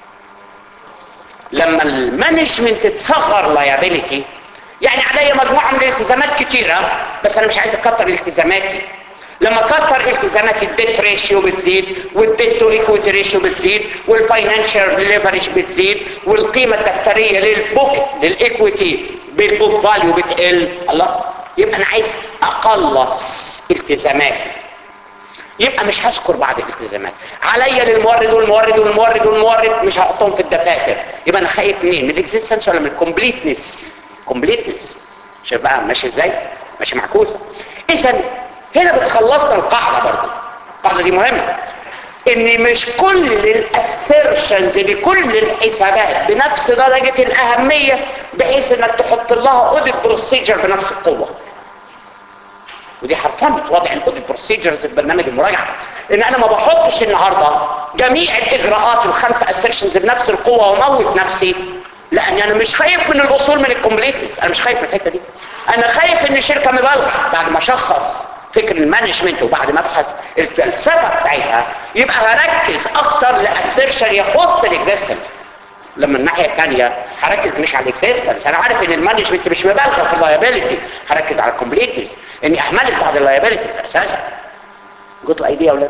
لما المانجمنت تصغر لايبيليتي يعني عليا مجموعه من الالتزامات كتيره بس انا مش عايز اكتر التزاماتي لما كتر التزامات الديت ريشيو بتزيد والديت تو ايكويتي ريشيو بتزيد والفاينانشال ليفرج بتزيد والقيمه الدفتريه للبوك للايكويتي بالبوك فاليو بتقل الله يبقى انا عايز اقلص التزاماتي يبقى مش هذكر بعض الالتزامات عليا للمورد والمورد والمورد والمورد مش هحطهم في الدفاتر يبقى انا خايف منين من الاكزيستنس ولا من الكومبليتنس كومبليتنس شوف بقى ماشي ازاي ماشي معكوسه اذا هنا بتخلصنا القاعده برضه القاعده دي مهمه ان مش كل الاسيرشنز بكل الحسابات بنفس درجه الاهميه بحيث انك تحط لها اوديت بروسيجر بنفس القوه ودي حرفنة وضع الاوديت بروسيجرز في برنامج المراجعه ان انا ما بحطش النهارده جميع الاجراءات الخمسه اسيرشنز بنفس القوه واموت نفسي لاني انا مش خايف من الاصول من الكومبليتنس انا مش خايف من الحته دي انا خايف ان الشركه مبالغه بعد ما اشخص فكر المانجمنت وبعد ما ابحث الفلسفه بتاعتها يبقى هركز اكتر لاسيرشن يخص الاكزيستنس لما الناحيه الثانيه هركز مش على الاكزيستنس انا عارف ان المانجمنت مش مبالغه في اللايبيلتي هركز على الكومبليتنس اني اهملت بعض اللايبيلتيز اساسا جوت الايديا يا اولاد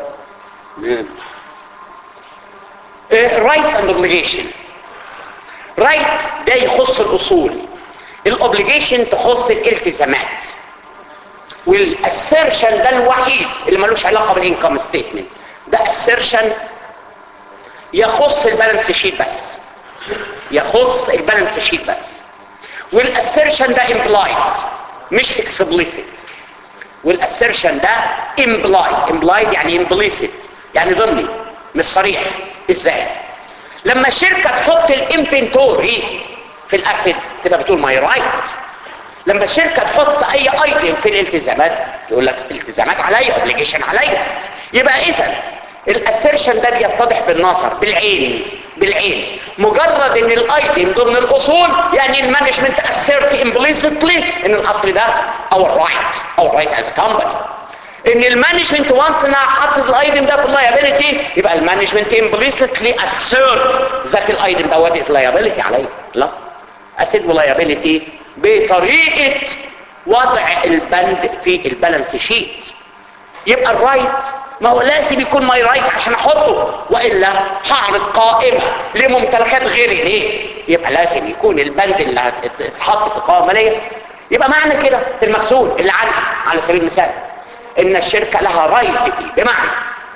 رايتس اند اوبليجيشن رايت ده يخص الاصول الاوبليجيشن تخص الالتزامات والاسيرشن ده الوحيد اللي ملوش علاقه بالانكم ستيتمنت ده اسيرشن يخص البالانس شيت بس يخص البالانس شيت بس والاسيرشن ده امبلايد مش اكسبليسيت والاسيرشن ده امبلايد امبلايد يعني امبليسيت يعني ضمني مش صريح ازاي لما الشركه تحط الانفنتوري في الاسيد تبقى بتقول ماي رايت لما الشركه تحط اي ايتم في الالتزامات يقول لك التزامات عليا اوبليجيشن عليا يبقى اذا الاسيرشن ده بيتضح بالنظر بالعين بالعين مجرد ان الايتم ضمن الاصول يعني المانجمنت اسيرت امبليسيتلي ان الاصل ده اور رايت اور رايت از كومباني ان المانجمنت وانس انها حطت الايتم ده في اللايبيلتي يبقى المانجمنت امبليسيتلي اسيرت ذات الايتم ده ودي اللايبيلتي عليه لا اسيد ولايبيلتي بطريقه وضع البند في البالانس شيت يبقى الرايت ما هو لازم يكون ماي رايت عشان احطه والا هعرض قائمه لممتلكات غيري ليه يبقى لازم يكون البند اللي هتتحط في القوائم الماليه يبقى معنى كده المخزون اللي عندي على سبيل المثال ان الشركه لها رايت فيه بمعنى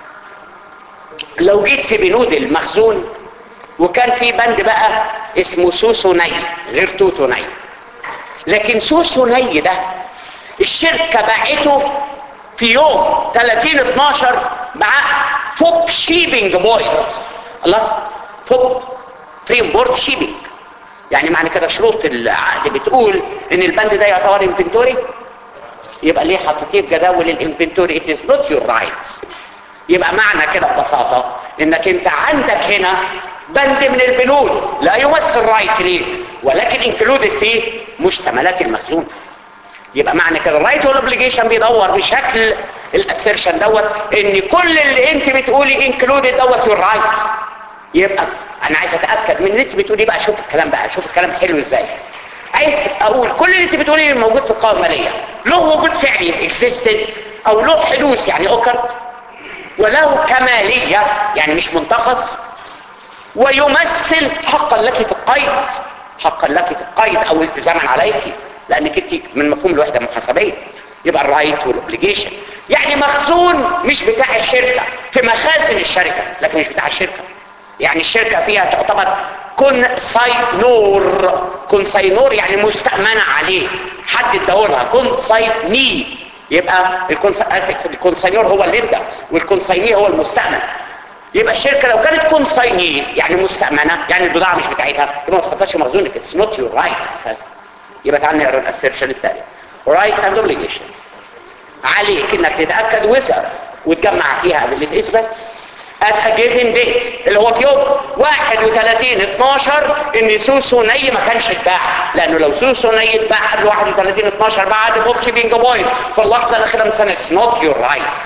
لو جيت في بنود المخزون وكان في بند بقى اسمه سوسو ني غير توتو ني لكن سوسو ني ده الشركه باعته في يوم 30 12 بعقد فوق شيبنج بوينت الله فوق فريم بورد شيبنج يعني معنى كده شروط العقد بتقول ان البند ده يعتبر انفنتوري يبقى ليه حطيتيه في جداول الانفنتوري it is not your right يبقى معنى كده ببساطة انك انت عندك هنا بند من البنود لا يمثل رايت ليك ولكن انكلودد فيه مشتملات المخزون يبقى معنى كده الرايت والاوبليجيشن بيدور بشكل الاسيرشن دوت ان كل اللي انت بتقولي انكلودد دوت يور رايت يبقى انا عايز اتاكد من اللي انت بتقولي بقى شوف الكلام بقى شوف الكلام حلو ازاي عايز اقول كل اللي انت بتقوليه موجود في القوائم الماليه له وجود فعلي اكزيستد او له حدوث يعني اوكرت وله كماليه يعني مش منتخص ويمثل حقا لك في القيد حقا لك في القيد او التزاما عليك لانك انت من مفهوم الوحده المحاسبيه يبقى الرايت والاوبليجيشن يعني مخزون مش بتاع الشركه في مخازن الشركه لكن مش بتاع الشركه يعني الشركه فيها تعتبر كونساينور كونساينور يعني مستأمنة عليه حد اداهولها كونسايني يبقى الكونساينور هو اللي ادى والكونسايني هو المستأمن يبقى الشركة لو كانت كونسايني يعني مستأمنة يعني البضاعة مش بتاعتها يبقى ما تحطهاش مخزونك اتس نوت يور رايت اساسا يبقى تعال نقرا الاسيرشن الثاني رايت اند اوبليجيشن عليك انك تتاكد وثق وتجمع فيها ادله اثبات at a given date اللي هو في يوم 31 12 ان سوسو ني ما كانش اتباع لانه لو سوسو ني اتباع قبل 31 12 بعد بوك شيبينج بوينت في اللحظه الاخيره من سنه it's not your right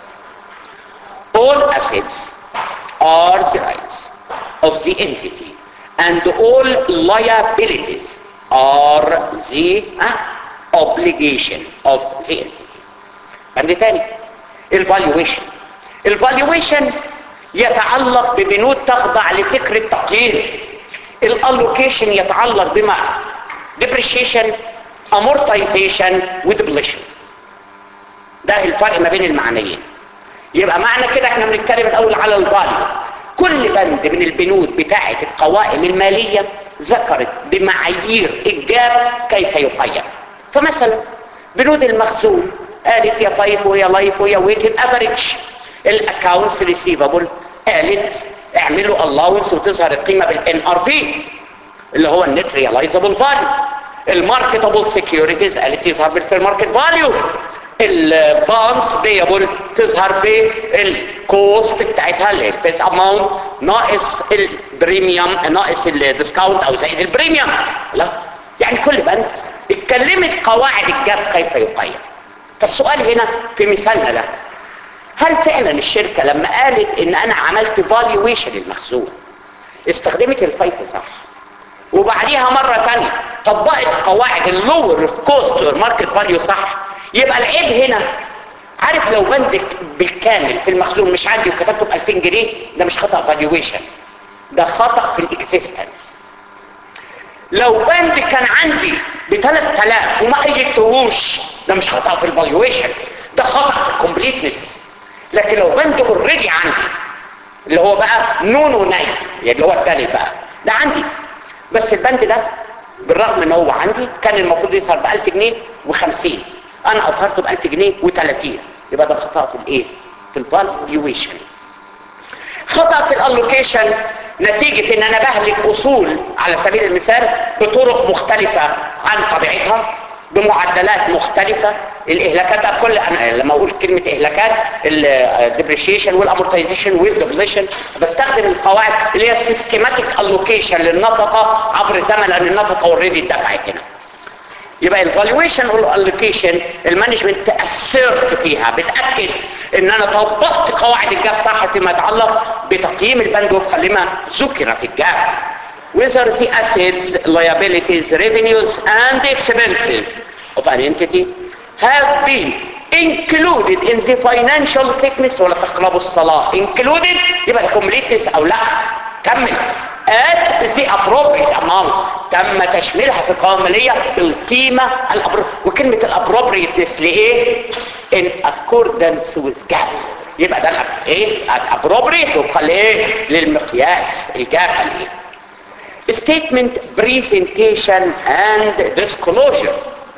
all assets are the rights of the entity and all liabilities are the uh, obligation of the entity بند تاني الفالويشن الفالويشن يتعلق ببنود تخضع لفكر التقييم الالوكيشن يتعلق بما depreciation amortization ودبليشن ده الفرق ما بين المعنيين يبقى معنى كده احنا بنتكلم الاول على الفاليو كل بند من البنود بتاعه القوائم الماليه ذكرت بمعايير الجاب كيف يقيم فمثلا بنود المخزون قالت يا طيف ويا لايف ويا ويتد افريج الاكونتس ريسيفبل قالت اعملوا الاونس وتظهر القيمه بالان ار في اللي هو النت ريلايزابل فاليو الماركتابل سكيورتيز قالت يظهر بالفير ماركت فاليو البانس بيبل تظهر بالكوست بتاعتها اللي هي الفيس اماونت ناقص البريميوم ناقص الديسكاونت او زائد البريميوم لا يعني كل بند اتكلمت قواعد الجاب كيف يقيم فالسؤال هنا في مثالنا ده هل فعلا الشركة لما قالت ان انا عملت فالويشن للمخزون استخدمت الفايفو صح وبعديها مرة تانية طبقت قواعد اللور اوف كوست ماركت فاليو صح يبقى العيب هنا عارف لو بندك بالكامل في المخزون مش عندي وكتبته ب 2000 جنيه ده مش خطأ فالويشن ده خطأ في الاكزيستنس لو بند كان عندي ب 3000 وما قيدتهوش ده مش خطأ في الفالويشن ده خطأ في الكومبليتنس لكن لو بند اوريدي عندي اللي هو بقى نونو ناي اللي هو الثالث بقى ده عندي بس البند ده بالرغم ان هو عندي كان المفروض يظهر ب 1000 جنيه و50 انا اظهرته ب 1000 جنيه و30 يبقى ده خطأ في الايه في الفالويشن خطأ في الالوكيشن نتيجة ان انا بهلك اصول على سبيل المثال بطرق مختلفة عن طبيعتها بمعدلات مختلفة الاهلاكات ده كل انا لما اقول كلمة اهلاكات الديبريشيشن والامورتيزيشن والدبليشن بستخدم القواعد اللي هي السيستماتيك الوكيشن للنفقة عبر زمن لان النفقة اوريدي اتدفعت هنا يبقى الفالويشن والالوكيشن المانجمنت تاثرت فيها بتاكد ان انا طبقت قواعد الجاب صح فيما يتعلق بتقييم البند وفقا لما ذكر في الجاب whether the assets, liabilities, revenues and expenses of an entity have been included in the financial thickness ولا تقربوا الصلاة included يبقى completeness او لا كمل at the appropriate amounts تم تشميلها في القوائم المالية بالقيمة الأبر... وكلمة الابروبريتنس لإيه؟ in accordance with GAAP يبقى ده الأب- ايه الابروبريت وقال ايه للمقياس الجاب ايه statement presentation and disclosure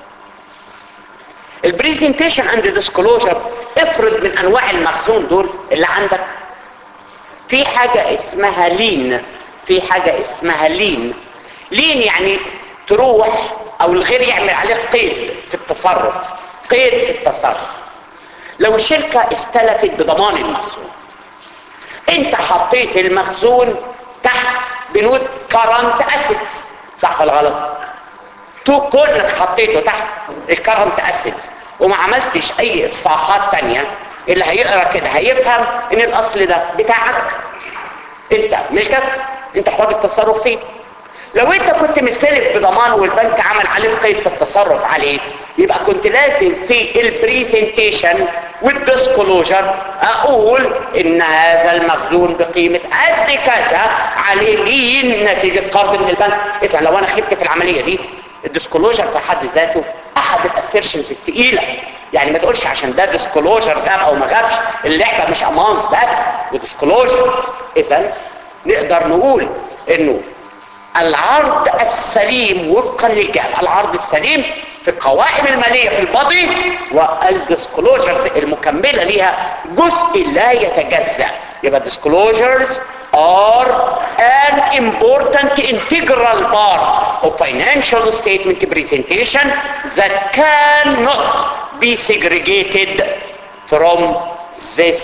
البريزنتيشن اند ديسكلوجر افرض من انواع المخزون دول اللي عندك في حاجة اسمها لين في حاجة اسمها لين لين يعني تروح او الغير يعمل عليك قيد في التصرف قيد في التصرف لو الشركة استلفت بضمان المخزون انت حطيت المخزون تحت بنود كارنت اسيتس صح ولا غلط تو كونك حطيته تحت الكرنت اسيتس وما عملتش اي افصاحات تانية اللي هيقرا كده هيفهم ان الاصل ده بتاعك انت ملكك انت حر التصرف فيه لو انت كنت مستلف بضمان والبنك عمل عليه قيد في التصرف عليه يبقى كنت لازم في البريزنتيشن والديسكلوجر اقول ان هذا المخزون بقيمة قد كذا عليه لين نتيجة قرض من البنك اذا لو انا خبت في العملية دي الديسكلوجر في حد ذاته احد الاسيرشنز الثقيله يعني ما تقولش عشان ده ديسكلوجر غاب او ما غابش اللعبه مش امانس بس وديسكلوجر اذا نقدر نقول انه العرض السليم وفقا للجاب العرض السليم في القوائم الماليه في البادي والديسكلوجرز المكمله ليها جزء لا يتجزا يبقى disclosures are an important integral part of financial statement presentation that cannot be segregated from this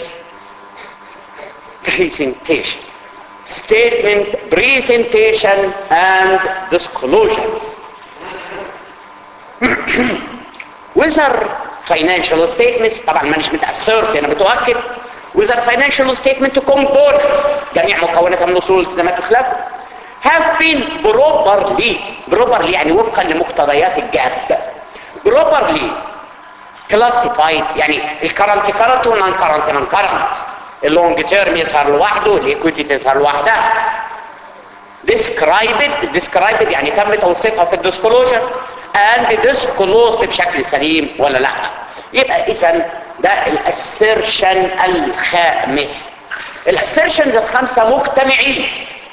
presentation. Statement, presentation, and disclosure. whether financial statements طبعا management assert انا متاكد whether financial statement components جميع مكوناتها من اصول التزامات وخلافه have been properly properly يعني وفقا لمقتضيات الجاب properly classified يعني الكرنت كرنت والنون كرنت نون كرنت اللونج تيرم يظهر لوحده الايكويتي تظهر لوحدها described described يعني تم توصيفها في الديسكلوجر and disclosed بشكل سليم ولا لا يبقى اذا ده الاسيرشن الخامس الاسيرشنز الخمسه مجتمعين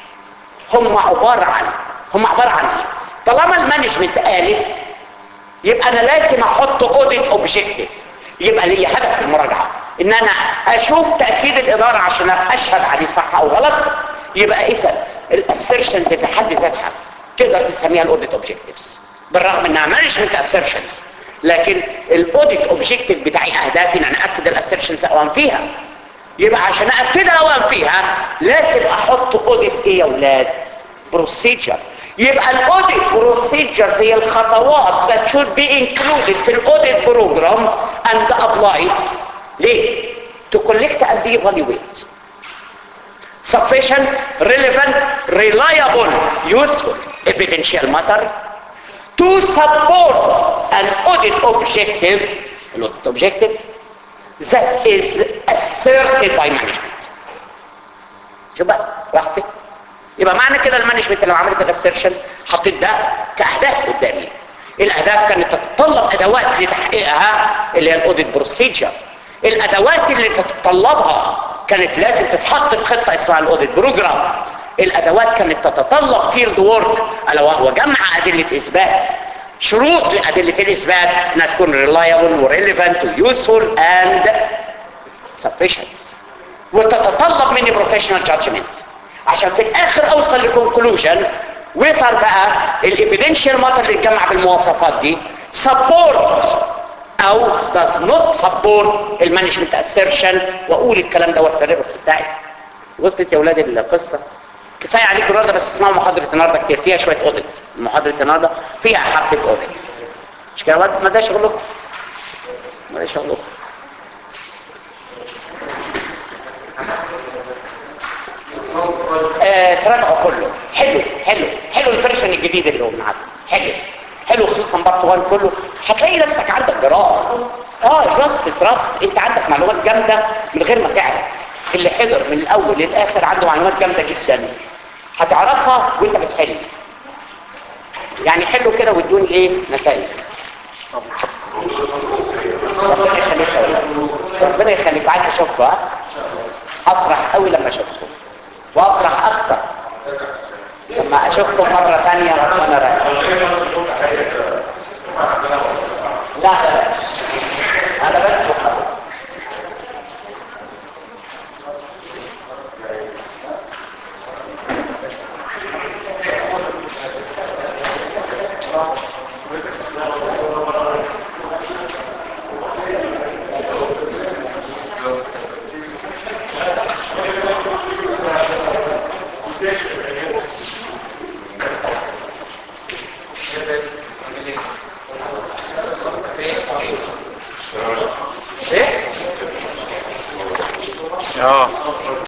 هم عباره عن هم عباره عن ايه طالما المانجمنت قالت يبقى انا لازم احط اوديت اوبجيكتيف يبقى لي هدف في المراجعه ان انا اشوف تاكيد الاداره عشان اشهد عليه صح او غلط يبقى اذا الاسيرشنز في حد ذاتها تقدر تسميها الاوديت اوبجيكتيفز بالرغم انها مانجمنت اسيرشنز لكن الاوديت اوبجيكتيف بتاعي اهدافي ان انا اكد الاسيرشنز او انفيها يبقى عشان اكدها او انفيها لازم احط اوديت ايه يا اولاد بروسيجر يبقى الاوديت بروسيجر هي الخطوات that should be included في الاوديت بروجرام and applied ليه to collect and evaluate sufficient relevant reliable useful evidential matter to support an audit objective an audit objective that is asserted by management شوف بقى راح فين يبقى معنى كده المانجمنت لو عملت الاسيرشن حطيت ده كاهداف قدامي الاهداف كانت تتطلب ادوات لتحقيقها اللي هي الاوديت بروسيجر الادوات اللي تتطلبها كانت لازم تتحط في خطه اسمها الاوديت بروجرام الادوات كانت تتطلب فيلد وورك الا وهو جمع ادله اثبات شروط لادله الاثبات انها تكون ريلايبل وريليفنت ويوسفول اند sufficient وتتطلب مني بروفيشنال جادجمنت عشان في الاخر اوصل لكونكلوجن ويظهر بقى الايفيدنشال ماتر اللي اتجمع بالمواصفات دي سبورت او does not support المانجمنت assertion واقول الكلام ده في الريبورت بتاعي وصلت يا اولاد القصه كفايه عليكم النهارده بس اسمعوا محاضره النهارده كتير فيها شويه اوديت محاضره النهارده فيها حبه اوديت مش كده ما ده شغلكم ما ده شغلكم آه تراجعوا كله حلو حلو حلو الفيرجن الجديد اللي هو معاكم حلو حلو خصوصا بارت 1 كله هتلاقي نفسك عندك جراءه اه جاست تراست انت عندك معلومات جامده من غير ما تعرف اللي حضر من الاول للاخر عنده معلومات جامده جدا هتعرفها وانت بتحل يعني حلو كده وادوني ايه نتائج ربنا يخليك يا ولاد. ربنا يخليك عايز اشوفكم ها افرح قوي لما اشوفكم وافرح اكتر لما اشوفكم مرة ثانية وانا راجع لا لا انا بس بحضر. ايه اه